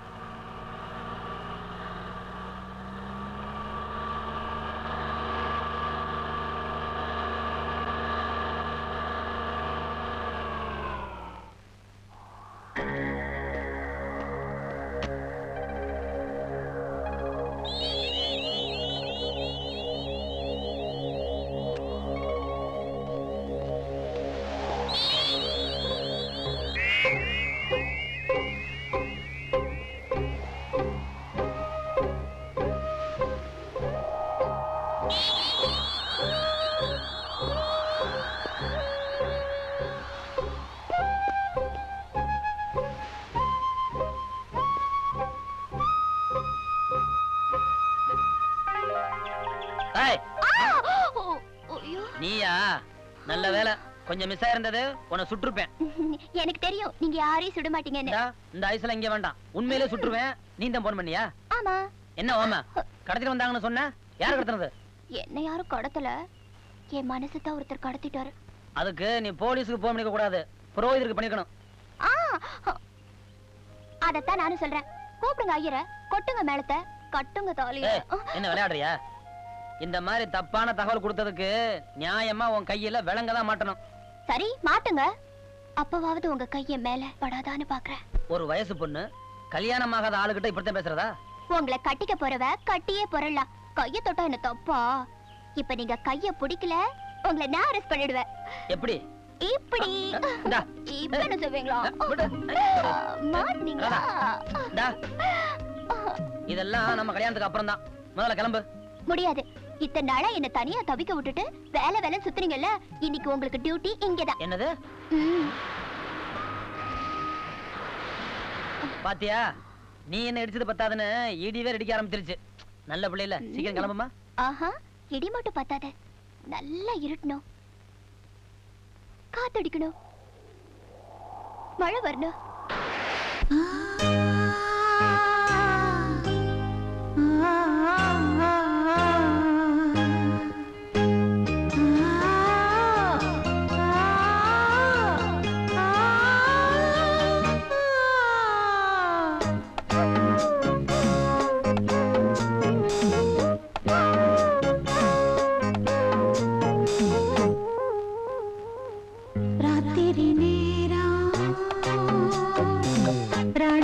ஏய் ஐயோ நீயா நல்ல வேலை கொஞ்சம் மிஸ் ஆயிருந்தது உன்னை சுட்டிருப்பேன் எனக்கு தெரியும் நீங்க யாரையும் சுட மாட்டீங்கன்னு இந்தா, இந்த ஐஸ்ல இங்க வேண்டாம் உண்மையிலே சுட்டுருவேன் நீ தான் போன் பண்ணியா ஆமா என்ன ஓமா கடத்திட்டு வந்தாங்கன்னு சொன்ன யார் கடத்தினது என்ன யாரும் கடத்தல என் மனசு தான் ஒருத்தர் கடத்திட்டாரு அதுக்கு நீ போலீஸுக்கு போன் பண்ணிக்க கூடாது புரோகிதருக்கு பண்ணிருக்கணும் ஆ அதத்தான் நானும் சொல்றேன் கூப்பிடுங்க ஐயர கொட்டுங்க மேளத்தை கட்டுங்க தாலிய ஏய், என்ன விளையாடுறியா இந்த மாதிரி தப்பான தகவல் கொடுத்ததுக்கு நியாயமா உன் கையில விலங்க தான் மாட்டணும் சரி மாட்டுங்க அப்பவாவது உங்க கைய மேல படாதான்னு பாக்குறேன் ஒரு வயசு பொண்ணு கல்யாணமாகாத ஆளுகிட்ட இப்படித்தான் பேசுறதா உங்களை கட்டிக்க போறவ கட்டியே பொறலாம் கைய தொட்டா என்ன தப்பா இப்ப நீங்க கைய பிடிக்கல உங்களை நான் அரெஸ்ட் பண்ணிடுவேன் எப்படி இப்படி இந்தா. இப்ப என்ன செய்வீங்களா மாட்டீங்களா டா. இதெல்லாம் நம்ம கல்யாணத்துக்கு அப்புறம் தான் முதல்ல கிளம்பு முடியாது இத்தனை நாளா என்ன தனியா தவிக்க விட்டுட்டு வேலை வேலை சுத்துறீங்கல்ல இன்னைக்கு உங்களுக்கு டியூட்டி இங்கதான் என்னது ம். பாத்தியா நீ என்ன இடிச்சது பத்தாதுன்னு இடிவே அடிக்க ஆரம்பிச்சிருச்சு நல்ல பிள்ளைல சீக்கிரம் கிளம்புமா ஆஹா இடி மட்டும் பத்தாத நல்லா இருட்டணும் காத்தடிக்கணும் மழை வரணும் ராத்திரி நேரம் பிராண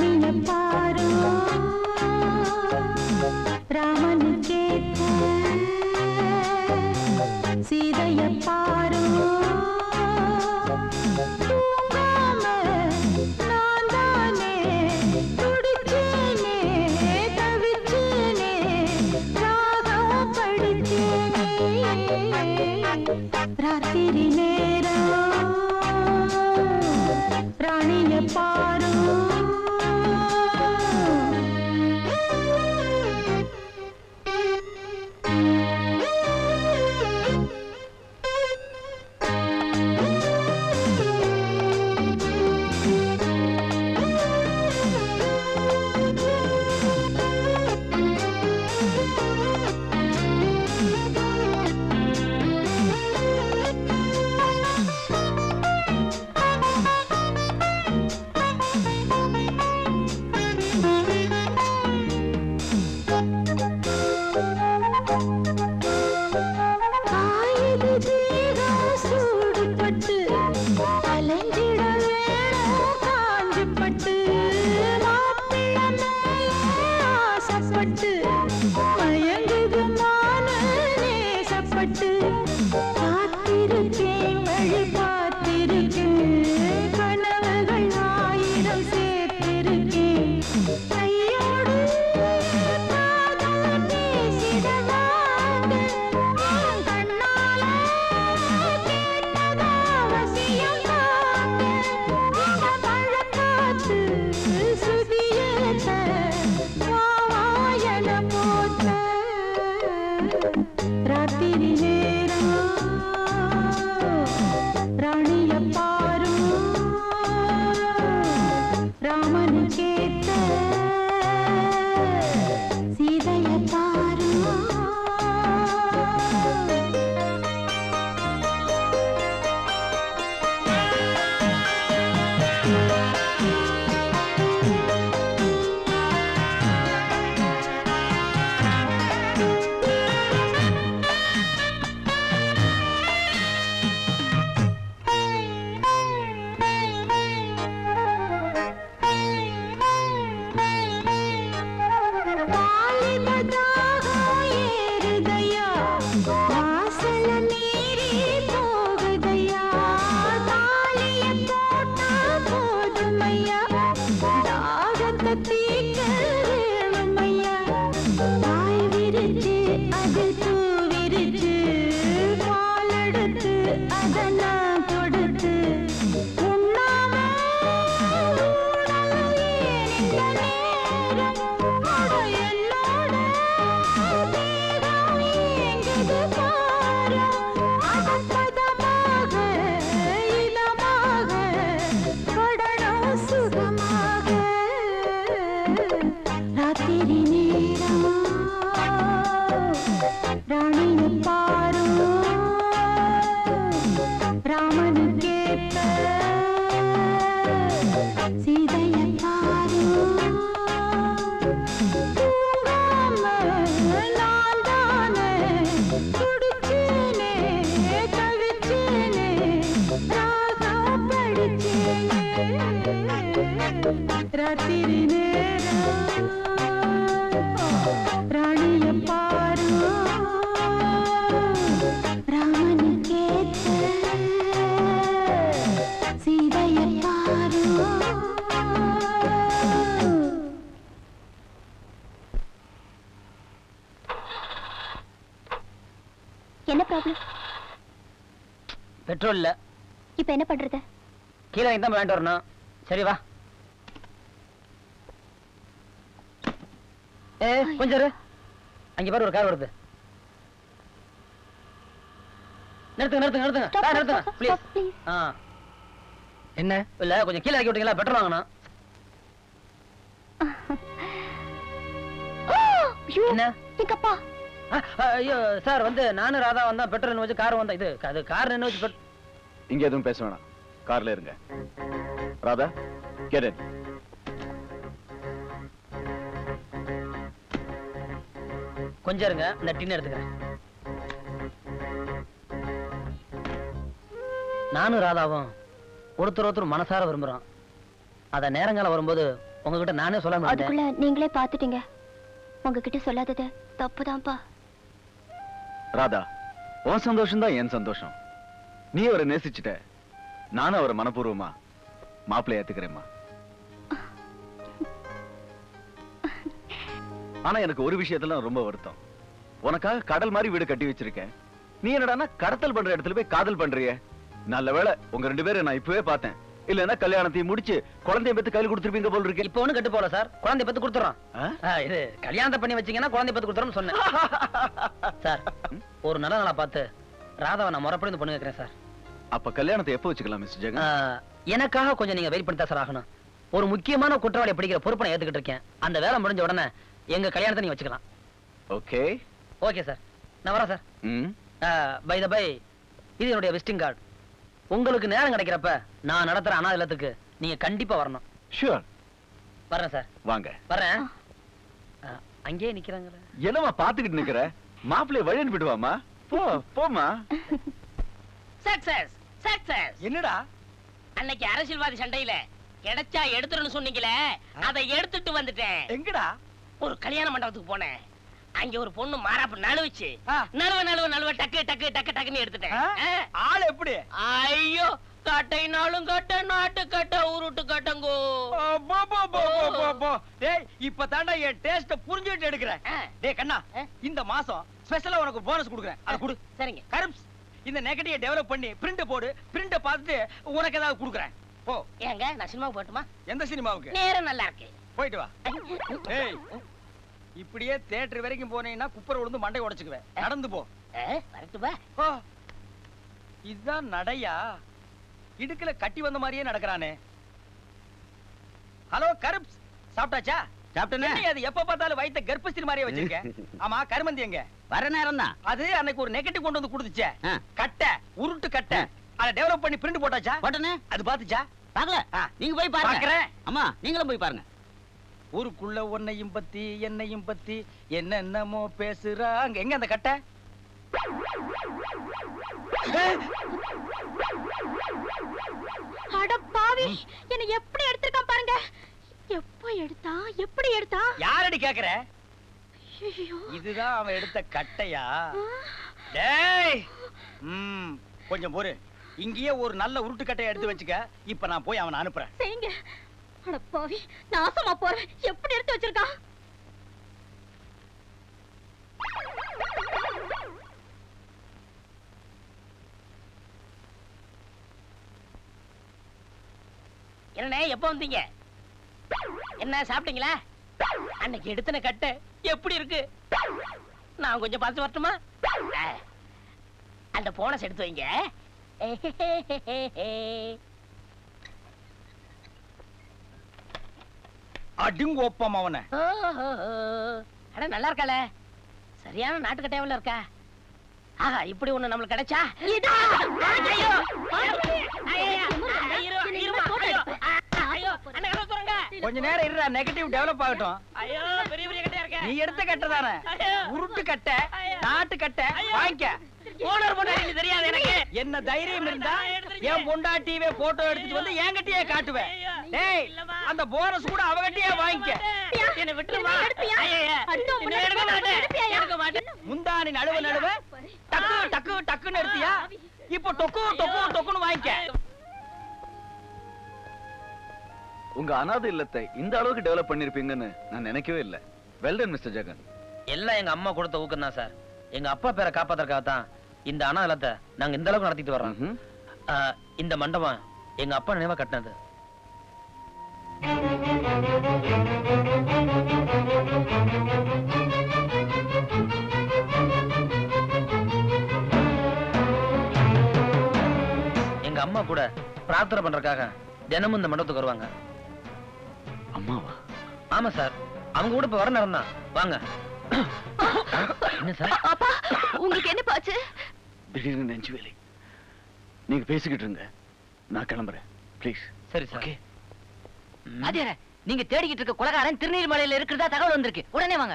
தீக்க வேணுமையா பாய் விரிச்சு அதில் பூ விரிச்சு பாலெடுத்து அதை நான் கொடுத்து உண்ணாம ஊடலையே இந்த நேரம் அட என்னோட தேகம் ஏங்குது பாரு அதப்பதமாக இதமாக படணும் சுகமாக ராத்திரி நேரம் ராணிய பாரு ராமனுக்கேத்த சீதைய பாரு தூங்காம நான் தானே துடிச்சேனே தவிச்சேனே ராகம் படிச்சேனே ராத்திரி நேரம் ராணிய பாரு ராமனுக்கேத்த சீதைய பாரு என்ன ப்ராப்ளம் பெட்ரோல் இல்ல இப்ப என்ன பண்றது கீழே இறங்கி தான் வேண்டாம் வரணும் சரி வா ஏ கொஞ்சம் இரு. அங்க பாரு ஒரு கார் வருது நிறுத்துங்க நிறுத்துங்க நிறுத்துங்க கார் நிறுத்துங்க ப்ளீஸ் ஆ என்ன இல்ல கொஞ்சம் கீழே இறக்கி விட்டீங்களா பெட்ரோல் வாங்கணும் என்ன எங்கப்பா ஐயோ சார் வந்து நானும் ராதா வந்தா பெட்ரோல் நின்னு வச்சு கார் வந்தா இது அது கார் நின்னு வச்சு பெட்- இங்க எதுவும் பேச வேணாம் கார்ல இருங்க ராதா get in கொஞ்சம் இருங்க இந்த டின் எடுத்துக்கிறேன் நானும் ராதாவும் ஒருத்தர் ஒருத்தர் மனசார விரும்புறோம் அத நேரங்காலம் வரும்போது உங்ககிட்ட நானே சொல்ல அதுக்குள்ள முடியாது நீங்களே பாத்துட்டீங்க உங்ககிட்ட சொல்லாதது தப்புதான்ப்பா ராதா உன் சந்தோஷம் தான் என் சந்தோஷம் நீ அவரை நேசிச்சிட்ட நானும் அவரை மனப்பூர்வமா மாப்பிள்ளை ஏத்துக்கிறேம்மா ஆனா எனக்கு ஒரு விஷயத்துல ரொம்ப வருத்தம் உனக்காக கடல் மாதிரி வீடு கட்டி வச்சிருக்கேன் நீ என்னடான்னா கடத்தல் பண்ற இடத்துல போய் காதல் பண்றியே நல்ல வேளை உங்க ரெண்டு பேரும் நான் இப்பவே பார்த்தேன் இல்லன்னா கல்யாணத்தையும் முடிச்சு குழந்தைய பெத்து கையில் கொடுத்துருப்பீங்க போல இருக்கு இப்ப ஒண்ணு கட்டு போல சார் குழந்தை பத்து கொடுத்துறோம் ஆ, இது கல்யாணத்தை பண்ணி வச்சீங்கன்னா குழந்தை பத்து கொடுத்துறோம்னு சொன்னேன் சார் ஒரு நல்ல நாளா பார்த்து ராதாவை நான் முறைப்படி இந்த பொண்ணு கேட்கிறேன் சார் அப்ப கல்யாணத்தை எப்போ வச்சுக்கலாம் மிஸ்டர் ஜெகன் ஆ, எனக்காக கொஞ்சம் நீங்க வெயிட் பண்ணி தான் சார் ஆகணும் ஒரு முக்கியமான குற்றவாளியை பிடிக்கிற பொறுப்பை நான் ஏத்துக்கிட்டு இருக்கேன் அந்த வேலை முடிஞ்ச உடனே எங்க கல்யாணத்தை நீங்க வச்சுக்கலாம் ஓகே ஓகே சார் நான் வரேன் சார் ம் பை த பை இது என்னுடைய விசிட்டிங் கார்டு உங்களுக்கு நேரம் கிடைக்கிறப்ப நான் நடத்துற அனாதை இல்லத்துக்கு நீங்க கண்டிப்பா வரணும் ஷூர் வரேன் சார் வாங்க வரேன் ஆ, அங்கேயே நிக்கிறாங்களே என்னம்மா பாத்துக்கிட்டு நிக்கிற மாப்பிள்ளைய வழி அனுப்பிடுவாமா போ போமா சக்சஸ் சக்சஸ் என்னடா அன்னைக்கு அரசியல்வாதி சண்டையில கிடைச்சா எடுத்துறன்னு சொன்னீங்களே அதை எடுத்துட்டு வந்துட்டேன் எங்கடா ஒரு கல்யாண மண்டபத்துக்கு போனேன் அங்க ஒரு பொண்ணு மாறாப்பு நழுவுச்சு நழுவ நழுவ நழுவ டக்கு டக்கு டக்கு டக்குன்னு எடுத்துட்டேன் ஆ. ஆள் எப்படி ஐயோ கட்டைனாலும் கட்ட நாட்டு கட்ட உருட்டு கட்டங்கோ போ போ போ போ போ போ டேய் இப்ப தாண்டா என் டேஸ்ட புரிஞ்சுட்டு எடுக்கிறேன் டேய் கண்ணா இந்த மாசம் ஸ்பெஷலா உனக்கு போனஸ் கொடுக்குறேன் அத கொடு சரிங்க கருப்ஸ் இந்த நெகட்டிவ் டெவலப் பண்ணி பிரிண்ட் போடு பிரிண்ட பார்த்துட்டு உனக்கு ஏதாவது கொடுக்குறேன் போ ஏங்க நான் சினிமாவுக்கு போட்டுமா எந்த சினிமாவுக்கு நேரம் நல்லா இருக்கு போயிட்டு வா ஏய் இப்படியே தியேட்டர் வரைக்கும் போனீங்கன்னா குப்பர் விழுந்து மண்டை உடைச்சுக்குவேன் நடந்து போ வரட்டுமா ஓ இதுதான் நடையா இடுக்குல கட்டி வந்த மாதிரியே நடக்கிறானே ஹலோ கருப்ஸ் சாப்பிட்டாச்சா சாப்பிட்டேனே. என்னைய அது எப்ப பார்த்தாலும் வயித்த கர்ப்பஸ்திரி மாதிரியே வச்சிருக்க ஆமா கருமந்தி எங்க வர நேரம் தான் அது அன்னைக்கு ஒரு நெகட்டிவ் கொண்டு வந்து கொடுத்துச்சே கட்டை உருட்டு கட்டை அதை டெவலப் பண்ணி பிரிண்ட் போட்டாச்சா போட்டனே அது பாத்துச்சா பாக்கல நீங்க போய் பாருங்க பாக்குறேன் அம்மா நீங்களும் போய் பாருங்க ஊருக்குள்ள உன்னையும் பத்தி என்னையும் பத்தி என்னென்னமோ பேசுறாங்க எங்க அந்த கட்டை அட பாவி என்ன எப்படி எடுத்திருக்கான் பாருங்க எப்போ எடுத்தா எப்படி எடுத்தா யாரடி கேக்குற ஐயோ இதுதான் அவன் எடுத்த கட்டையா டேய் ம் கொஞ்சம் பொறு இங்கேயே ஒரு நல்ல உருட்டு கட்டையை எடுத்து வச்சுக்க இப்ப நான் போய் அவனை அனுப்புறேன் செய்யுங்க அட பாவி நாசமா போறேன் எப்படி எடுத்து வச்சிருக்கான் என்னண்ணே எப்போ வந்தீங்க என்ன சாப்பிட்டீங்களா அன்னைக்கு எடுத்தன கட்டு எப்படி இருக்கு நான் கொஞ்சம் பார்த்து வரட்டுமா ஆ, அந்த போனஸ் எடுத்து வைங்க அடிங்க ஒப்பம் அவனை ஓஹோ. அட நல்லா இருக்காள சரியான நாட்டுக்கட்டையாவில் இருக்கா ஆஹா இப்படி ஒண்ணு நம்மளுக்கு கிடைச்சா ஐயோ! ஐயோ! ஐயோ! இருமா, ஐயோ! ஐயோ! அண்ணா, கதவை திறங்க. கொஞ்ச நேரம் இருடா நெகட்டிவ் டெவலப் ஆகட்டும் ஐயோ பெரிய பெரிய கட்டையா இருக்க நீ எடுத்த கட்டை தானே உருட்டு கட்டை நாட்டு கட்டை வாங்கிக்க ஓனர் பொண்டாட்டி தெரியாது எனக்கு என்ன தைரியம் இருந்தா என் பொண்டாட்டியவே போட்டோ எடுத்துட்டு வந்து என்கிட்டயே காட்டுவேன் டேய் அந்த போனஸ் கூட அவகிட்டயே வாங்கிக்க என்ன விட்டுருமா ஐயையே. இன்னும் எடுக்க மாட்டேன் எடுக்க மாட்டேன் முந்தானி நடுவு நடுவு டக்கு டக்கு டக்குன்னு எடுத்தியா இப்போ டொக்கு டொக்கு டொக்குன்னு வாங்கிக்க உங்க அனாதை இல்லத்தை இந்த அளவுக்கு டெவலப் பண்ணிருப்பீங்கன்னு நான் நினைக்கவே இல்லை வெல்டன் மிஸ்டர் ஜெகன் எல்லாம் எங்க அம்மா கொடுத்த ஊக்கம் தான் சார் எங்க அப்பா பேரை காப்பாத்துறதுக்காக தான் இந்த அனாதலத்தை நாங்க இந்த அளவுக்கு நடத்திட்டு வர்றோம் ஆ, இந்த மண்டபம் எங்க அப்பா நினைவா கட்டினது எங்க அம்மா கூட பிரார்த்தனை பண்றதுக்காக தினமும் இந்த மண்டபத்துக்கு வருவாங்க அம்மாவா ஆமா சார் அவங்க கூட இப்ப வர நேரம் தான் வாங்க என்ன சார் அப்பா உங்களுக்கு என்ன பாச்சு திடீர்னு நெஞ்சு வேலை நீங்க பேசிக்கிட்டு இருங்க நான் கிளம்புறேன் ப்ளீஸ் சரி சார் அதே நீங்க தேடிக்கிட்டு இருக்க குலகாரன் திருநீர்மலையில இருக்கிறதா தகவல் வந்திருக்கு உடனே வாங்க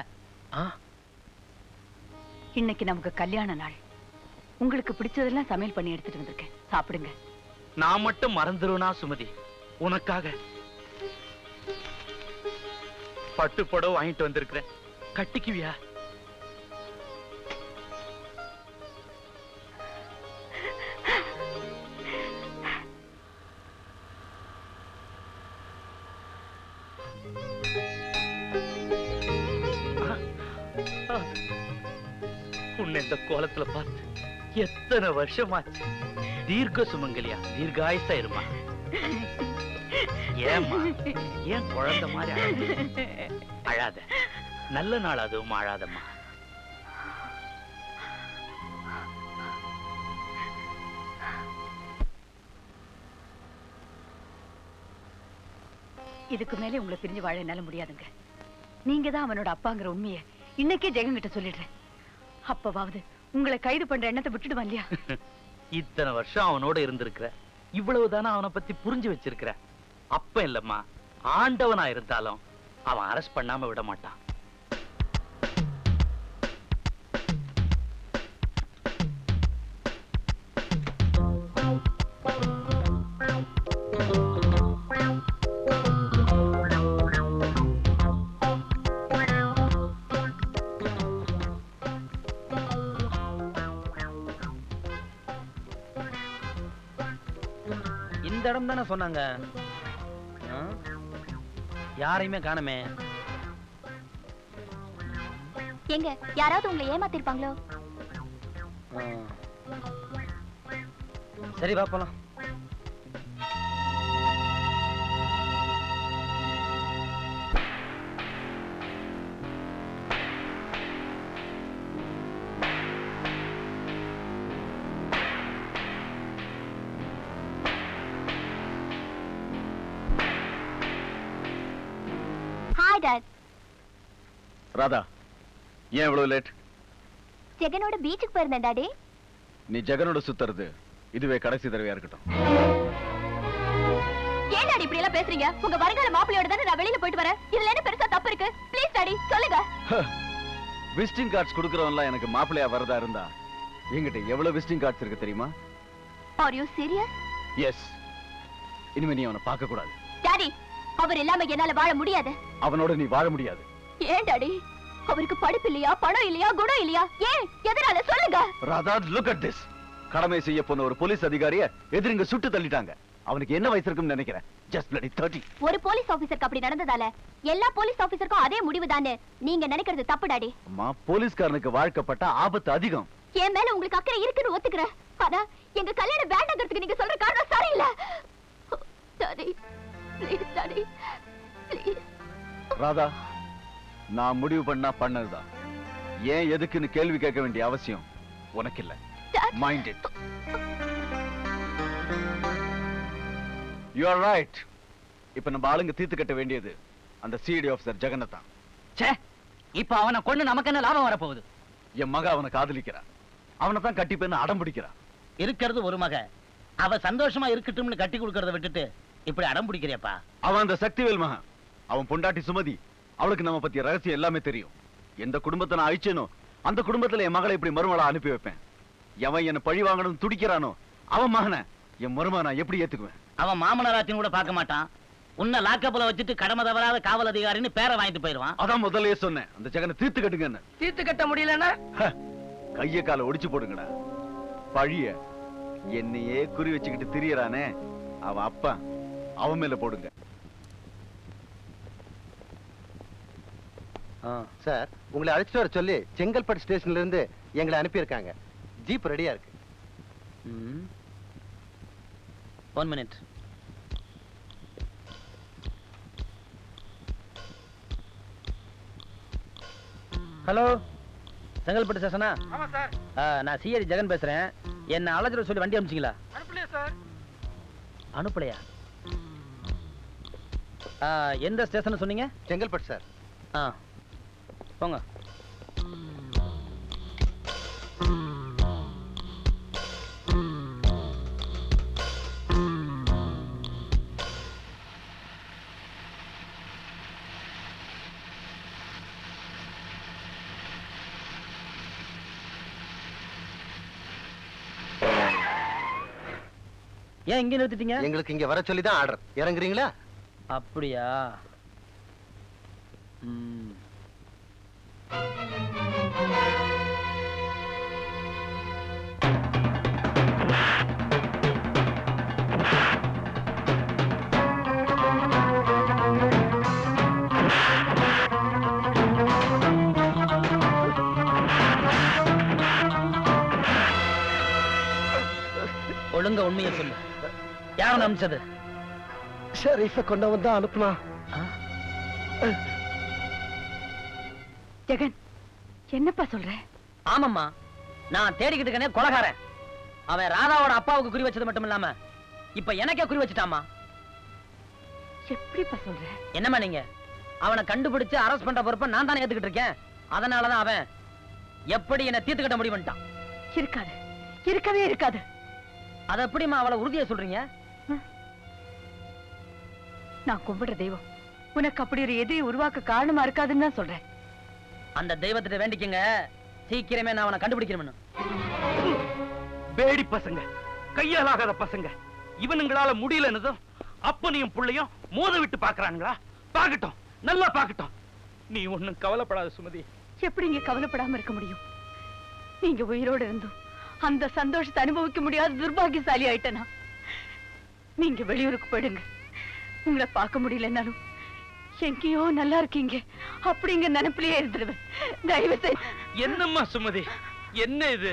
இன்னைக்கு நமக்கு கல்யாண நாள் உங்களுக்கு பிடிச்சதெல்லாம் சமையல் பண்ணி எடுத்துட்டு வந்திருக்கேன் சாப்பிடுங்க நான் மட்டும் மறந்துருவனா சுமதி உனக்காக பட்டு புடவை வாங்கிட்டு வந்திருக்கிறேன் கட்டிக்குவியா உன்னை இந்த கோலத்துல பார்த்து எத்தனை வருஷமாச்சு தீர்க்க சுமங்கலியா தீர்காயுசா இருமா ஏம்மா ஏன் குழந்தை மாதிரி அழாத? அழாத நல்ல நாள் அதுவும் அழாதம்மா இதுக்கு மேலே உங்களை பிரிஞ்சு வாழ என்னால முடியாதுங்க நீங்க தான் அவனோட அப்பாங்கிற உண்மையை இன்னைக்கே ஜெகன் கிட்ட சொல்லிடுறேன் அப்பவாவது உங்களை கைது பண்ற எண்ணத்தை விட்டுடுவான் இல்லையா இத்தனை வருஷம் அவனோட இருந்திருக்கிற இவ்வளவுதானே அவனை பத்தி புரிஞ்சு வச்சிருக்கிற அப்ப இல்லம்மா ஆண்டவனா இருந்தாலும் அவன் அரெஸ்ட் பண்ணாம விட மாட்டான் இந்த இடம் தானே சொன்னாங்க ஆ? யாரையுமே காணமே எங்க யாராவது உங்களை ஏமாத்திருப்பாங்களோ ஆ. சரி வா போலாம் ஹாய் டாட் ராதா ஏன் இவ்வளவு லேட் ஜெகனோட பீச்சுக்கு போயிருந்தேன் டாடி நீ ஜெகனோட சுத்துறது இதுவே கடைசி தடவையா இருக்கட்டும் ஏன் டாடி இப்படி எல்லாம் பேசுறீங்க உங்க வருங்கால மாப்பிள்ளையோட தானே நான் வெளியில போயிட்டு வரேன் இதுல என்ன பெருசா தப்பு இருக்கு ப்ளீஸ் டாடி சொல்லுங்க விசிட்டிங் கார்ட்ஸ் கொடுக்கறவன்லாம் எனக்கு மாப்பிள்ளையா வரதா இருந்தா என்கிட்ட எவ்வளவு விசிட்டிங் கார்ட்ஸ் இருக்கு தெரியுமா ஆர் யூ சீரியஸ் எஸ் இனிமே நீ அவனை பார்க்க கூடாது டாடி அவர் இல்லாம என்னால வாழ முடியாது அவனோட நீ வாழ முடியாது ஏன் டாடி அவருக்கு படிப்பு இல்லையா பணம் இல்லையா குணம் இல்லையா ஏன் எதனால சொல்லுங்க ராதா லுக் அட் திஸ் கடமை செய்ய போன ஒரு போலீஸ் அதிகாரிய எதிரிங்க சுட்டு தள்ளிட்டாங்க அவனுக்கு என்ன வயசு இருக்குன்னு நினைக்கிறேன் ஜஸ்ட் பிளடி தேர்ட்டி ஒரு போலீஸ் ஆபீசருக்கு அப்படி நடந்ததால எல்லா போலீஸ் ஆபீசருக்கும் அதே முடிவுதான்னு நீங்க நினைக்கிறது தப்பு டாடி அம்மா போலீஸ்காரனுக்கு வாழ்க்கப்பட்ட ஆபத்து அதிகம் என் மேல உங்களுக்கு அக்கறை இருக்குன்னு ஒத்துக்கிறேன் ஆனா எங்க கல்யாணம் வேண்டாங்கிறதுக்கு நீங்க சொல்ற காரணம் சரியில்லை daddy please daddy please Radha நான் முடிவு பண்ணா பண்ணதுதான் ஏன் எதுக்குன்னு கேள்வி கேட்க வேண்டிய அவசியம் உனக்கு இல்ல mind it you are right இப்ப நம்ம ஆளுங்க தீர்த்து கட்ட வேண்டியது அந்த சிடி ஆஃபீஸர் ஜெகன்னதான் ச்சே இப்ப அவனை கொண்டு நமக்கு என்ன லாபம் வரப்போகுது என் மக அவனை காதலிக்கிறான் அவனை தான் கட்டிப்பேன்னு அடம் பிடிக்கிறான் இருக்கிறது ஒரு மக அவ சந்தோஷமா இருக்கட்டும்னு கட்டி கொடுக்கறத விட்டுட்டு இப்படி அடம் பிடிக்கிறியப்பா அவன் அந்த சக்திவேல் மகன் அவன் பொண்டாட்டி சுமதி அவளுக்கு நம்ம பத்திய ரகசியம் எல்லாமே தெரியும் எந்த குடும்பத்தை நான் அழிச்சேனோ அந்த குடும்பத்துல என் மகளை இப்படி மருமகளா அனுப்பி வைப்பேன் எவன் என்ன பழி வாங்கணும்னு துடிக்கிறானோ அவன் மகனை என் மருமக நான் எப்படி ஏத்துக்குவேன் அவன் மாமனாராத்தின்னு கூட பார்க்க மாட்டான் உன்னை லாக்கப்புல வச்சுட்டு கடமை தவறாத காவல் அதிகாரின்னு பேரை வாங்கிட்டு போயிடுவான் அதான் முதல்லயே சொன்னேன் அந்த ஜெகனை தீர்த்து கட்டுங்கன்னு தீர்த்து கட்ட முடியலன்னா கைய கால ஒடிச்சு போடுங்கடா பழிய என்னையே குறி வச்சுக்கிட்டு திரியறானே அவன் அப்பா அவன் மேல போடுங்க சார் உங்களை அழைச்சிட்டு வர சொல்லி செங்கல்பட்டு ஸ்டேஷன்ல இருந்து எங்களை அனுப்பியிருக்காங்க ஜீப் ரெடியா இருக்கு ஒன் மினிட் ஹலோ செங்கல்பட்டு ஸ்டேஷனா ஆமா சார் ஆ, நான் சிஐடி ஜெகன் பேசுறேன் என்ன அழைச்சிட்டு சொல்லி வண்டி அனுப்பிச்சிங்களா அனுப்பலையா சார் அனுப்பலையா ஆ, எந்த ஸ்டேஷன் சொன்னீங்க செங்கல்பட்டு சார் ஆ போங்க ஏன் இங்க நிறுத்திட்டீங்க எங்களுக்கு இங்க வர சொல்லி தான் ஆர்டர் இறங்குறீங்களா அப்படியா ம். ஒழுங்கா உண்மையை சொல்லு யார் அனுப்பிச்சது ஷெரீஃபை கொண்டவன் தான் அனுப்புனா ஜெகன் என்னப்பா சொல்ற ஆமாம்மா நான் தேடிக்கிட்டு இருக்கனே கொலகாரன் அவன் ராதாவோட அப்பாவுக்கு குறி வச்சது மட்டும் இல்லாம இப்ப எனக்கே குறி வச்சுட்டாமா எப்படிப்பா சொல்ற என்னம்மா நீங்க அவனை கண்டுபிடிச்சு அரெஸ்ட் பண்ற பொறுப்பை நான் தானே ஏத்துக்கிட்டு இருக்கேன் அதனாலதான் அவன் எப்படி என்ன தீர்த்து கட்ட முடிவு பண்ணிட்டான் இருக்காது இருக்கவே இருக்காது அத எப்படிம்மா அவளை உறுதியா சொல்றீங்க நான் கும்பிடுற தெய்வம் உனக்கு அப்படி ஒரு எதிரி உருவாக்க காரணமா இருக்காதுன்னு தான் சொல்றேன் அந்த தெய்வத்திட்ட வேண்டிக்கங்க சீக்கிரமே நான் அவனை கண்டுபிடிக்கணும்னு பேடி பசங்க கையாலாகாத பசங்க இவனுங்களால முடியலன்னதும் அப்பனையும் புள்ளையும் மோத விட்டு பாக்குறாங்களா பாக்கட்டும் நல்லா பாக்கட்டும் நீ ஒண்ணும் கவலைப்படாத சுமதி எப்படி இங்க கவலைப்படாம இருக்க முடியும் நீங்க உயிரோட இருந்தும் அந்த சந்தோஷத்தை அனுபவிக்க முடியாத துர்பாகியசாலி ஆயிட்டனா நீங்க வெளியூருக்கு போயிடுங்க உங்களை பார்க்க முடியலன்னாலும் எங்கேயோ நல்லா இருக்கீங்க அப்படிங்க நினைப்பிலேயே இருந்துருவேன் தயவு செய்து என்னம்மா சுமதி என்ன இது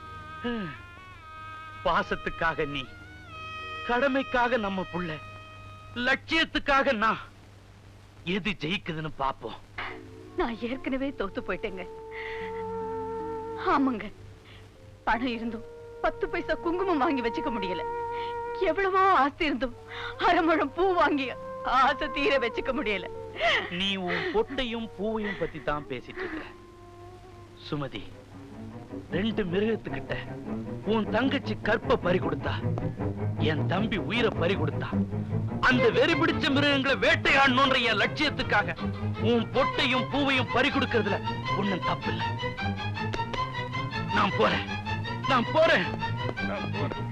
பாசத்துக்காக நீ கடமைக்காக நம்ம புள்ள லட்சியத்துக்காக நான் எது ஜெயிக்குதுன்னு பாப்போம் நான் ஏற்கனவே தோத்து போயிட்டேங்க ஆமாங்க பணம் இருந்தும் பத்து பைசா குங்குமம் வாங்கி வச்சுக்க முடியல எவ்வளவோ ஆஸ்தி இருந்தும் அரைமுழம் பூ வாங்கி ஆசை தீர வச்சுக்க முடியல நீ உன் பொட்டையும் பூவையும் பத்தி தான் பேசிட்டு இருக்க சுமதி ரெண்டு மிருகத்துக்கிட்ட உன் தங்கச்சி கற்ப பறி கொடுத்தா என் தம்பி உயிரை பறி கொடுத்தா அந்த வெறி பிடிச்ச மிருகங்களை வேட்டையாடணுன்ற என் லட்சியத்துக்காக உன் பொட்டையும் பூவையும் பறி கொடுக்கறதுல ஒண்ணும் தப்பு இல்ல நான் போறேன் நான் போறேன் நான் போறேன்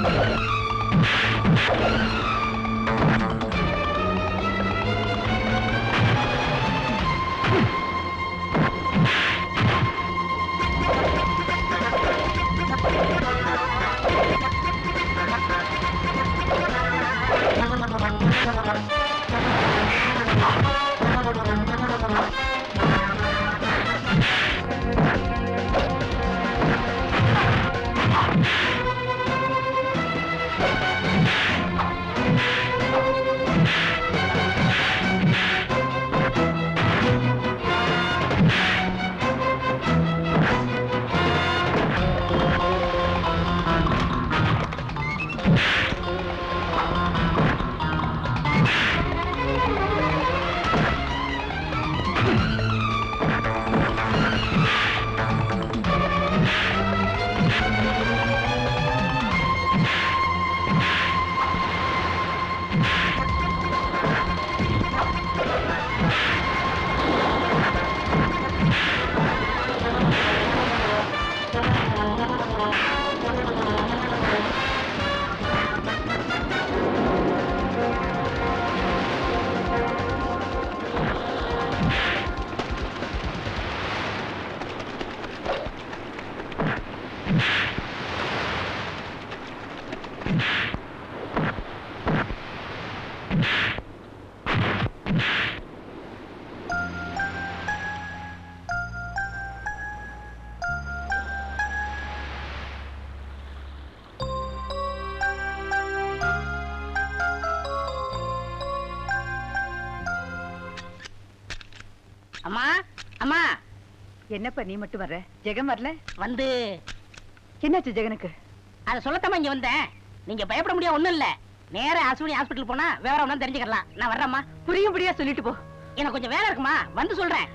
அம்மா அம்மா என்னப்பா நீ மட்டும் வர்ற ஜெகன் வரல வந்து என்னாச்சு ஜெகனுக்கு அத சொல்லத்தாம இங்க வந்தேன் நீங்க பயப்பட முடியாது ஒண்ணும் இல்ல நேரா அஸ்வினி ஹாஸ்பிடல் போனா வேற ஒண்ணு தெரிஞ்சுக்கலாம் நான் வர்றேம்மா புரியும்படியா சொல்லிட்டு போ எனக்கு கொஞ்சம் வேலை இருக்குமா வந்து சொல்றேன்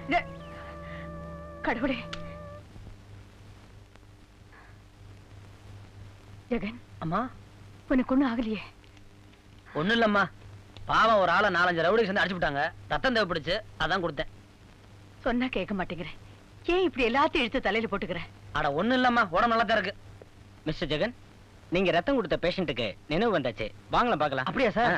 கடவுளே ஜெகன் அம்மா உனக்கு ஒண்ணும் ஆகலையே ஒண்ணும் இல்லம்மா பாவம் ஒரு ஆளை நாலஞ்சு ரவுடி சேர்ந்து அடிச்சு விட்டாங்க ரத்தம் தேவைப்படுச்சு அதான் கொடுத்தேன் சொன்னா கேட்க மாட்டேங்கிறேன் ஏன் இப்படி எல்லாத்தையும் எடுத்து தலையில போட்டுக்கிற அட ஒண்ணும் இல்லம்மா உடம்பு நல்லா தான் இருக்கு மிஸ்டர் ஜெகன் நீங்க ரத்தம் கொடுத்த பேஷண்ட்டுக்கு நினைவு வந்தாச்சு வாங்கலாம் பார்க்கலாம் அப்படியா சார்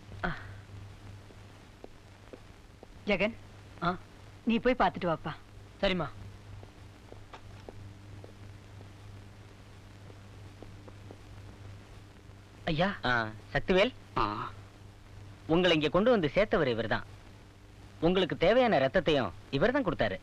ஜெகன் நீ போய் பார்த்துட்டு வாப்பா சரிம்மா ஐயா சக்திவேல் உங்களை இங்க கொண்டு வந்து சேர்த்தவர் இவர்தான் உங்களுக்கு தேவையான ரத்தத்தையும் இவர்தான் கொடுத்தாரு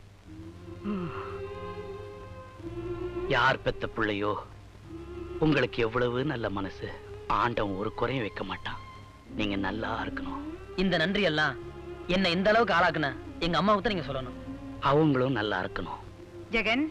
யார் பெத்த பிள்ளையோ உங்களுக்கு எவ்வளவு நல்ல மனசு ஆண்டவன் ஒரு குறையும் வைக்க மாட்டான் நீங்க நல்லா இருக்கணும் இந்த நன்றி எல்லாம் என்ன இந்த அளவுக்கு ஆளாக்குன எங்க அம்மாவுக்கு தான் நீங்க சொல்லணும் அவங்களும் நல்லா இருக்கணும் ஜெகன்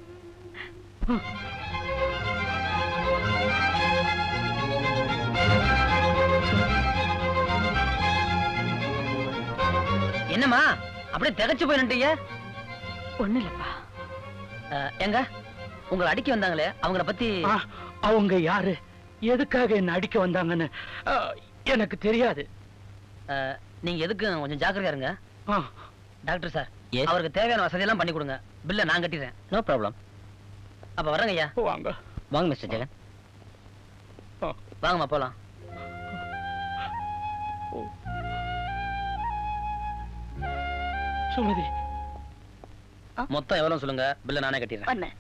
என்னம்மா அப்படியே திகச்சு போய் நின்ட்டீங்க ஒண்ணு இல்லப்பா எங்க உங்களை அடிக்க வந்தாங்களே அவங்கள பத்தி ஆ, அவங்க யாரு எதுக்காக என்ன அடிக்க வந்தாங்கன்னு ஆ, எனக்கு தெரியாது அஹ், நீங்க எதுக்கு கொஞ்சம் ஜாக்கிரதையா இருங்க டாக்டர் சார் அவருக்கு தேவையான வசதி எல்லாம் பண்ணி கொடுங்க பில்ல நான் கட்டிடுறேன் நோ ப்ராப்ளம் அப்ப வரேங்க ஐயா வாங்க வாங்க மிஸ்டர் ஜெகன் வாங்கம்மா போலாம் சுமதி மொத்தம் எவ்வளவு சொல்லுங்க பில்ல நானே கட்டிடுறேன் பண்ணேன்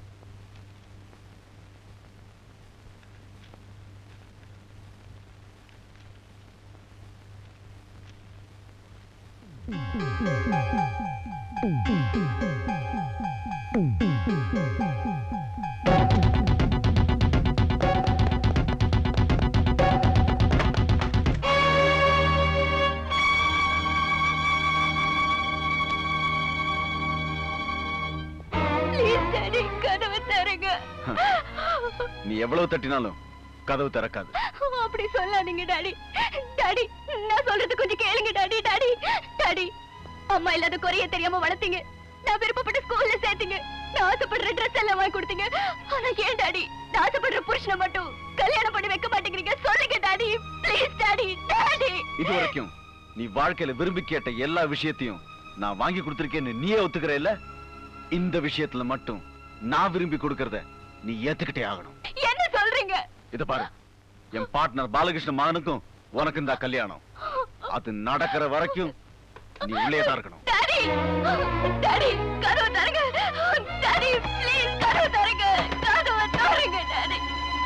ப்ளீஸ் டாடி கதவை தருங்க நீ எவ்வளவு தட்டினாலும் கதவு திறக்காது அப்படி சொல்லாதீங்க டாடி டாடி நான் சொல்றது கொஞ்சம் கேளுங்க டாடி டாடி டாடி அம்மா இல்லாத குறைய தெரியாம வளர்த்தீங்க நான் விருப்பப்பட்ட ஸ்கூல்ல சேர்த்தீங்க நான் ஆசைப்படுற ட்ரெஸ் எல்லாம் வாங்கி கொடுத்தீங்க ஆனா ஏன் டாடி நான் ஆசைப்படுற புருஷனை மட்டும் கல்யாணம் பண்ணி வைக்க மாட்டேங்கிறீங்க சொல்லுங்க டாடி ப்ளீஸ் டாடி டாடி இது வரைக்கும் நீ வாழ்க்கையில விரும்பி கேட்ட எல்லா விஷயத்தையும் நான் வாங்கி கொடுத்திருக்கேன்னு நீயே ஒத்துக்கிற இல்ல இந்த விஷயத்துல மட்டும் நான் விரும்பி கொடுக்கறத நீ ஏத்துக்கிட்டே ஆகணும் என்ன சொல்றீங்க இத பாரு என் பார்ட்னர் பாலகிருஷ்ண மகனுக்கும் உனக்கும் தான் கல்யாணம் அது நடக்கிற வரைக்கும் நீ உள்ளே தான் இருக்கணும் டாடி டாடி கதவு தரங்க டாடி ப்ளீஸ் கதவு தரங்க கதவு தரங்க டாடி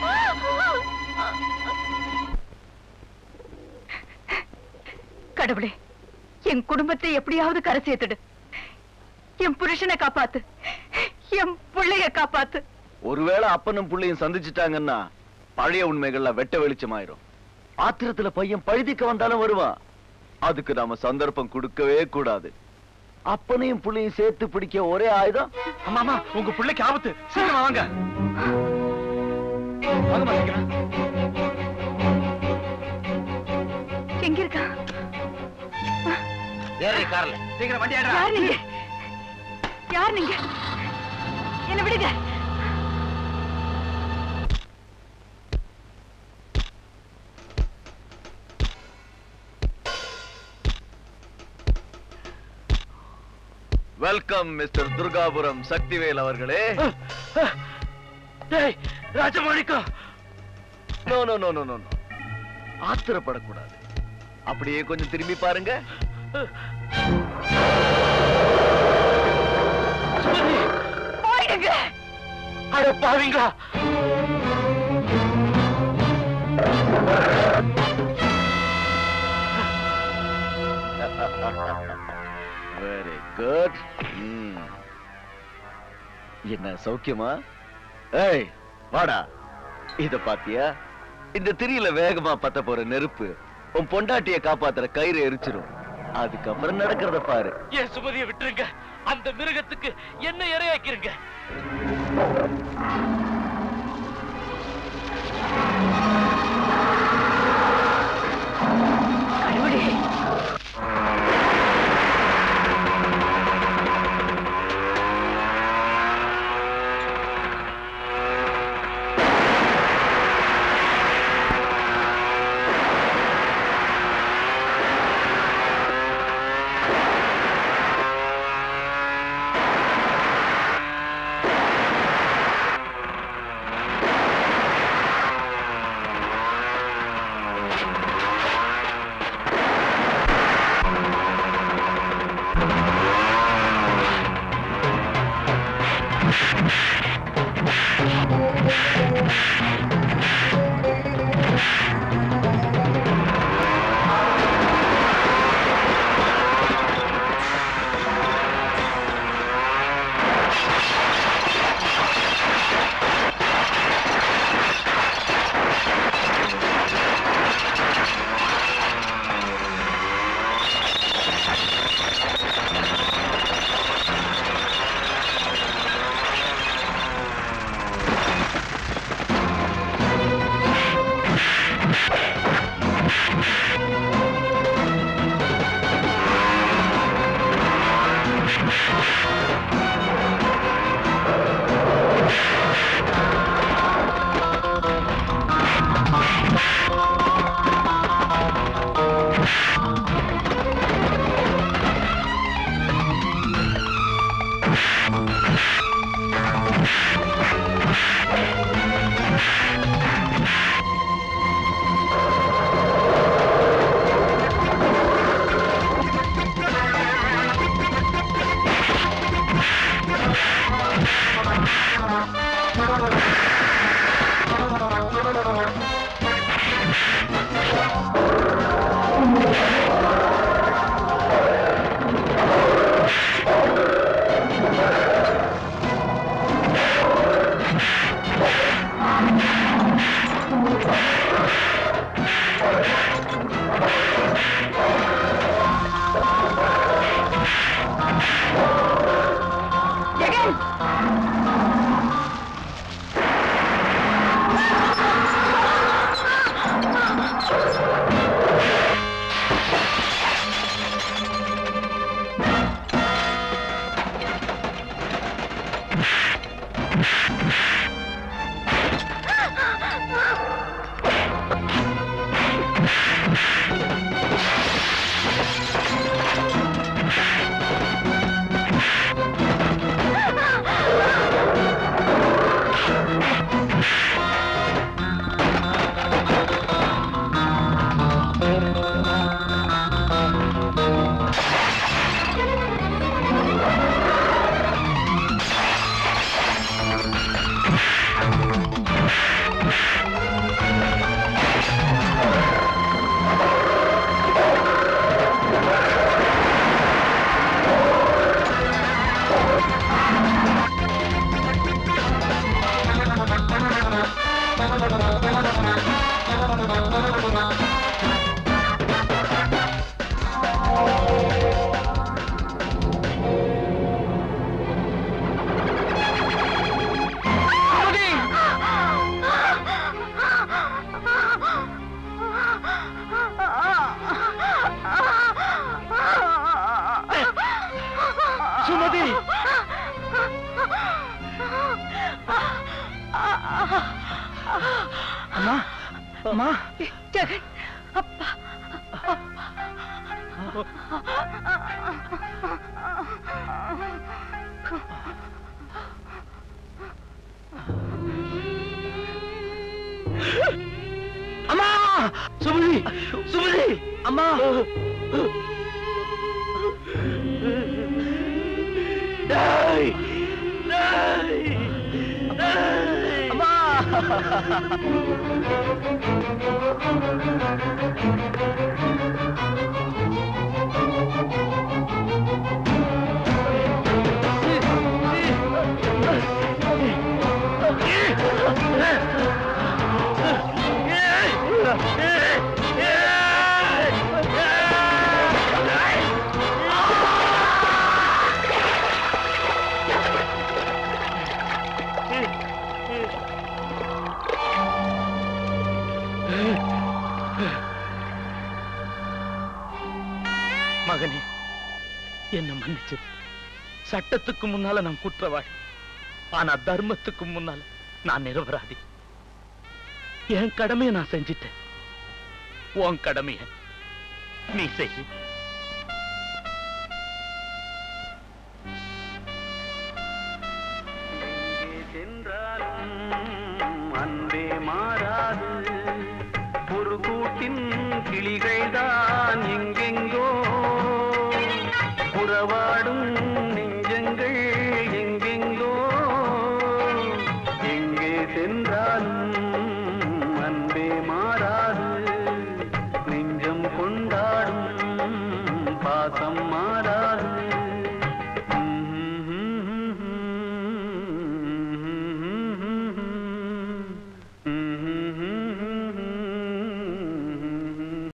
கடவுளே என் குடும்பத்தை எப்படியாவது கரை சேர்த்துடு என் புருஷனை காப்பாத்து என் பிள்ளைய காப்பாத்து ஒருவேளை அப்பனும் புள்ளையும் சந்திச்சிட்டாங்கன்னா பழைய உண்மைகள்ல வெட்ட வெளிச்சமாயிரும் ஆத்திரத்துல பையன் பழுதிக்க வந்தாலும் வருவான் அதுக்கு நாம சந்தர்ப்பம் கொடுக்கவே கூடாது அப்பனையும் புள்ளையும் சேர்த்து பிடிக்க ஒரே ஆயுதம் அம்மா உங்க பிள்ளைக்கு ஆபத்து சீக்கிரமா வாங்க வாங்கம்மா சீக்கிரம் எங்க இருக்கா ஏறி கார்ல சீக்கிரம் வண்டி யார் நீங்க யார் நீங்க என்ன விடுங்க வெல்கம் மிஸ்டர் துர்காபுரம் சக்திவேல் அவர்களே டேய் Rajamanickam no no no no no ஆத்திரப்படக்கூடாது அப்படியே கொஞ்சம் திரும்பி பாருங்க போயிடுங்க அட பாவிங்களா வெரி குட் என்ன சௌக்கியமா ஏய் வாடா இத பாத்தியா இந்த திரியில வேகமா பத்த போற நெருப்பு உன் பொண்டாட்டிய காப்பாத்துற கயிறு எரிச்சிரும் அதுக்கப்புறம் நடக்கிறத பாரு என் சுமதியை விட்டுருங்க அந்த மிருகத்துக்கு என்ன இரையாக்கிருங்க ஜெகன் அம்மா அம்மா ஜெகன் அப்பா அம்மா சுமதி சுமதி அம்மா டேய் டேய் டேய் அம்மா மகனே என்ன மன்னிச்சு சட்டத்துக்கு முன்னால நான் குற்றவாளி ஆனா தர்மத்துக்கு முன்னால நான் நிரபராதி என் கடமையை நான் செஞ்சிட்டேன் உன் கடமைய நீ செய் அன்பே மாறாது ஒரு கூட்டின் கிளிகள்தான்